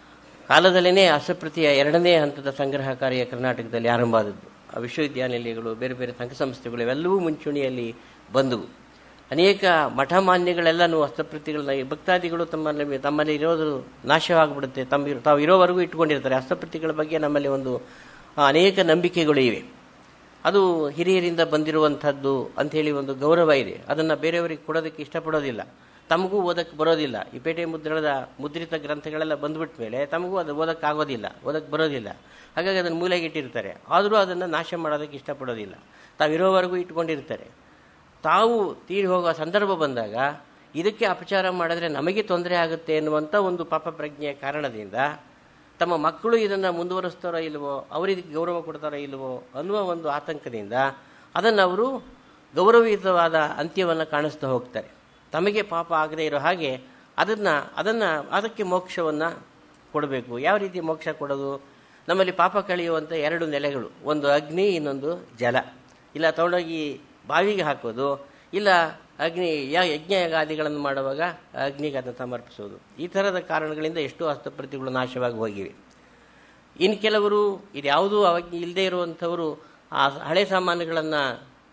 ಕಾಲದಲ್ಲೇ ಹಸ್ತಪ್ರತಿಯ ಎರಡನೇ ಹಂತದ ಸಂಗ್ರಹ ಕಾರ್ಯ ಕರ್ನಾಟಕದಲ್ಲಿ ಆರಂಭ ಆದದ್ದು ಆ ವಿಶ್ವವಿದ್ಯಾನಿಲಯಗಳು ಬೇರೆ ಬೇರೆ ಸಂಘ ಸಂಸ್ಥೆಗಳು ಇವೆಲ್ಲವೂ ಮುಂಚೂಣಿಯಲ್ಲಿ ಬಂದವು ಅನೇಕ ಮಠ ಮಾನ್ಯಗಳೆಲ್ಲನೂ ಹಸ್ತಪ್ರತಿಗಳನ್ನ ಈ ಭಕ್ತಾದಿಗಳು ತಮ್ಮಲ್ಲಿ ತಮ್ಮಲ್ಲಿ ಇರೋದು ನಾಶವಾಗಿಬಿಡುತ್ತೆ ತಮ್ಮ ಇರೋ- ತಾವು ಇರೋವರೆಗೂ ಇಟ್ಕೊಂಡಿರ್ತಾರೆ ಹಸ್ತಪ್ರತಿಗಳ ಬಗ್ಗೆ ನಮ್ಮಲ್ಲಿ ಒಂದು ಆ, ಅನೇಕ ನಂಬಿಕೆಗಳು ಇವೆ ಅದು ಹಿರಿಯರಿಂದ ಬಂದಿರುವಂಥದ್ದು ಅಂಥೇಳಿ ಒಂದು ಗೌರವ ಇದೆ ಅದನ್ನು ಬೇರೆಯವರಿಗೆ ಕೊಡೋದಕ್ಕೆ ಇಷ್ಟಪಡೋದಿಲ್ಲ ತಮಗೂ ಓದಕ್ಕೆ ಬರೋದಿಲ್ಲ ಈ ಪೇಟೆ ಮುದ್ರಣದ ಮುದ್ರಿತ ಗ್ರಂಥಗಳೆಲ್ಲ ಬಂದ್ಬಿಟ್ಟ ಮೇಲೆ ತಮಗೂ ಅದು ಓದಕ್ಕಾಗೋದಿಲ್ಲ ಓದಕ್ಕೆ ಬರೋದಿಲ್ಲ ಹಾಗಾಗಿ ಅದನ್ನು ಮೂಲೆಗೆ ಇಟ್ಟಿರ್ತಾರೆ ಆದರೂ ಅದನ್ನು ನಾಶ ಮಾಡೋದಕ್ಕೆ ಇಷ್ಟಪಡೋದಿಲ್ಲ ತಾವಿರೋವರೆಗೂ ಇಟ್ಕೊಂಡಿರ್ತಾರೆ ತಾವು ತೀರಿ ಹೋಗೋ ಸಂದರ್ಭ ಬಂದಾಗ ಇದಕ್ಕೆ ಅಪಚಾರ ಮಾಡಿದ್ರೆ ನಮಗೆ ತೊಂದರೆ ಆಗುತ್ತೆ ಎನ್ನುವಂಥ ಒಂದು ಪಾಪ ಪ್ರಜ್ಞೆಯ ಕಾರಣದಿಂದ ತಮ್ಮ ಮಕ್ಕಳು ಇದನ್ನು ಮುಂದುವರಿಸ್ತಾರೋ ಇಲ್ವೋ ಅವರು ಇದಕ್ಕೆ ಗೌರವ ಕೊಡ್ತಾರೋ ಇಲ್ವೋ ಅನ್ನುವ ಒಂದು ಆತಂಕದಿಂದ ಅದನ್ನು ಅವರು ಗೌರವಯುತವಾದ ಅಂತ್ಯವನ್ನು ಕಾಣಿಸ್ತಾ ಹೋಗ್ತಾರೆ ತಮಗೆ ಪಾಪ ಆಗದೇ ಇರೋ ಹಾಗೆ ಅದನ್ನು ಅದನ್ನು ಅದಕ್ಕೆ ಮೋಕ್ಷವನ್ನು ಕೊಡಬೇಕು ಯಾವ ರೀತಿ ಮೋಕ್ಷ ಕೊಡೋದು ನಮ್ಮಲ್ಲಿ ಪಾಪ ಕಳೆಯುವಂಥ ಎರಡು ನೆಲೆಗಳು ಒಂದು ಅಗ್ನಿ ಇನ್ನೊಂದು ಜಲ ಇಲ್ಲ ತಗೊಂಡೋಗಿ ಬಾವಿಗೆ ಹಾಕೋದು ಇಲ್ಲ ಅಗ್ನಿ ಯಾ ಯಜ್ಞಯಾಗಾದಿಗಳನ್ನು ಮಾಡುವಾಗ ಅಗ್ನಿಗೆ ಅದನ್ನು ಸಮರ್ಪಿಸೋದು ಈ ಥರದ ಕಾರಣಗಳಿಂದ ಎಷ್ಟೋ ಹಸ್ತಪ್ರತಿಗಳು ನಾಶವಾಗಿ ಹೋಗಿವೆ ಇನ್ನು ಕೆಲವರು ಇದ್ಯಾವುದೂ ಅವಾಗ ಇಲ್ಲದೆ ಇರುವಂಥವರು ಆ ಹಳೆ ಸಾಮಾನುಗಳನ್ನು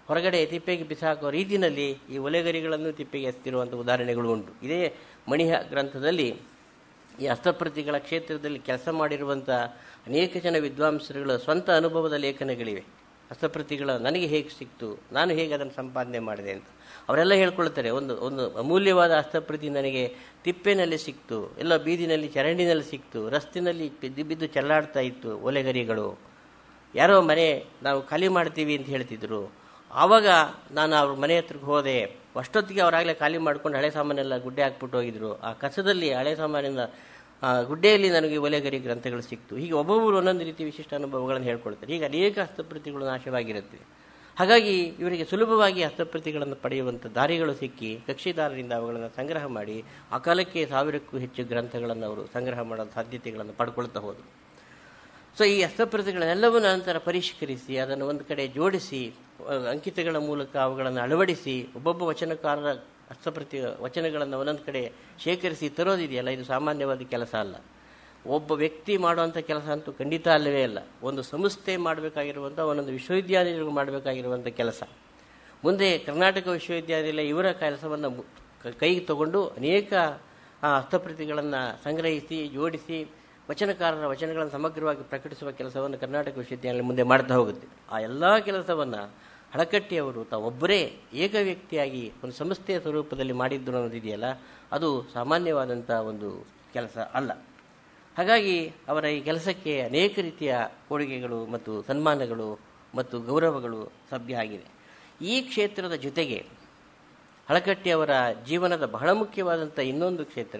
ಹೊರಗಡೆ ತಿಪ್ಪೆಗೆ ಬಿಸಾಕೋ ರೀತಿಯಲ್ಲಿ ಈ ಒಲೆಗರಿಗಳನ್ನು ತಿಪ್ಪೆಗೆ ಎಸ್ತಿರುವಂಥ ಉದಾಹರಣೆಗಳು ಉಂಟು ಇದೇ ಮಣಿಹ ಗ್ರಂಥದಲ್ಲಿ ಈ ಹಸ್ತಪ್ರತಿಗಳ ಕ್ಷೇತ್ರದಲ್ಲಿ ಕೆಲಸ ಮಾಡಿರುವಂಥ ಅನೇಕ ಜನ ವಿದ್ವಾಂಸರುಗಳ ಸ್ವಂತ ಅನುಭವದ ಲೇಖನಗಳಿವೆ ಹಸ್ತಪ್ರತಿಗಳ ನನಗೆ ಹೇಗೆ ಸಿಕ್ತು ನಾನು ಹೇಗೆ ಅದನ್ನು ಸಂಪಾದನೆ ಮಾಡಿದೆ ಅಂತ ಅವರೆಲ್ಲ ಹೇಳ್ಕೊಳ್ತಾರೆ ಒಂದು ಒಂದು ಅಮೂಲ್ಯವಾದ ಹಸ್ತಪ್ರತಿ ನನಗೆ ತಿಪ್ಪೆನಲ್ಲಿ ಸಿಕ್ತು ಎಲ್ಲ ಬೀದಿನಲ್ಲಿ ಚರಂಡಿನಲ್ಲಿ ಸಿಕ್ತು ರಸ್ತಿನಲ್ಲಿ ಬಿದ್ದು ಬಿದ್ದು ಚೆಲ್ಲಾಡ್ತಾ ಇತ್ತು ಒಲೆಗರಿಗಳು ಯಾರೋ ಮನೆ ನಾವು ಖಾಲಿ ಮಾಡ್ತೀವಿ ಅಂತ ಹೇಳ್ತಿದ್ರು ಆವಾಗ ನಾನು ಅವ್ರ ಮನೆ ಹತ್ರಕ್ಕೆ ಹೋದೆ ಅಷ್ಟೊತ್ತಿಗೆ ಅವರಾಗಲೇ ಖಾಲಿ ಮಾಡ್ಕೊಂಡು ಹಳೆ ಸಾಮಾನೆಲ್ಲ ಗುಡ್ಡೆ ಹಾಕ್ಬಿಟ್ಟು ಹೋಗಿದ್ರು ಆ ಕಸದಲ್ಲಿ ಹಳೆ ಸಾಮಾನಿಂದ ಆ ಗುಡ್ಡೆಯಲ್ಲಿ ನನಗೆ ಒಲೆಗರಿ ಗ್ರಂಥಗಳು ಸಿಕ್ತು ಹೀಗೆ ಒಬ್ಬೊಬ್ಬರು ಒಂದೊಂದು ರೀತಿ ವಿಶಿಷ್ಟ ಅನುಭವಗಳನ್ನು ಹೇಳ್ಕೊಳ್ತಾರೆ ಹೀಗೆ ಅನೇಕ ಹಸ್ತಪ್ರತಿಗಳು ನಾಶವಾಗಿರುತ್ತೆ ಹಾಗಾಗಿ ಇವರಿಗೆ ಸುಲಭವಾಗಿ ಹಸ್ತಪ್ರತಿಗಳನ್ನು ಪಡೆಯುವಂಥ ದಾರಿಗಳು ಸಿಕ್ಕಿ ಕಕ್ಷಿದಾರರಿಂದ ಅವುಗಳನ್ನು ಸಂಗ್ರಹ ಮಾಡಿ ಆ ಕಾಲಕ್ಕೆ ಸಾವಿರಕ್ಕೂ ಹೆಚ್ಚು ಗ್ರಂಥಗಳನ್ನು ಅವರು ಸಂಗ್ರಹ ಮಾಡೋ ಸಾಧ್ಯತೆಗಳನ್ನು ಪಡ್ಕೊಳ್ತಾ ಹೋದರು ಸೊ ಈ ಹಸ್ತಪ್ರತಿಗಳನ್ನೆಲ್ಲವೂ ನಂತರ ಪರಿಷ್ಕರಿಸಿ ಅದನ್ನು ಒಂದು ಕಡೆ ಜೋಡಿಸಿ ಅಹ್, ಅಂಕಿತಗಳ ಮೂಲಕ ಅವುಗಳನ್ನು ಅಳವಡಿಸಿ ಒಬ್ಬೊಬ್ಬ ವಚನಕಾರರ ಹಸ್ತಪ್ರತಿ ವಚನಗಳನ್ನು ಒಂದೊಂದು ಕಡೆ ಶೇಖರಿಸಿ ತರೋದಿದೆಯಲ್ಲ ಇದು ಸಾಮಾನ್ಯವಾದ ಕೆಲಸ ಅಲ್ಲ ಒಬ್ಬ ವ್ಯಕ್ತಿ ಮಾಡುವಂಥ ಕೆಲಸ ಅಂತೂ ಖಂಡಿತ ಅಲ್ಲವೇ ಅಲ್ಲ ಒಂದು ಸಂಸ್ಥೆ ಮಾಡಬೇಕಾಗಿರುವಂಥ ಒಂದೊಂದು ವಿಶ್ವವಿದ್ಯಾಲಯಗಳು ಮಾಡಬೇಕಾಗಿರುವಂಥ ಕೆಲಸ ಮುಂದೆ ಕರ್ನಾಟಕ ವಿಶ್ವವಿದ್ಯಾನಿಲಯ ಇವರ ಕೆಲಸವನ್ನು ಮು- ಕ- ಕೈಗೆ ತಗೊಂಡು ಅನೇಕ ಆ, ಹಸ್ತಪ್ರತಿಗಳನ್ನು ಸಂಗ್ರಹಿಸಿ ಜೋಡಿಸಿ ವಚನಕಾರರ ವಚನಗಳನ್ನು ಸಮಗ್ರವಾಗಿ ಪ್ರಕಟಿಸುವ ಕೆಲಸವನ್ನು ಕರ್ನಾಟಕ ವಿಶ್ವವಿದ್ಯಾಲಯ ಮುಂದೆ ಮಾಡ್ತಾ ಹೋಗುತ್ತೆ ಆ ಎಲ್ಲ ಕೆಲಸವನ್ನು ಹಳಕಟ್ಟಿಯವರು ತಾವೊಬ್ಬರೇ ಏಕ ವ್ಯಕ್ತಿಯಾಗಿ ಒಂದು ಸಂಸ್ಥೆಯ ಸ್ವರೂಪದಲ್ಲಿ ಮಾಡಿದ್ದು ಅನ್ನೋದಿದೆಯಲ್ಲ ಅದು ಸಾಮಾನ್ಯವಾದಂಥ ಒಂದು ಕೆಲಸ ಅಲ್ಲ ಹಾಗಾಗಿ ಅವರ ಈ ಕೆಲಸಕ್ಕೆ ಅನೇಕ ರೀತಿಯ ಕೊಡುಗೆಗಳು ಮತ್ತು ಸನ್ಮಾನಗಳು ಮತ್ತು ಗೌರವಗಳು ಸಭ್ಯ ಆಗಿದೆ ಈ ಕ್ಷೇತ್ರದ ಜೊತೆಗೆ ಹಳಕಟ್ಟಿಯವರ ಜೀವನದ ಬಹಳ ಮುಖ್ಯವಾದಂಥ ಇನ್ನೊಂದು ಕ್ಷೇತ್ರ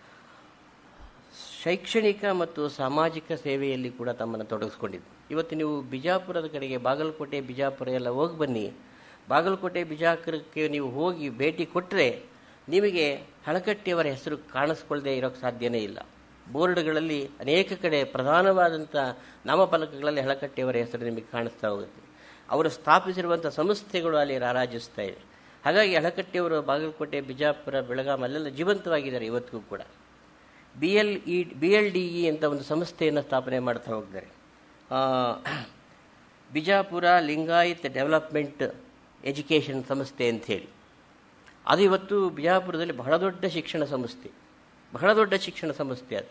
ಶೈಕ್ಷಣಿಕ ಮತ್ತು ಸಾಮಾಜಿಕ ಸೇವೆಯಲ್ಲಿ ಕೂಡ ತಮ್ಮನ್ನು ತೊಡಗಿಸ್ಕೊಂಡಿದ್ದು ಇವತ್ತು ನೀವು ಬಿಜಾಪುರದ ಕಡೆಗೆ ಬಾಗಲಕೋಟೆ ಬಿಜಾಪುರ ಎಲ್ಲ ಹೋಗಿ ಬನ್ನಿ ಬಾಗಲಕೋಟೆ ಬಿಜಾಪುರಕ್ಕೆ ನೀವು ಹೋಗಿ ಭೇಟಿ ಕೊಟ್ಟರೆ ನಿಮಗೆ ಹಳಕಟ್ಟಿಯವರ ಹೆಸರು ಕಾಣಿಸ್ಕೊಳ್ಳದೆ ಇರೋಕ್ಕೆ ಸಾಧ್ಯನೇ ಇಲ್ಲ ಬೋರ್ಡ್ಗಳಲ್ಲಿ ಅನೇಕ ಕಡೆ ಪ್ರಧಾನವಾದಂಥ ನಾಮಫಲಕಗಳಲ್ಲಿ ಹಳಕಟ್ಟಿಯವರ ಹೆಸರು ನಿಮಗೆ ಕಾಣಿಸ್ತಾ ಹೋಗುತ್ತೆ ಅವರು ಸ್ಥಾಪಿಸಿರುವಂಥ ಸಂಸ್ಥೆಗಳು ಅಲ್ಲಿ ರಾರಾಜಿಸ್ತಾ ಇವೆ ಹಾಗಾಗಿ ಹಳಕಟ್ಟಿಯವರು ಬಾಗಲಕೋಟೆ ಬಿಜಾಪುರ ಬೆಳಗಾಂ ಅಲ್ಲೆಲ್ಲ ಜೀವಂತವಾಗಿದ್ದಾರೆ ಇವತ್ತಿಗೂ ಕೂಡ B L E B L D E ಅಂತ ಒಂದು ಸಂಸ್ಥೆಯನ್ನು ಸ್ಥಾಪನೆ ಮಾಡ್ತಾ ಹೋಗಿದ್ದಾರೆ ಆ, ಬಿಜಾಪುರ ಲಿಂಗಾಯತ್ ಡೆವಲಪ್ಮೆಂಟ್ ಎಜುಕೇಷನ್ ಸಂಸ್ಥೆ ಅಂಥೇಳಿ ಅದು ಇವತ್ತು ಬಿಜಾಪುರದಲ್ಲಿ ಬಹಳ ದೊಡ್ಡ ಶಿಕ್ಷಣ ಸಂಸ್ಥೆ ಬಹಳ ದೊಡ್ಡ ಶಿಕ್ಷಣ ಸಂಸ್ಥೆ ಅದು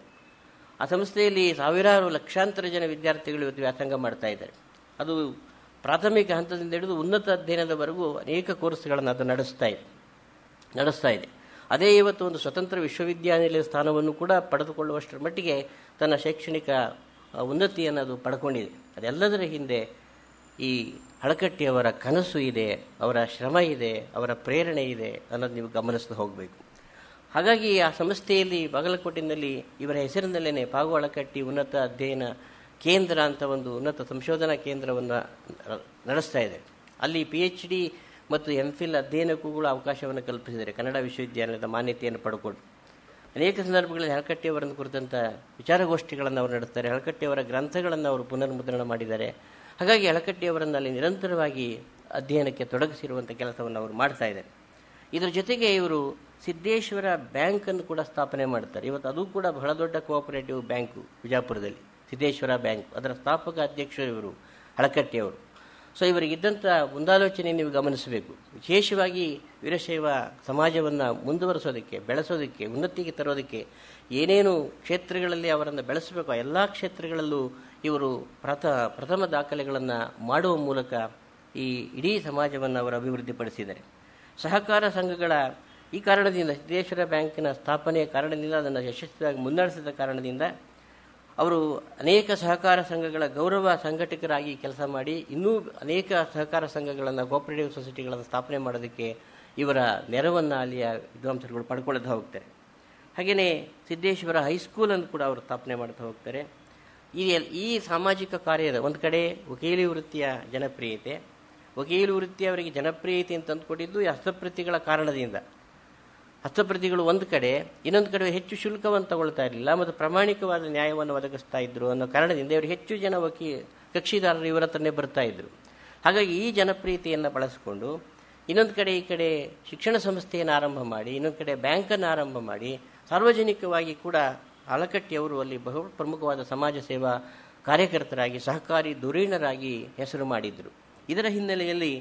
ಆ ಸಂಸ್ಥೆಯಲ್ಲಿ ಸಾವಿರಾರು ಲಕ್ಷಾಂತರ ಜನ ವಿದ್ಯಾರ್ಥಿಗಳು ಇವತ್ತು ವ್ಯಾಸಂಗ ಮಾಡ್ತಾ ಇದ್ದಾರೆ ಅದು ಪ್ರಾಥಮಿಕ ಹಂತದಿಂದ ಹಿಡಿದು ಉನ್ನತ ಅಧ್ಯಯನದವರೆಗೂ ಅನೇಕ ಕೋರ್ಸ್ಗಳನ್ನು ಅದು ನಡೆಸ್ತಾ ಇದೆ ನಡೆಸ್ತಾ ಇದೆ ಅದೇ ಇವತ್ತು ಒಂದು ಸ್ವತಂತ್ರ ವಿಶ್ವವಿದ್ಯಾನಿಲಯ ಸ್ಥಾನವನ್ನು ಕೂಡ ಪಡೆದುಕೊಳ್ಳುವಷ್ಟರ ಮಟ್ಟಿಗೆ ತನ್ನ ಶೈಕ್ಷಣಿಕ ಆ, ಉನ್ನತಿಯನ್ನು ಅದು ಪಡ್ಕೊಂಡಿದೆ ಅದೆಲ್ಲದರ ಹಿಂದೆ ಈ ಹಳಕಟ್ಟಿಯವರ ಕನಸು ಇದೆ ಅವರ ಶ್ರಮ ಇದೆ ಅವರ ಪ್ರೇರಣೆ ಇದೆ ಅನ್ನೋದು ನೀವು ಗಮನಿಸ್ತಾ ಹೋಗಬೇಕು ಹಾಗಾಗಿ ಆ ಸಂಸ್ಥೆಯಲ್ಲಿ ಬಾಗಲಕೋಟೆಯಲ್ಲಿ ಇವರ ಹೆಸರಿನಲ್ಲೇ ಪಾಗು ಹಳಕಟ್ಟಿ ಉನ್ನತ ಅಧ್ಯಯನ ಕೇಂದ್ರ ಅಂತ ಒಂದು ಉನ್ನತ ಸಂಶೋಧನಾ ಕೇಂದ್ರವನ್ನು ನಡೆಸ್ತಾ ಇದೆ ಅಲ್ಲಿ ಪಿ ಎಚ್ ಡಿ ಮತ್ತು ಎಂ ಫಿಲ್ ಅಧ್ಯಯನಕ್ಕೂ ಕೂಡ ಅವಕಾಶವನ್ನು ಕಲ್ಪಿಸಿದ್ದಾರೆ ಕನ್ನಡ ವಿಶ್ವವಿದ್ಯಾಲಯದ ಮಾನ್ಯತೆಯನ್ನು ಪಡ್ಕೊಂಡು ಅನೇಕ ಸಂದರ್ಭಗಳಲ್ಲಿ ಹಳಕಟ್ಟಿಯವರನ್ನು ಕುರಿತಂಥ ವಿಚಾರಗೋಷ್ಠಿಗಳನ್ನು ಅವರು ನಡೆಸ್ತಾರೆ ಹಳಕಟ್ಟಿಯವರ ಗ್ರಂಥಗಳನ್ನು ಅವರು ಪುನರ್ಮುದ್ರಣ ಮಾಡಿದ್ದಾರೆ ಹಾಗಾಗಿ ಹಳಕಟ್ಟಿಯವರನ್ನು ಅಲ್ಲಿ ನಿರಂತರವಾಗಿ ಅಧ್ಯಯನಕ್ಕೆ ತೊಡಗಿಸಿರುವಂಥ ಕೆಲಸವನ್ನು ಅವರು ಮಾಡ್ತಾ ಇದ್ದಾರೆ ಇದರ ಜೊತೆಗೆ ಇವರು ಸಿದ್ದೇಶ್ವರ ಬ್ಯಾಂಕನ್ನು ಕೂಡ ಸ್ಥಾಪನೆ ಮಾಡ್ತಾರೆ ಇವತ್ತು ಅದು ಕೂಡ ಬಹಳ ದೊಡ್ಡ ಕೋಆಪರೇಟಿವ್ ಬ್ಯಾಂಕು ವಿಜಾಪುರದಲ್ಲಿ ಸಿದ್ದೇಶ್ವರ ಬ್ಯಾಂಕ್ ಅದರ ಸ್ಥಾಪಕ ಅಧ್ಯಕ್ಷರು ಇವರು ಹಳಕಟ್ಟಿಯವರು ಸೊ ಇವರಿಗಿದ್ದಂಥ ಮುಂದಾಲೋಚನೆ ನೀವು ಗಮನಿಸಬೇಕು ವಿಶೇಷವಾಗಿ ವೀರಶೈವ ಸಮಾಜವನ್ನು ಮುಂದುವರಿಸೋದಕ್ಕೆ ಬೆಳೆಸೋದಕ್ಕೆ ಉನ್ನತಿಗೆ ತರೋದಕ್ಕೆ ಏನೇನು ಕ್ಷೇತ್ರಗಳಲ್ಲಿ ಅವರನ್ನು ಬೆಳೆಸಬೇಕು ಆ ಎಲ್ಲ ಕ್ಷೇತ್ರಗಳಲ್ಲೂ ಇವರು ಪ್ರಥ ಪ್ರಥಮ ದಾಖಲೆಗಳನ್ನು ಮಾಡುವ ಮೂಲಕ ಈ ಇಡೀ ಸಮಾಜವನ್ನು ಅವರು ಅಭಿವೃದ್ಧಿಪಡಿಸಿದ್ದಾರೆ ಸಹಕಾರ ಸಂಘಗಳ ಈ ಕಾರಣದಿಂದ ಸಿದ್ದೇಶ್ವರ ಬ್ಯಾಂಕಿನ ಸ್ಥಾಪನೆಯ ಕಾರಣದಿಂದ ಅದನ್ನು ಯಶಸ್ವಿಯಾಗಿ ಮುನ್ನಡೆಸಿದ ಕಾರಣದಿಂದ ಅವರು ಅನೇಕ ಸಹಕಾರ ಸಂಘಗಳ ಗೌರವ ಸಂಘಟಕರಾಗಿ ಕೆಲಸ ಮಾಡಿ ಇನ್ನೂ ಅನೇಕ ಸಹಕಾರ ಸಂಘಗಳನ್ನು ಕೋಆಪರೇಟಿವ್ ಸೊಸೈಟಿಗಳನ್ನು ಸ್ಥಾಪನೆ ಮಾಡೋದಕ್ಕೆ ಇವರ ನೆರವನ್ನು ಅಲ್ಲಿಯ ವಿದ್ವಾಂಸರುಗಳು ಪಡ್ಕೊಳ್ತಾ ಹೋಗ್ತಾರೆ ಹಾಗೆಯೇ ಸಿದ್ದೇಶ್ವರ ಹೈಸ್ಕೂಲನ್ನು ಕೂಡ ಅವರು ಸ್ಥಾಪನೆ ಮಾಡ್ತಾ ಹೋಗ್ತಾರೆ ಈ ಎಲ್- ಈ ಸಾಮಾಜಿಕ ಕಾರ್ಯದ ಒಂದು ಕಡೆ ವಕೀಲಿ ವೃತ್ತಿಯ ಜನಪ್ರಿಯತೆ ವಕೀಲಿ ವೃತ್ತಿ ಅವರಿಗೆ ಜನಪ್ರಿಯತೆ ಅಂತ ತಂದುಕೊಟ್ಟಿದ್ದು ಈ ಹಸ್ತಪ್ರತಿಗಳ ಕಾರಣದಿಂದ ಹಸ್ತಪ್ರತಿಗಳು ಒಂದು ಕಡೆ ಇನ್ನೊಂದು ಕಡೆ ಹೆಚ್ಚು ಶುಲ್ಕವನ್ನು ತಗೊಳ್ತಾ ಇರಲಿಲ್ಲ ಮತ್ತು ಪ್ರಾಮಾಣಿಕವಾದ ನ್ಯಾಯವನ್ನು ಒದಗಿಸ್ತಾ ಇದ್ರು ಅನ್ನೋ ಕಾರಣದಿಂದ ಇವರು ಹೆಚ್ಚು ಜನ ವಕೀ ಕಕ್ಷಿದಾರರು ಇವರ ಹತ್ರನೇ ಬರ್ತಾ ಇದ್ರು ಹಾಗಾಗಿ ಈ ಜನಪ್ರಿಯತೆಯನ್ನು ಬಳಸಿಕೊಂಡು ಇನ್ನೊಂದು ಕಡೆ ಈ ಕಡೆ ಶಿಕ್ಷಣ ಸಂಸ್ಥೆಯನ್ನು ಆರಂಭ ಮಾಡಿ ಇನ್ನೊಂದು ಕಡೆ ಬ್ಯಾಂಕನ್ನು ಆರಂಭ ಮಾಡಿ ಸಾರ್ವಜನಿಕವಾಗಿ ಕೂಡ ಅಳಕಟ್ಟಿಯವರು ಅಲ್ಲಿ ಬಹು ಪ್ರಮುಖವಾದ ಸಮಾಜ ಸೇವಾ ಕಾರ್ಯಕರ್ತರಾಗಿ ಸಹಕಾರಿ ಧುರೀಣರಾಗಿ ಹೆಸರು ಮಾಡಿದರು ಇದರ ಹಿನ್ನೆಲೆಯಲ್ಲಿ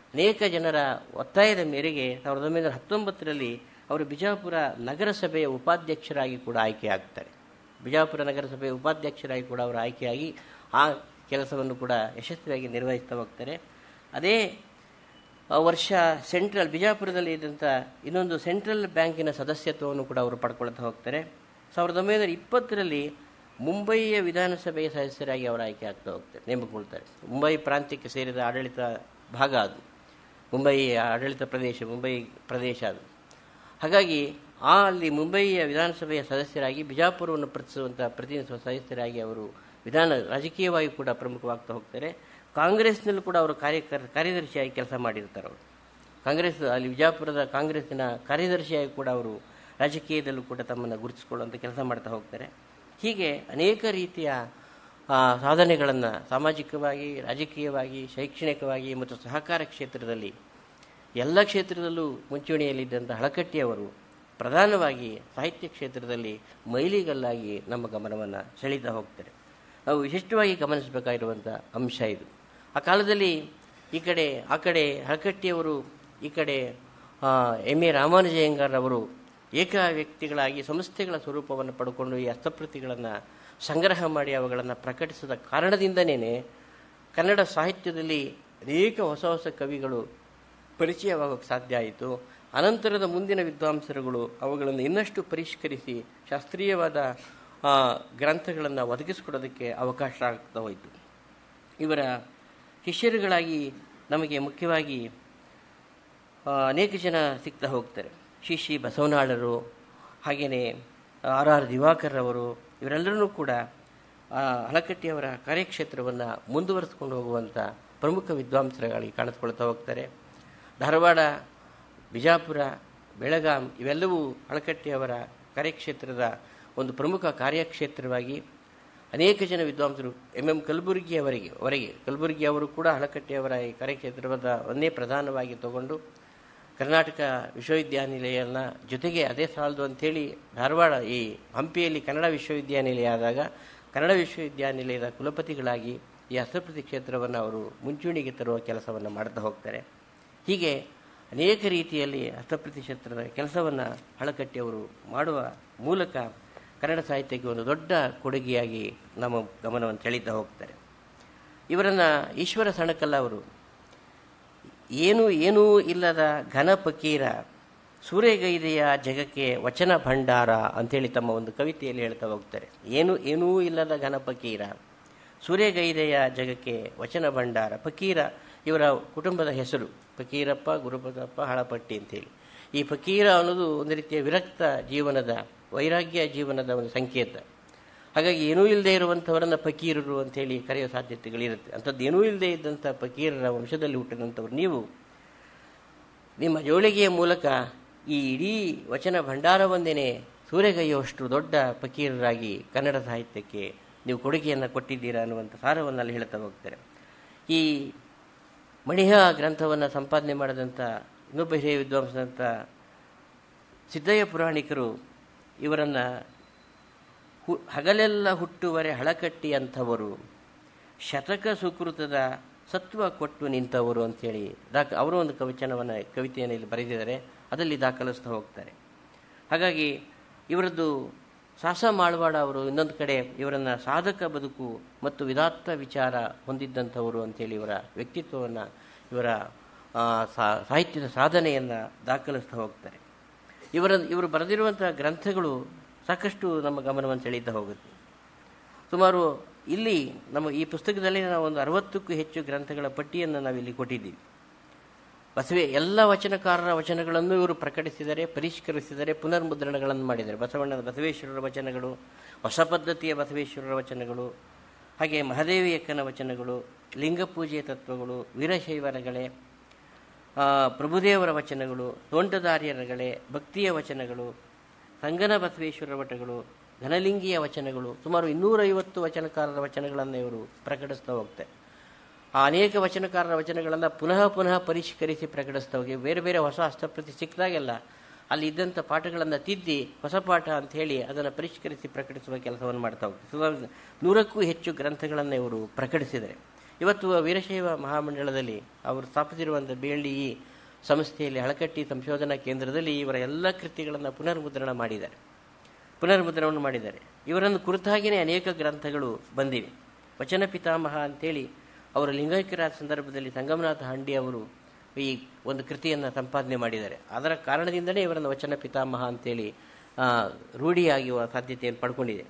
ಅನೇಕ ಜನರ ಒತ್ತಾಯದ ಮೇರೆಗೆ ಸಾವಿರದ ಒಂಬೈನೂರ ಹತ್ತೊಂಬತ್ತರಲ್ಲಿ ಅವರು ಬಿಜಾಪುರ ನಗರಸಭೆಯ ಉಪಾಧ್ಯಕ್ಷರಾಗಿ ಕೂಡ ಆಯ್ಕೆಯಾಗ್ತಾರೆ ಬಿಜಾಪುರ ನಗರಸಭೆಯ ಉಪಾಧ್ಯಕ್ಷರಾಗಿ ಕೂಡ ಅವರು ಆಯ್ಕೆಯಾಗಿ ಆ ಕೆಲಸವನ್ನು ಕೂಡ ಯಶಸ್ವಿಯಾಗಿ ನಿರ್ವಹಿಸ್ತಾ ಹೋಗ್ತಾರೆ ಅದೇ ಆ ವರ್ಷ ಸೆಂಟ್ರಲ್ ಬಿಜಾಪುರದಲ್ಲಿ ಇದ್ದಂಥ ಇನ್ನೊಂದು ಸೆಂಟ್ರಲ್ ಬ್ಯಾಂಕಿನ ಸದಸ್ಯತ್ವವನ್ನು ಕೂಡ ಅವರು ಪಡ್ಕೊಳ್ತಾ ಹೋಗ್ತಾರೆ ಸಾವಿರದ ಒಂಬೈನೂರ ಇಪ್ಪತ್ತರಲ್ಲಿ ಮುಂಬಯಿಯ ವಿಧಾನಸಭೆಯ ಸದಸ್ಯರಾಗಿ ಅವರು ಆಯ್ಕೆ ಆಗ್ತಾ ಹೋಗ್ತಾರೆ ನೇಮಕಗೊಳ್ತಾರೆ ಮುಂಬೈ ಪ್ರಾಂತ್ಯಕ್ಕೆ ಸೇರಿದ ಆಡಳಿತ ಭಾಗ ಅದು ಮುಂಬೈ ಆಡಳಿತ ಪ್ರದೇಶ ಮುಂಬೈ ಪ್ರದೇಶ ಅದು ಹಾಗಾಗಿ ಆ ಅಲ್ಲಿ ಮುಂಬಯಿಯ ವಿಧಾನಸಭೆಯ ಸದಸ್ಯರಾಗಿ ಬಿಜಾಪುರವನ್ನು ಪ್ರತಿಸುವಂಥ ಪ್ರತಿನಿಧಿಸುವ ಸದಸ್ಯರಾಗಿ ಅವರು ವಿಧಾನ ರಾಜಕೀಯವಾಗಿ ಕೂಡ ಪ್ರಮುಖವಾಗ್ತಾ ಹೋಗ್ತಾರೆ ಕಾಂಗ್ರೆಸ್ನಲ್ಲೂ ಕೂಡ ಅವರು ಕಾರ್ಯಕರ್ ಕಾರ್ಯದರ್ಶಿಯಾಗಿ ಕೆಲಸ ಮಾಡಿರ್ತಾರೆ ಅವರು ಕಾಂಗ್ರೆಸ್ ಅಲ್ಲಿ ವಿಜಾಪುರದ ಕಾಂಗ್ರೆಸ್ಸಿನ ಕಾರ್ಯದರ್ಶಿಯಾಗಿ ಕೂಡ ಅವರು ರಾಜಕೀಯದಲ್ಲೂ ಕೂಡ ತಮ್ಮನ್ನು ಗುರುತಿಸಿಕೊಳ್ಳುವಂಥ ಕೆಲಸ ಮಾಡ್ತಾ ಹೋಗ್ತಾರೆ ಹೀಗೆ ಅನೇಕ ರೀತಿಯ ಸಾಧನೆಗಳನ್ನು ಸಾಮಾಜಿಕವಾಗಿ ರಾಜಕೀಯವಾಗಿ ಶೈಕ್ಷಣಿಕವಾಗಿ ಮತ್ತು ಸಹಕಾರ ಕ್ಷೇತ್ರದಲ್ಲಿ ಎಲ್ಲ ಕ್ಷೇತ್ರದಲ್ಲೂ ಮುಂಚೂಣಿಯಲ್ಲಿದ್ದಂಥ ಹಳಕಟ್ಟಿಯವರು ಪ್ರಧಾನವಾಗಿ ಸಾಹಿತ್ಯ ಕ್ಷೇತ್ರದಲ್ಲಿ ಮೈಲಿಗಲ್ಲಾಗಿ ನಮ್ಮ ಗಮನವನ್ನು ಸೆಳೀತಾ ಹೋಗ್ತಾರೆ ನಾವು ವಿಶಿಷ್ಟವಾಗಿ ಗಮನಿಸಬೇಕಾಗಿರುವಂಥ ಅಂಶ ಇದು ಆ ಕಾಲದಲ್ಲಿ ಈ ಕಡೆ ಆ ಕಡೆ ಹಳಕಟ್ಟಿಯವರು ಈ ಕಡೆ ಎಮ್ ಎ ರಾಮಾನುಜಯ್ಯಂಗಾರವರು ಏಕ ವ್ಯಕ್ತಿಗಳಾಗಿ ಸಂಸ್ಥೆಗಳ ಸ್ವರೂಪವನ್ನು ಪಡ್ಕೊಂಡು ಈ ಹಸ್ತಪ್ರತಿಗಳನ್ನು ಸಂಗ್ರಹ ಮಾಡಿ ಅವುಗಳನ್ನು ಪ್ರಕಟಿಸಿದ ಕಾರಣದಿಂದನೇ ಕನ್ನಡ ಸಾಹಿತ್ಯದಲ್ಲಿ ಅನೇಕ ಹೊಸ ಹೊಸ ಕವಿಗಳು ಪರಿಚಯವಾಗೋಕ್ಕೆ ಸಾಧ್ಯ ಆಯಿತು ಅನಂತರದ ಮುಂದಿನ ವಿದ್ವಾಂಸರುಗಳು ಅವುಗಳನ್ನು ಇನ್ನಷ್ಟು ಪರಿಷ್ಕರಿಸಿ ಶಾಸ್ತ್ರೀಯವಾದ ಗ್ರಂಥಗಳನ್ನು ಒದಗಿಸಿಕೊಡೋದಕ್ಕೆ ಅವಕಾಶ ಆಗ್ತಾ ಹೋಯಿತು ಇವರ ಶಿಷ್ಯರುಗಳಾಗಿ ನಮಗೆ ಮುಖ್ಯವಾಗಿ ಅನೇಕ ಜನ ಸಿಗ್ತಾ ಹೋಗ್ತಾರೆ ಶ್ರೀ ಶ್ರೀ ಬಸವನಾಳರು ಹಾಗೆಯೇ ಆರ್ ಆರ್ ದಿವಾಕರ್ ಅವರು ಇವರೆಲ್ಲರೂ ಕೂಡ ಹಲಕಟ್ಟಿಯವರ ಕಾರ್ಯಕ್ಷೇತ್ರವನ್ನು ಮುಂದುವರಿಸ್ಕೊಂಡು ಹೋಗುವಂಥ ಪ್ರಮುಖ ವಿದ್ವಾಂಸರುಗಳಿಗೆ ಕಾಣಿಸ್ಕೊಳ್ತಾ ಹೋಗ್ತಾರೆ ಧಾರವಾಡ ಬಿಜಾಪುರ ಬೆಳಗಾಂ ಇವೆಲ್ಲವೂ ಹಳಕಟ್ಟಿಯವರ ಕಾರ್ಯಕ್ಷೇತ್ರದ ಒಂದು ಪ್ರಮುಖ ಕಾರ್ಯಕ್ಷೇತ್ರವಾಗಿ ಅನೇಕ ಜನ ವಿದ್ವಾಂಸರು ಎಮ್ ಎಂ ಕಲಬುರಗಿಯವರಿಗೆ ಅವರಿಗೆ ಕಲಬುರಗಿ ಅವರು ಕೂಡ ಹಳಕಟ್ಟಿಯವರ ಈ ಕಾರ್ಯಕ್ಷೇತ್ರದ ಒಂದೇ ಪ್ರಧಾನವಾಗಿ ತಗೊಂಡು ಕರ್ನಾಟಕ ವಿಶ್ವವಿದ್ಯಾನಿಲಯನ ಜೊತೆಗೆ ಅದೇ ಸಾಲದು ಅಂಥೇಳಿ ಧಾರವಾಡ ಈ ಹಂಪಿಯಲ್ಲಿ ಕನ್ನಡ ವಿಶ್ವವಿದ್ಯಾನಿಲಯ ಆದಾಗ ಕನ್ನಡ ವಿಶ್ವವಿದ್ಯಾನಿಲಯದ ಕುಲಪತಿಗಳಾಗಿ ಈ ಹಸ್ತಪ್ರತಿ ಕ್ಷೇತ್ರವನ್ನು ಅವರು ಮುಂಚೂಣಿಗೆ ತರುವ ಕೆಲಸವನ್ನು ಮಾಡ್ತಾ ಹೋಗ್ತಾರೆ ಹೀಗೆ ಅನೇಕ ರೀತಿಯಲ್ಲಿ ಹಸ್ತಪ್ರತಿ ಕ್ಷೇತ್ರದ ಕೆಲಸವನ್ನು ಹಳಕಟ್ಟಿ ಅವರು ಮಾಡುವ ಮೂಲಕ ಕನ್ನಡ ಸಾಹಿತ್ಯಕ್ಕೆ ಒಂದು ದೊಡ್ಡ ಕೊಡುಗೆಯಾಗಿ ನಮ್ಮ ಗಮನವನ್ನು ಸೆಳೀತಾ ಹೋಗ್ತಾರೆ ಇವರನ್ನು ಈಶ್ವರ ಸಣಕಲ್ಲ ಅವರು ಏನು ಏನೂ ಇಲ್ಲದ ಘನ ಫಕೀರ ಸೂರ್ಯಗೈದೆಯ ಜಗಕ್ಕೆ ವಚನ ಭಂಡಾರ ಅಂತೇಳಿ ತಮ್ಮ ಒಂದು ಕವಿತೆಯಲ್ಲಿ ಹೇಳ್ತಾ ಹೋಗ್ತಾರೆ ಏನು ಏನೂ ಇಲ್ಲದ ಘನ ಫಕೀರ ಸೂರ್ಯಗೈದೆಯ ಜಗಕ್ಕೆ ವಚನ ಭಂಡಾರ ಫಕೀರ ಇವರ ಕುಟುಂಬದ ಹೆಸರು ಫಕೀರಪ್ಪ ಗುರುಪದಪ್ಪ ಹಳಪಟ್ಟಿ ಅಂತೇಳಿ ಈ ಫಕೀರ ಅನ್ನೋದು ಒಂದು ರೀತಿಯ ವಿರಕ್ತ ಜೀವನದ ವೈರಾಗ್ಯ ಜೀವನದ ಒಂದು ಸಂಕೇತ ಹಾಗಾಗಿ ಏನೂ ಇಲ್ಲದೆ ಇರುವಂಥವರನ್ನ ಫಕೀರರು ಅಂತೇಳಿ ಕರೆಯೋ ಸಾಧ್ಯತೆಗಳಿರುತ್ತೆ ಅಂಥದ್ದು ಏನೂ ಇಲ್ಲದೆ ಇದ್ದಂಥ ಫಕೀರರ ವಂಶದಲ್ಲಿ ಹುಟ್ಟಿದಂಥವ್ರು ನೀವು ನಿಮ್ಮ ಜೋಳಿಗೆಯ ಮೂಲಕ ಈ ಇಡೀ ವಚನ ಭಂಡಾರವೊಂದೇನೆ ಸೂರ್ಯಗೈಯುವಷ್ಟು ದೊಡ್ಡ ಫಕೀರರಾಗಿ ಕನ್ನಡ ಸಾಹಿತ್ಯಕ್ಕೆ ನೀವು ಕೊಡುಗೆಯನ್ನು ಕೊಟ್ಟಿದ್ದೀರಾ ಅನ್ನುವಂಥ ಸಾರವನ್ನು ಅಲ್ಲಿ ಹೇಳ್ತಾ ಹೋಗ್ತಾರೆ ಈ ಮಣಿಹ ಗ್ರಂಥವನ್ನು ಸಂಪಾದನೆ ಮಾಡಿದಂಥ ಇನ್ನೊಬ್ಬ ಹಿರಿಯ ವಿದ್ವಾಂಸದಂಥ ಸಿದ್ದಯ್ಯ ಪುರಾಣಿಕರು ಇವರನ್ನು ಹು ಹಗಲೆಲ್ಲ ಹುಟ್ಟುವರೆ ಹಳಕಟ್ಟಿ ಅಂಥವರು ಶತಕ ಸುಕೃತದ ಸತ್ವ ಕೊಟ್ಟು ನಿಂತವರು ಅಂತೇಳಿ ದಾಖ ಅವರು ಒಂದು ಕವಚನವನ್ನು ಕವಿತೆಯನ್ನು ಇಲ್ಲಿ ಬರೆದಿದ್ದಾರೆ ಅದರಲ್ಲಿ ದಾಖಲಿಸ್ತಾ ಹೋಗ್ತಾರೆ ಹಾಗಾಗಿ ಇವರದ್ದು ಸಾಸ ಮಾಳ್ವಾಡ ಅವರು ಇನ್ನೊಂದು ಕಡೆ ಇವರನ್ನು ಸಾಧಕ ಬದುಕು ಮತ್ತು ವಿಧಾತ್ತ ವಿಚಾರ ಹೊಂದಿದ್ದಂಥವರು ಅಂತೇಳಿ ಇವರ ವ್ಯಕ್ತಿತ್ವವನ್ನು ಇವರ ಸಾಹಿತ್ಯದ ಸಾಧನೆಯನ್ನು ದಾಖಲಿಸ್ತಾ ಹೋಗ್ತಾರೆ ಇವರ ಇವರು ಬರೆದಿರುವಂಥ ಗ್ರಂಥಗಳು ಸಾಕಷ್ಟು ನಮ್ಮ ಗಮನವನ್ನು ಸೆಳೀತಾ ಹೋಗುತ್ತೆ ಸುಮಾರು ಇಲ್ಲಿ ನಮ್ಮ ಈ ಪುಸ್ತಕದಲ್ಲಿ ನಾವು ಒಂದು ಅರವತ್ತಕ್ಕೂ ಹೆಚ್ಚು ಗ್ರಂಥಗಳ ಪಟ್ಟಿಯನ್ನು ನಾವಿಲ್ಲಿ ಕೊಟ್ಟಿದ್ದೀವಿ ಬಸವೇ ಎಲ್ಲ ವಚನಕಾರರ ವಚನಗಳನ್ನು ಇವರು ಪ್ರಕಟಿಸಿದರೆ ಪರಿಷ್ಕರಿಸಿದರೆ ಪುನರ್ಮುದ್ರಣಗಳನ್ನು ಮಾಡಿದ್ದಾರೆ ಬಸವಣ್ಣನ ಬಸವೇಶ್ವರರ ವಚನಗಳು ಹೊಸ ಪದ್ಧತಿಯ ಬಸವೇಶ್ವರರ ವಚನಗಳು ಹಾಗೆ ಮಹಾದೇವಿಯಕ್ಕನ ವಚನಗಳು ಲಿಂಗಪೂಜೆಯ ತತ್ವಗಳು ವೀರಶೈವರಗಳೇ ಪ್ರಭುದೇವರ ವಚನಗಳು ತೋಂಟದಾರ್ಯರಗಳೇ ಭಕ್ತಿಯ ವಚನಗಳು ಸಂಗನ ಬಸವೇಶ್ವರರ ವಟಗಳು ಘನಲಿಂಗಿಯ ವಚನಗಳು ಸುಮಾರು ಇನ್ನೂರೈವತ್ತು ವಚನಕಾರರ ವಚನಗಳನ್ನು ಇವರು ಪ್ರಕಟಿಸ್ತಾ ಹೋಗ್ತಾರೆ ಆ ಅನೇಕ ವಚನಕಾರರ ವಚನಗಳನ್ನು ಪುನಃ ಪುನಃ ಪರಿಷ್ಕರಿಸಿ ಪ್ರಕಟಿಸ್ತಾ ಹೋಗಿ ಬೇರೆ ಬೇರೆ ಹೊಸ ಹಸ್ತಪ್ರತಿ ಸಿಕ್ಕಿದಾಗೆಲ್ಲ ಅಲ್ಲಿ ಇದ್ದಂಥ ಪಾಠಗಳನ್ನು ತಿದ್ದಿ ಹೊಸ ಪಾಠ ಅಂತ ಹೇಳಿ ಅದನ್ನು ಪರಿಷ್ಕರಿಸಿ ಪ್ರಕಟಿಸುವ ಕೆಲಸವನ್ನು ಮಾಡ್ತಾ ಹೋಗ್ತಾರೆ ಸುಮಾರು ನೂರಕ್ಕೂ ಹೆಚ್ಚು ಗ್ರಂಥಗಳನ್ನು ಇವರು ಪ್ರಕಟಿಸಿದ್ದಾರೆ ಇವತ್ತು ವೀರಶೈವ ಮಹಾಮಂಡಳದಲ್ಲಿ ಅವರು ಸ್ಥಾಪಿಸಿರುವಂಥ ಬಿ ಎಲ್ ಡಿ ಇ ಸಂಸ್ಥೆಯಲ್ಲಿ ಹಳಕಟ್ಟಿ ಸಂಶೋಧನಾ ಕೇಂದ್ರದಲ್ಲಿ ಇವರ ಎಲ್ಲ ಕೃತಿಗಳನ್ನು ಪುನರ್ಮುದ್ರಣ ಮಾಡಿದ್ದಾರೆ ಪುನರ್ಮುದ್ರಣವನ್ನು ಮಾಡಿದ್ದಾರೆ ಇವರನ್ನು ಕುರಿತಾಗಿಯೇ ಅನೇಕ ಗ್ರಂಥಗಳು ಬಂದಿವೆ ವಚನ ಪಿತಾಮಹ ಅಂತೇಳಿ ಅವರು ಲಿಂಗೈಕ್ಯರ ಸಂದರ್ಭದಲ್ಲಿ ಸಂಗಮನಾಥ ಹಂಡಿ ಅವರು ಈ ಒಂದು ಕೃತಿಯನ್ನು ಸಂಪಾದನೆ ಮಾಡಿದ್ದಾರೆ ಅದರ ಕಾರಣದಿಂದಲೇ ಇವರನ್ನು ವಚನ ಪಿತಾಮಹ ಅಂತೇಳಿ ಆ, ರೂಢಿಯಾಗುವ ಸಾಧ್ಯತೆಯನ್ನು ಪಡ್ಕೊಂಡಿದೆ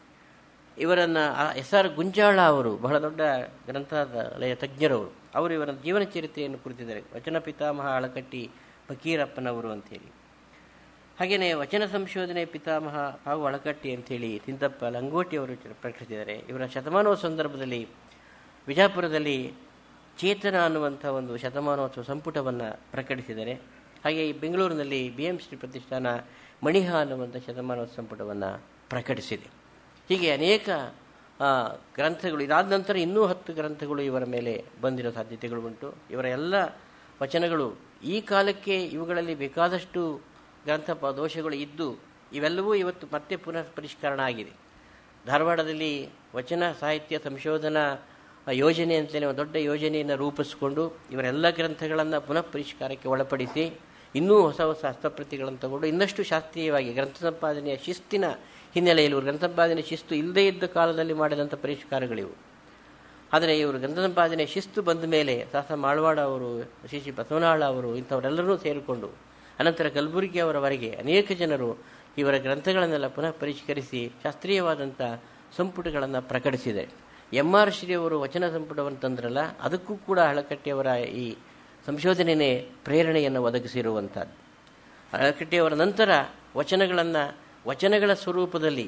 ಇವರನ್ನು ಎಸ್ ಆರ್ ಗುಂಜಾಳ ಅವರು ಬಹಳ ದೊಡ್ಡ ಗ್ರಂಥಾಲಯ ತಜ್ಞರವರು ಅವರು ಇವರ ಜೀವನ ಚರಿತ್ರೆಯನ್ನು ಕುರಿತಿದ್ದಾರೆ ವಚನ ಪಿತಾಮಹ ಅಳಕಟ್ಟಿ ಫಕೀರಪ್ಪನವರು ಅಂತೇಳಿ ಹಾಗೆಯೇ ವಚನ ಸಂಶೋಧನೆ ಪಿತಾಮಹ ಹಾಗೂ ಅಳಕಟ್ಟಿ ಅಂತೇಳಿ ತಿಂತಪ್ಪ ಲಂಗೋಟಿ ಅವರು ಪ್ರಕಟಿಸಿದ್ದಾರೆ ಇವರ ಶತಮಾನೋತ್ಸವ ಸಂದರ್ಭದಲ್ಲಿ ವಿಜಾಪುರದಲ್ಲಿ ಚೇತನ ಅನ್ನುವಂಥ ಒಂದು ಶತಮಾನೋತ್ಸವ ಸಂಪುಟವನ್ನು ಪ್ರಕಟಿಸಿದ್ದಾರೆ ಹಾಗೆ ಈ ಬೆಂಗಳೂರಿನಲ್ಲಿ ಬಿ ಎಂ ಶ್ರೀ ಪ್ರತಿಷ್ಠಾನ ಮಣಿಹ ಅನ್ನುವಂಥ ಶತಮಾನೋತ್ಸವ ಸಂಪುಟವನ್ನು ಪ್ರಕಟಿಸಿದೆ ಹೀಗೆ ಅನೇಕ ಆ, ಗ್ರಂಥಗಳು ಇದಾದ ನಂತರ ಇನ್ನೂ ಹತ್ತು ಗ್ರಂಥಗಳು ಇವರ ಮೇಲೆ ಬಂದಿರೋ ಸಾಧ್ಯತೆಗಳು ಉಂಟು ಇವರ ಎಲ್ಲ ವಚನಗಳು ಈ ಕಾಲಕ್ಕೆ ಇವುಗಳಲ್ಲಿ ಬೇಕಾದಷ್ಟು ಗ್ರಂಥ ಪ- ದೋಷಗಳು ಇದ್ದು ಇವೆಲ್ಲವೂ ಇವತ್ತು ಮತ್ತೆ ಪುನಃ ಪರಿಷ್ಕರಣ ಆಗಿದೆ ಧಾರವಾಡದಲ್ಲಿ ವಚನ ಸಾಹಿತ್ಯ ಸಂಶೋಧನಾ ಯೋಜನೆ ಅಂತಲೇ ಒಂದು ದೊಡ್ಡ ಯೋಜನೆಯನ್ನು ರೂಪಿಸಿಕೊಂಡು ಇವರೆಲ್ಲ ಗ್ರಂಥಗಳನ್ನು ಪುನಃ ಪರಿಷ್ಕಾರಕ್ಕೆ ಒಳಪಡಿಸಿ ಇನ್ನೂ ಹೊಸ ಹೊಸ ಹಸ್ತಪ್ರತಿಗಳನ್ನು ತಗೊಂಡು ಇನ್ನಷ್ಟು ಶಾಸ್ತ್ರೀಯವಾಗಿ ಗ್ರಂಥ ಸಂಪಾದನೆಯ ಶಿಸ್ತಿನ ಹಿನ್ನೆಲೆಯಲ್ಲಿ ಇವರು ಗ್ರಂಥ ಸಂಪಾದನೆ ಶಿಸ್ತು ಇಲ್ಲದೇ ಇದ್ದ ಕಾಲದಲ್ಲಿ ಮಾಡಿದಂಥ ಪರಿಷ್ಕಾರಗಳಿವು ಆದರೆ ಇವರು ಗ್ರಂಥ ಸಂಪಾದನೆ ಶಿಸ್ತು ಬಂದ ಮೇಲೆ ಸಾಸ ಮಾಳ್ವಾಡ ಅವರು ಶ್ರೀ ಶ್ರೀ ಬಸವನಾಳ ಅವರು ಇಂಥವರೆಲ್ಲರೂ ಸೇರಿಕೊಂಡು ಅನಂತರ ಕಲಬುರಗಿ ಅವರವರೆಗೆ ಅನೇಕ ಜನರು ಇವರ ಗ್ರಂಥಗಳನ್ನೆಲ್ಲ ಪುನಃ ಪರಿಷ್ಕರಿಸಿ ಶಾಸ್ತ್ರೀಯವಾದಂಥ ಸಂಪುಟಗಳನ್ನು ಪ್ರಕಟಿಸಿದೆ ಎಂ ಆರ್ ಶ್ರೀ ಅವರು ವಚನ ಸಂಪುಟವನ್ನು ತಂದ್ರಲ್ಲ ಅದಕ್ಕೂ ಕೂಡ ಹಳಕಟ್ಟಿಯವರ ಈ ಸಂಶೋಧನೆಯೇ ಪ್ರೇರಣೆಯನ್ನು ಒದಗಿಸಿರುವಂಥದ್ದು ಹಳಕಟ್ಟಿಯವರ ನಂತರ ವಚನಗಳನ್ನು ವಚನಗಳ ಸ್ವರೂಪದಲ್ಲಿ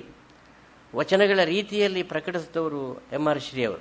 ವಚನಗಳ ರೀತಿಯಲ್ಲಿ ಪ್ರಕಟಿಸಿದವರು ಎಂ ಆರ್ ಶ್ರೀ ಅವರು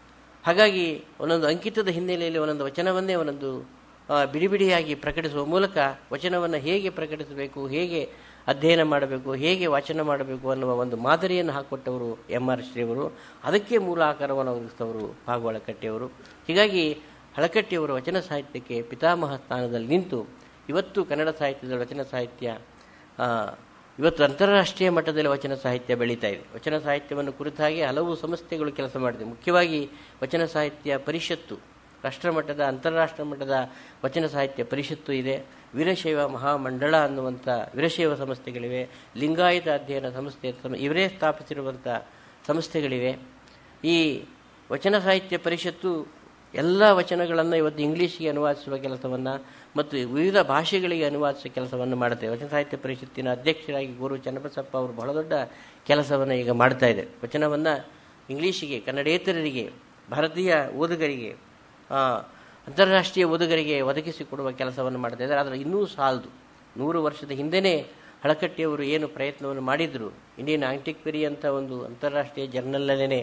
ಹಾಗಾಗಿ ಒಂದೊಂದು ಅಂಕಿತದ ಹಿನ್ನೆಲೆಯಲ್ಲಿ ಒಂದೊಂದು ವಚನವನ್ನೇ ಒಂದೊಂದು ಆ, ಬಿಡಿ ಬಿಡಿಯಾಗಿ ಪ್ರಕಟಿಸುವ ಮೂಲಕ ವಚನವನ್ನು ಹೇಗೆ ಪ್ರಕಟಿಸಬೇಕು ಹೇಗೆ ಅಧ್ಯಯನ ಮಾಡಬೇಕು ಹೇಗೆ ವಾಚನ ಮಾಡಬೇಕು ಅನ್ನುವ ಒಂದು ಮಾದರಿಯನ್ನು ಹಾಕಿಕೊಟ್ಟವರು ಎಂ ಆರ್ ಶ್ರೀಯವರು ಅದಕ್ಕೆ ಮೂಲ ಆಕಾರವನ್ನು ಒದಗಿಸಿದವರು ಪಾಗು ಹಳಕಟ್ಟಿಯವರು ಹೀಗಾಗಿ ಹಳಕಟ್ಟಿಯವರು ವಚನ ಸಾಹಿತ್ಯಕ್ಕೆ ಪಿತಾಮಹ ಸ್ಥಾನದಲ್ಲಿ ನಿಂತು ಇವತ್ತು ಕನ್ನಡ ಸಾಹಿತ್ಯದ ವಚನ ಸಾಹಿತ್ಯ ಆ, ಇವತ್ತು ಅಂತಾರಾಷ್ಟ್ರೀಯ ಮಟ್ಟದಲ್ಲಿ ವಚನ ಸಾಹಿತ್ಯ ಬೆಳೀತಾ ಇದೆ ವಚನ ಸಾಹಿತ್ಯವನ್ನು ಕುರಿತಾಗಿ ಹಲವು ಸಂಸ್ಥೆಗಳು ಕೆಲಸ ಮಾಡಿದೆ ಮುಖ್ಯವಾಗಿ ವಚನ ಸಾಹಿತ್ಯ ಪರಿಷತ್ತು ರಾಷ್ಟ್ರಮಟ್ಟದ ಅಂತಾರಾಷ್ಟ್ರ ಮಟ್ಟದ ವಚನ ಸಾಹಿತ್ಯ ಪರಿಷತ್ತು ಇದೆ ವೀರಶೈವ ಮಹಾಮಂಡಳ ಅನ್ನುವಂಥ ವೀರಶೈವ ಸಂಸ್ಥೆಗಳಿವೆ ಲಿಂಗಾಯತ ಅಧ್ಯಯನ ಸಂಸ್ಥೆ ಸಮ- ಇವರೇ ಸ್ಥಾಪಿಸಿರುವಂಥ ಸಂಸ್ಥೆಗಳಿವೆ ಈ ವಚನ ಸಾಹಿತ್ಯ ಪರಿಷತ್ತು ಎಲ್ಲ ವಚನಗಳನ್ನು ಇವತ್ತು ಇಂಗ್ಲೀಷಿಗೆ ಅನುವಾದಿಸುವ ಕೆಲಸವನ್ನು ಮತ್ತು ವಿವಿಧ ಭಾಷೆಗಳಿಗೆ ಅನುವಾದಿಸುವ ಕೆಲಸವನ್ನು ಮಾಡುತ್ತೆ ವಚನ ಸಾಹಿತ್ಯ ಪರಿಷತ್ತಿನ ಅಧ್ಯಕ್ಷರಾಗಿ ಗುರು ಚನ್ನಬಸಪ್ಪ ಅವರು ಬಹಳ ದೊಡ್ಡ ಕೆಲಸವನ್ನು ಈಗ ಮಾಡ್ತಾ ಇದೆ ವಚನವನ್ನು ಇಂಗ್ಲೀಷಿಗೆ ಕನ್ನಡೇತರರಿಗೆ ಭಾರತೀಯ ಓದುಗರಿಗೆ ಆ, ಅಂತಾರಾಷ್ಟ್ರೀಯ ಓದುಗರಿಗೆ ಒದಗಿಸಿಕೊಡುವ ಕೆಲಸವನ್ನು ಮಾಡ್ತಾ ಇದ್ದಾರೆ ಆದರೆ ಇನ್ನೂ ಸಾಲದು ನೂರು ವರ್ಷದ ಹಿಂದೆಯೇ ಹಳಕಟ್ಟಿಯವರು ಏನು ಪ್ರಯತ್ನವನ್ನು ಮಾಡಿದರು ಇಂಡಿಯನ್ ಆಂಟಿಕ್ವೆರಿ ಅಂತ ಒಂದು ಅಂತಾರಾಷ್ಟ್ರೀಯ ಜರ್ನಲ್ಲೇ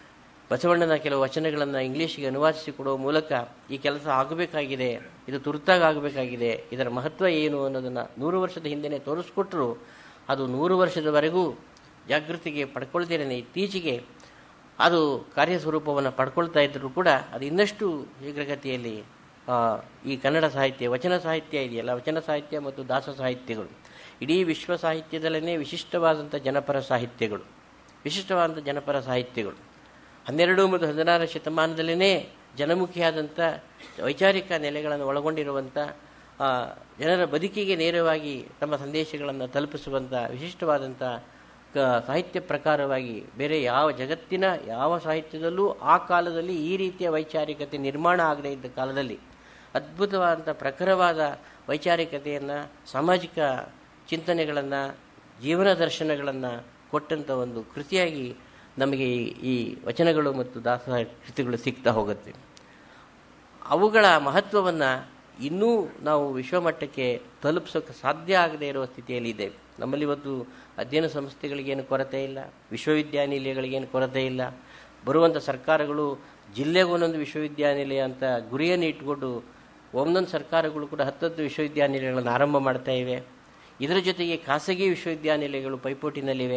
ಬಸವಣ್ಣನ ಕೆಲವು ವಚನಗಳನ್ನು ಇಂಗ್ಲೀಷಿಗೆ ಅನುವಾದಿಸಿ ಕೊಡುವ ಮೂಲಕ ಈ ಕೆಲಸ ಆಗಬೇಕಾಗಿದೆ ಇದು ತುರ್ತಾಗಿ ಆಗಬೇಕಾಗಿದೆ ಇದರ ಮಹತ್ವ ಏನು ಅನ್ನೋದನ್ನು ನೂರು ವರ್ಷದ ಹಿಂದೆಯೇ ತೋರಿಸ್ಕೊಟ್ರು ಅದು ನೂರು ವರ್ಷದವರೆಗೂ ಜಾಗೃತಿಗೆ ಪಡ್ಕೊಳ್ದೇನೆ ಇತ್ತೀಚೆಗೆ ಅದು ಕಾರ್ಯಸ್ವರೂಪವನ್ನು ಪಡ್ಕೊಳ್ತಾ ಇದ್ದರೂ ಕೂಡ ಅದು ಇನ್ನಷ್ಟು ಶೀಘ್ರಗತಿಯಲ್ಲಿ ಆ, ಈ ಕನ್ನಡ ಸಾಹಿತ್ಯ ವಚನ ಸಾಹಿತ್ಯ ಇದೆಯಲ್ಲ ವಚನ ಸಾಹಿತ್ಯ ಮತ್ತು ದಾಸ ಸಾಹಿತ್ಯಗಳು ಇಡೀ ವಿಶ್ವ ಸಾಹಿತ್ಯದಲ್ಲೇ ವಿಶಿಷ್ಟವಾದಂಥ ಜನಪರ ಸಾಹಿತ್ಯಗಳು ವಿಶಿಷ್ಟವಾದಂಥ ಜನಪರ ಸಾಹಿತ್ಯಗಳು ಹನ್ನೆರಡು ಮತ್ತು ಹದಿನಾರನೇ ಶತಮಾನದಲ್ಲೇ ಜನಮುಖಿಯಾದಂಥ ವೈಚಾರಿಕ ನೆಲೆಗಳನ್ನು ಒಳಗೊಂಡಿರುವಂಥ ಆ, ಜನರ ಬದುಕಿಗೆ ನೇರವಾಗಿ ತಮ್ಮ ಸಂದೇಶಗಳನ್ನು ತಲುಪಿಸುವಂಥ ವಿಶಿಷ್ಟವಾದಂಥ ಕ ಸಾಹಿತ್ಯ ಪ್ರಕಾರವಾಗಿ ಬೇರೆ ಯಾವ ಜಗತ್ತಿನ ಯಾವ ಸಾಹಿತ್ಯದಲ್ಲೂ ಆ ಕಾಲದಲ್ಲಿ ಈ ರೀತಿಯ ವೈಚಾರಿಕತೆ ನಿರ್ಮಾಣ ಆಗದೇ ಇದ್ದ ಕಾಲದಲ್ಲಿ ಅದ್ಭುತವಾದಂಥ ಪ್ರಖರವಾದ ವೈಚಾರಿಕತೆಯನ್ನು ಸಾಮಾಜಿಕ ಚಿಂತನೆಗಳನ್ನು ಜೀವನ ದರ್ಶನಗಳನ್ನು ಕೊಟ್ಟಂಥ ಒಂದು ಕೃತಿಯಾಗಿ ನಮಗೆ ಈ- ಈ ವಚನಗಳು ಮತ್ತು ದಾಸ ಕೃತಿಗಳು ಸಿಗ್ತಾ ಹೋಗುತ್ತೆ ಅವುಗಳ ಮಹತ್ವವನ್ನು ಇನ್ನೂ ನಾವು ವಿಶ್ವಮಟ್ಟಕ್ಕೆ ತಲುಪಿಸೋಕ್ಕೆ ಸಾಧ್ಯ ಆಗದೇ ಇರುವ ಸ್ಥಿತಿಯಲ್ಲಿ ಇದೆ ನಮ್ಮಲ್ಲಿ ಇವತ್ತು ಅಧ್ಯಯನ ಸಂಸ್ಥೆಗಳಿಗೇನು ಕೊರತೆ ಇಲ್ಲ ವಿಶ್ವವಿದ್ಯಾನಿಲಯಗಳಿಗೇನು ಕೊರತೆ ಇಲ್ಲ ಬರುವಂಥ ಸರ್ಕಾರಗಳು ಜಿಲ್ಲೆಗೆ ಒಂದೊಂದು ವಿಶ್ವವಿದ್ಯಾನಿಲಯ ಅಂತ ಗುರಿಯನ್ನು ಇಟ್ಕೊಂಡು ಒಂದೊಂದು ಸರ್ಕಾರಗಳು ಕೂಡ ಹತ್ತತ್ತು ವಿಶ್ವವಿದ್ಯಾನಿಲಯಗಳನ್ನು ಆರಂಭ ಮಾಡ್ತಾ ಇವೆ ಇದರ ಜೊತೆಗೆ ಖಾಸಗಿ ವಿಶ್ವವಿದ್ಯಾನಿಲಯಗಳು ಪೈಪೋಟಿನಲ್ಲಿವೆ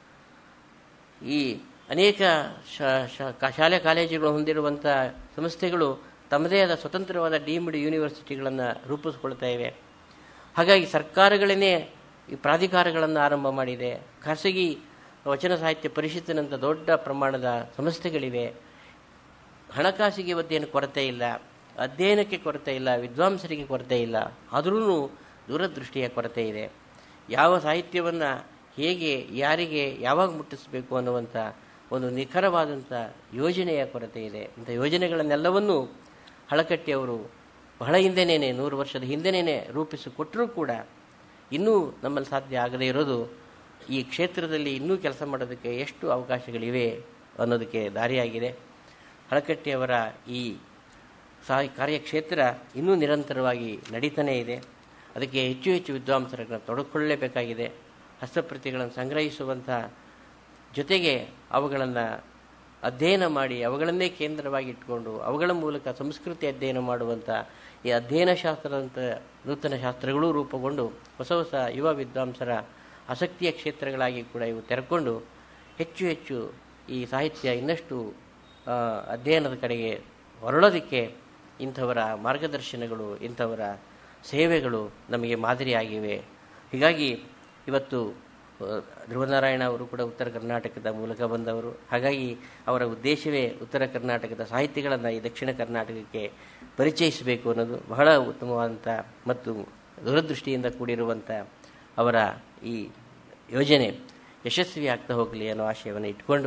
ಈ ಅನೇಕ ಶಾ- ಶಾ- ಕಾ- ಶಾಲೆ ಕಾಲೇಜುಗಳು ಹೊಂದಿರುವಂಥ ಸಂಸ್ಥೆಗಳು ತಮ್ಮದೇ ಆದ ಸ್ವತಂತ್ರವಾದ ಡೀಮ್ಡ್ ಯೂನಿವರ್ಸಿಟಿಗಳನ್ನು ರೂಪಿಸ್ಕೊಳ್ತಾ ಇವೆ ಹಾಗಾಗಿ ಸರ್ಕಾರಗಳೇ ಈ ಪ್ರಾಧಿಕಾರಗಳನ್ನು ಆರಂಭ ಮಾಡಿದೆ ಖಾಸಗಿ ವಚನ ಸಾಹಿತ್ಯ ಪರಿಷತ್ತಿನಂಥ ದೊಡ್ಡ ಪ್ರಮಾಣದ ಸಂಸ್ಥೆಗಳಿವೆ ಹಣಕಾಸಿಗೆ ಇವತ್ತೇನು ಕೊರತೆ ಇಲ್ಲ ಅಧ್ಯಯನಕ್ಕೆ ಕೊರತೆ ಇಲ್ಲ ವಿದ್ವಾಂಸರಿಗೆ ಕೊರತೆ ಇಲ್ಲ ಆದ್ರೂ ದೂರದೃಷ್ಟಿಯ ಕೊರತೆ ಇದೆ ಯಾವ ಸಾಹಿತ್ಯವನ್ನು ಹೇಗೆ ಯಾರಿಗೆ ಯಾವಾಗ ಮುಟ್ಟಿಸಬೇಕು ಅನ್ನುವಂಥ ಒಂದು ನಿಖರವಾದಂಥ ಯೋಜನೆಯ ಕೊರತೆ ಇದೆ ಇಂಥ ಯೋಜನೆಗಳನ್ನೆಲ್ಲವನ್ನೂ ಹಳಕಟ್ಟಿಯವರು ಬಹಳ ಹಿಂದೆನೇ ನೂರು ವರ್ಷದ ಹಿಂದೆನೇ ರೂಪಿಸಿಕೊಟ್ಟರೂ ಕೂಡ ಇನ್ನೂ ನಮ್ಮಲ್ಲಿ ಸಾಧ್ಯ ಆಗದೇ ಇರೋದು ಈ ಕ್ಷೇತ್ರದಲ್ಲಿ ಇನ್ನೂ ಕೆಲಸ ಮಾಡೋದಕ್ಕೆ ಎಷ್ಟು ಅವಕಾಶಗಳಿವೆ ಅನ್ನೋದಕ್ಕೆ ದಾರಿಯಾಗಿದೆ ಹಳಕಟ್ಟಿಯವರ ಈ ಸಾ ಕಾರ್ಯಕ್ಷೇತ್ರ ಇನ್ನೂ ನಿರಂತರವಾಗಿ ನಡೀತಾನೇ ಇದೆ ಅದಕ್ಕೆ ಹೆಚ್ಚು ಹೆಚ್ಚು ವಿದ್ವಾಂಸರನ್ನು ತೊಡಗಿಕೊಳ್ಳಲೇಬೇಕಾಗಿದೆ ಹಸ್ತಪ್ರತಿಗಳನ್ನು ಸಂಗ್ರಹಿಸುವಂಥ ಜೊತೆಗೆ ಅವುಗಳನ್ನು ಅಧ್ಯಯನ ಮಾಡಿ ಅವುಗಳನ್ನೇ ಕೇಂದ್ರವಾಗಿ ಇಟ್ಕೊಂಡು ಅವುಗಳ ಮೂಲಕ ಸಂಸ್ಕೃತಿ ಅಧ್ಯಯನ ಮಾಡುವಂಥ ಈ ಅಧ್ಯಯನ ಶಾಸ್ತ್ರದಂಥ ನೂತನ ಶಾಸ್ತ್ರಗಳೂ ರೂಪುಗೊಂಡು ಹೊಸ ಹೊಸ ಯುವ ವಿದ್ವಾಂಸರ ಆಸಕ್ತಿಯ ಕ್ಷೇತ್ರಗಳಾಗಿ ಕೂಡ ಇವು ತೆರೆಕೊಂಡು ಹೆಚ್ಚು ಹೆಚ್ಚು ಈ ಸಾಹಿತ್ಯ ಇನ್ನಷ್ಟು ಆ, ಅಧ್ಯಯನದ ಕಡೆಗೆ ಹೊರಳೋದಕ್ಕೆ ಇಂಥವರ ಮಾರ್ಗದರ್ಶನಗಳು ಇಂಥವರ ಸೇವೆಗಳು ನಮಗೆ ಮಾದರಿಯಾಗಿವೆ ಹೀಗಾಗಿ ಇವತ್ತು ಆ, ಧ್ರುವನಾರಾಯಣ ಅವರು ಕೂಡ ಉತ್ತರ ಕರ್ನಾಟಕದ ಮೂಲಕ ಬಂದವರು ಹಾಗಾಗಿ ಅವರ ಉದ್ದೇಶವೇ ಉತ್ತರ ಕರ್ನಾಟಕದ ಸಾಹಿತ್ಯಗಳನ್ನು ಈ ದಕ್ಷಿಣ ಕರ್ನಾಟಕಕ್ಕೆ ಪರಿಚಯಿಸಬೇಕು ಅನ್ನೋದು ಬಹಳ ಉತ್ತಮವಾದಂಥ ಮತ್ತು ದೂರದೃಷ್ಟಿಯಿಂದ ಕೂಡಿರುವಂಥ ಅವರ ಈ ಯೋಜನೆ ಯಶಸ್ವಿ ಆಗ್ತಾ ಹೋಗಲಿ ಅನ್ನೋ ಆಶಯವನ್ನು ಇಟ್ಕೊಂಡು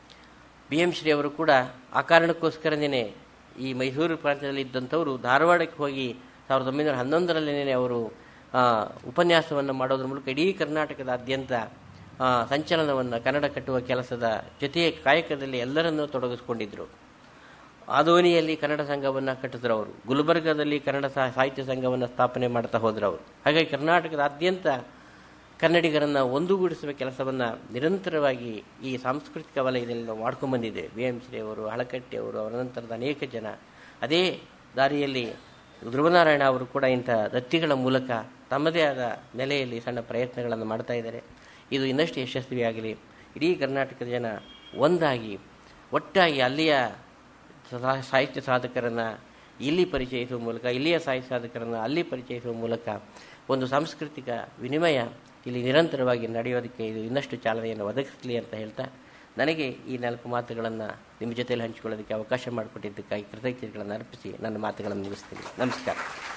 ಬಿ ಎಂ ಶ್ರೀ ಅವರು ಕೂಡ ಆ ಕಾರಣಕ್ಕೋಸ್ಕರನೇ ಈ ಮೈಸೂರು ಪ್ರಾಂತ್ಯದಲ್ಲಿ ಇದ್ದಂಥವರು ಧಾರವಾಡಕ್ಕೆ ಹೋಗಿ ಸಾವಿರದ ಒಂಬೈನೂರ ಹನ್ನೊಂದರಲ್ಲೇ ಅವರು ಆ, ಉಪನ್ಯಾಸವನ್ನು ಮಾಡೋದ್ರ ಮೂಲಕ ಇಡೀ ಕರ್ನಾಟಕದಾದ್ಯಂತ ಆ, ಸಂಚಲನವನ್ನು ಕನ್ನಡ ಕಟ್ಟುವ ಕೆಲಸದ ಜೊತೆಗೆ ಕಾಯಕದಲ್ಲಿ ಎಲ್ಲರನ್ನೂ ತೊಡಗಿಸ್ಕೊಂಡಿದ್ದರು ಆದೋನಿಯಲ್ಲಿ ಕನ್ನಡ ಸಂಘವನ್ನು ಕಟ್ಟಿದ್ರು ಅವರು ಗುಲ್ಬರ್ಗದಲ್ಲಿ ಕನ್ನಡ ಸಾ- ಸಾಹಿತ್ಯ ಸಂಘವನ್ನು ಸ್ಥಾಪನೆ ಮಾಡ್ತಾ ಹೋದ್ರು ಅವರು ಹಾಗಾಗಿ ಕರ್ನಾಟಕದಾದ್ಯಂತ ಕನ್ನಡಿಗರನ್ನು ಒಂದುಗೂಡಿಸುವ ಕೆಲಸವನ್ನು ನಿರಂತರವಾಗಿ ಈ ಸಾಂಸ್ಕೃತಿಕ ವಲಯದಲ್ಲಿ ನಾವು ಮಾಡ್ಕೊಂಡ್ಬಂದಿದ್ದೇವೆ ಬಿ ಎಂ ಶ್ರೀ ಅವರು ಹಳಕಟ್ಟಿ ಅವರು ಅವರ ನಂತರದ ಅನೇಕ ಜನ ಅದೇ ದಾರಿಯಲ್ಲಿ ಧ್ರುವನಾರಾಯಣ ಅವರು ಕೂಡ ಇಂಥ ದತ್ತಿಗಳ ಮೂಲಕ ತಮ್ಮದೇ ಆದ ನೆಲೆಯಲ್ಲಿ ಸಣ್ಣ ಪ್ರಯತ್ನಗಳನ್ನು ಮಾಡ್ತಾ ಇದ್ದಾರೆ ಇದು ಇನ್ನಷ್ಟು ಯಶಸ್ವಿಯಾಗಲಿ ಇಡೀ ಕರ್ನಾಟಕದ ಜನ ಒಂದಾಗಿ ಒಟ್ಟಾಗಿ ಅಲ್ಲಿಯ ಸಾ- ಸಾಹಿತ್ಯ ಸಾಧಕರನ್ನು ಇಲ್ಲಿ ಪರಿಚಯಿಸುವ ಮೂಲಕ ಇಲ್ಲಿಯ ಸಾಹಿತ್ಯ ಸಾಧಕರನ್ನು ಅಲ್ಲಿ ಪರಿಚಯಿಸುವ ಮೂಲಕ ಒಂದು ಸಾಂಸ್ಕೃತಿಕ ವಿನಿಮಯ ಇಲ್ಲಿ ನಿರಂತರವಾಗಿ ನಡೆಯೋದಕ್ಕೆ ಇದು ಇನ್ನಷ್ಟು ಚಾಲನೆಯನ್ನು ಒದಗಿಸಲಿ ಅಂತ ಹೇಳ್ತಾ ನನಗೆ ಈ ನಾಲ್ಕು ಮಾತುಗಳನ್ನು ನಿಮ್ಮ ಜೊತೆಯಲ್ಲಿ ಹಂಚಿಕೊಳ್ಳೋದಕ್ಕೆ ಅವಕಾಶ ಮಾಡಿಕೊಟ್ಟಿದ್ದಕ್ಕಾಗಿ ಕೃತಜ್ಞತೆಗಳನ್ನು ಅರ್ಪಿಸಿ ನನ್ನ ಮಾತುಗಳನ್ನು ಮುಗಿಸ್ತೀನಿ ನಮಸ್ಕಾರ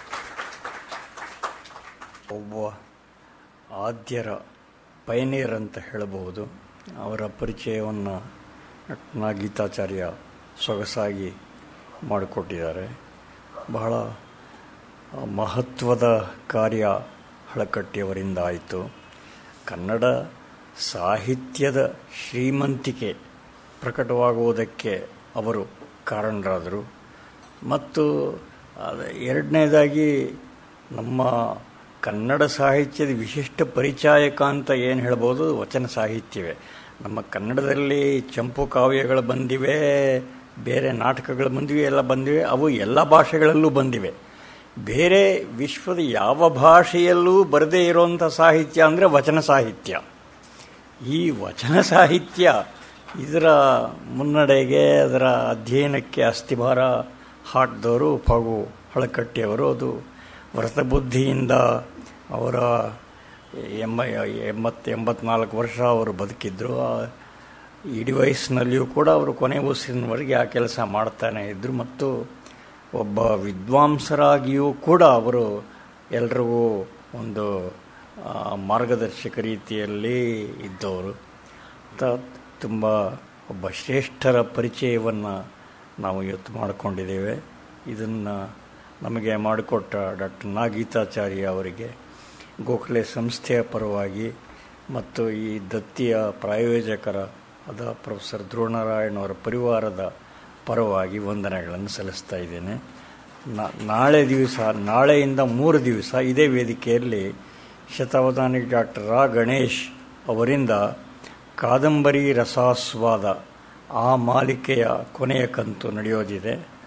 ಒಬ್ಬ ಆದ್ಯರ ಪಯನೀರ್ ಅಂತ ಹೇಳಬಹುದು ಅವರ ಪರಿಚಯವನ್ನು ನಟನಾ ಗೀತಾಚಾರ್ಯ ಸೊಗಸಾಗಿ ಮಾಡಿಕೊಟ್ಟಿದ್ದಾರೆ ಬಹಳ ಮಹತ್ವದ ಕಾರ್ಯ ಹಳಕಟ್ಟಿಯವರಿಂದ ಆಯಿತು ಕನ್ನಡ ಸಾಹಿತ್ಯದ ಶ್ರೀಮಂತಿಕೆ ಪ್ರಕಟವಾಗುವುದಕ್ಕೆ ಅವರು ಕಾರಣರಾದರು ಮತ್ತು ಅದ- ಎರಡನೇದಾಗಿ ನಮ್ಮ ಕನ್ನಡ ಸಾಹಿತ್ಯದ ವಿಶಿಷ್ಟ ಪರಿಚಾಯಕ ಅಂತ ಏನು ಹೇಳ್ಬೋದು ವಚನ ಸಾಹಿತ್ಯವೇ ನಮ್ಮ ಕನ್ನಡದಲ್ಲಿ ಚಂಪು ಕಾವ್ಯಗಳು ಬಂದಿವೆ ಬೇರೆ ನಾಟಕಗಳು ಬಂದಿವೆ ಎಲ್ಲ ಬಂದಿವೆ ಅವು ಎಲ್ಲ ಭಾಷೆಗಳಲ್ಲೂ ಬಂದಿವೆ ಬೇರೆ ವಿಶ್ವದ ಯಾವ ಭಾಷೆಯಲ್ಲೂ ಬರದೇ ಇರುವಂಥ ಸಾಹಿತ್ಯ ಅಂದರೆ ವಚನ ಸಾಹಿತ್ಯ ಈ ವಚನ ಸಾಹಿತ್ಯ ಇದರ ಮುನ್ನಡೆಗೆ ಅದರ ಅಧ್ಯಯನಕ್ಕೆ ಅಸ್ಥಿಭಾರ ಹಾಕಿದವರು ಫಗು ಹಳಕಟ್ಟಿಯವರು ಅದು ವ್ರತಬುದ್ಧಿಯಿಂದ ಅವರ ಎಂಬ ಎಂಬತ್ತು ಎಂಬತ್ನಾಲ್ಕು ವರ್ಷ ಅವರು ಬದುಕಿದ್ರು ಆ ಇಡೀ ವಯಸ್ಸಿನಲ್ಲಿಯೂ ಕೂಡ ಅವರು ಕೊನೆ ಉಸಿರಿನವರೆಗೆ ಆ ಕೆಲಸ ಮಾಡ್ತಾನೆ ಇದ್ದರು ಮತ್ತು ಒಬ್ಬ ವಿದ್ವಾಂಸರಾಗಿಯೂ ಕೂಡ ಅವರು ಎಲ್ರಿಗೂ ಒಂದು ಆ, ಮಾರ್ಗದರ್ಶಕ ರೀತಿಯಲ್ಲಿ ಇದ್ದವರು ತ ತುಂಬ ಒಬ್ಬ ಶ್ರೇಷ್ಠರ ಪರಿಚಯವನ್ನು ನಾವು ಇವತ್ತು ಮಾಡಿಕೊಂಡಿದ್ದೇವೆ ಇದನ್ನು ನಮಗೆ ಮಾಡಿಕೊಟ್ಟ ಡಾಕ್ಟರ್ ನಾಗೀತಾಚಾರ್ಯ ಅವರಿಗೆ ಗೋಖಲೆ ಸಂಸ್ಥೆಯ ಪರವಾಗಿ ಮತ್ತು ಈ ದತ್ತಿಯ ಪ್ರಾಯೋಜಕರ ಅದ ಪ್ರೊಫೆಸರ್ ಧ್ರುವನಾರಾಯಣ ಅವರ ಪರಿವಾರದ ಪರವಾಗಿ ವಂದನೆಗಳನ್ನು ಸಲ್ಲಿಸ್ತಾ ಇದ್ದೇನೆ ನಾ- ನಾಳೆ ದಿವಸ ನಾಳೆಯಿಂದ ಮೂರು ದಿವಸ ಇದೇ ವೇದಿಕೆಯಲ್ಲಿ ಶತಾವಧಾನಿ ಡಾಕ್ಟರ್ ರಾ ಗಣೇಶ್ ಅವರಿಂದ ಕಾದಂಬರಿ ರಸಾಸ್ವಾದ ಆ ಮಾಲಿಕೆಯ ಕೊನೆಯ ಕಂತು ನಡೆಯೋದಿದೆ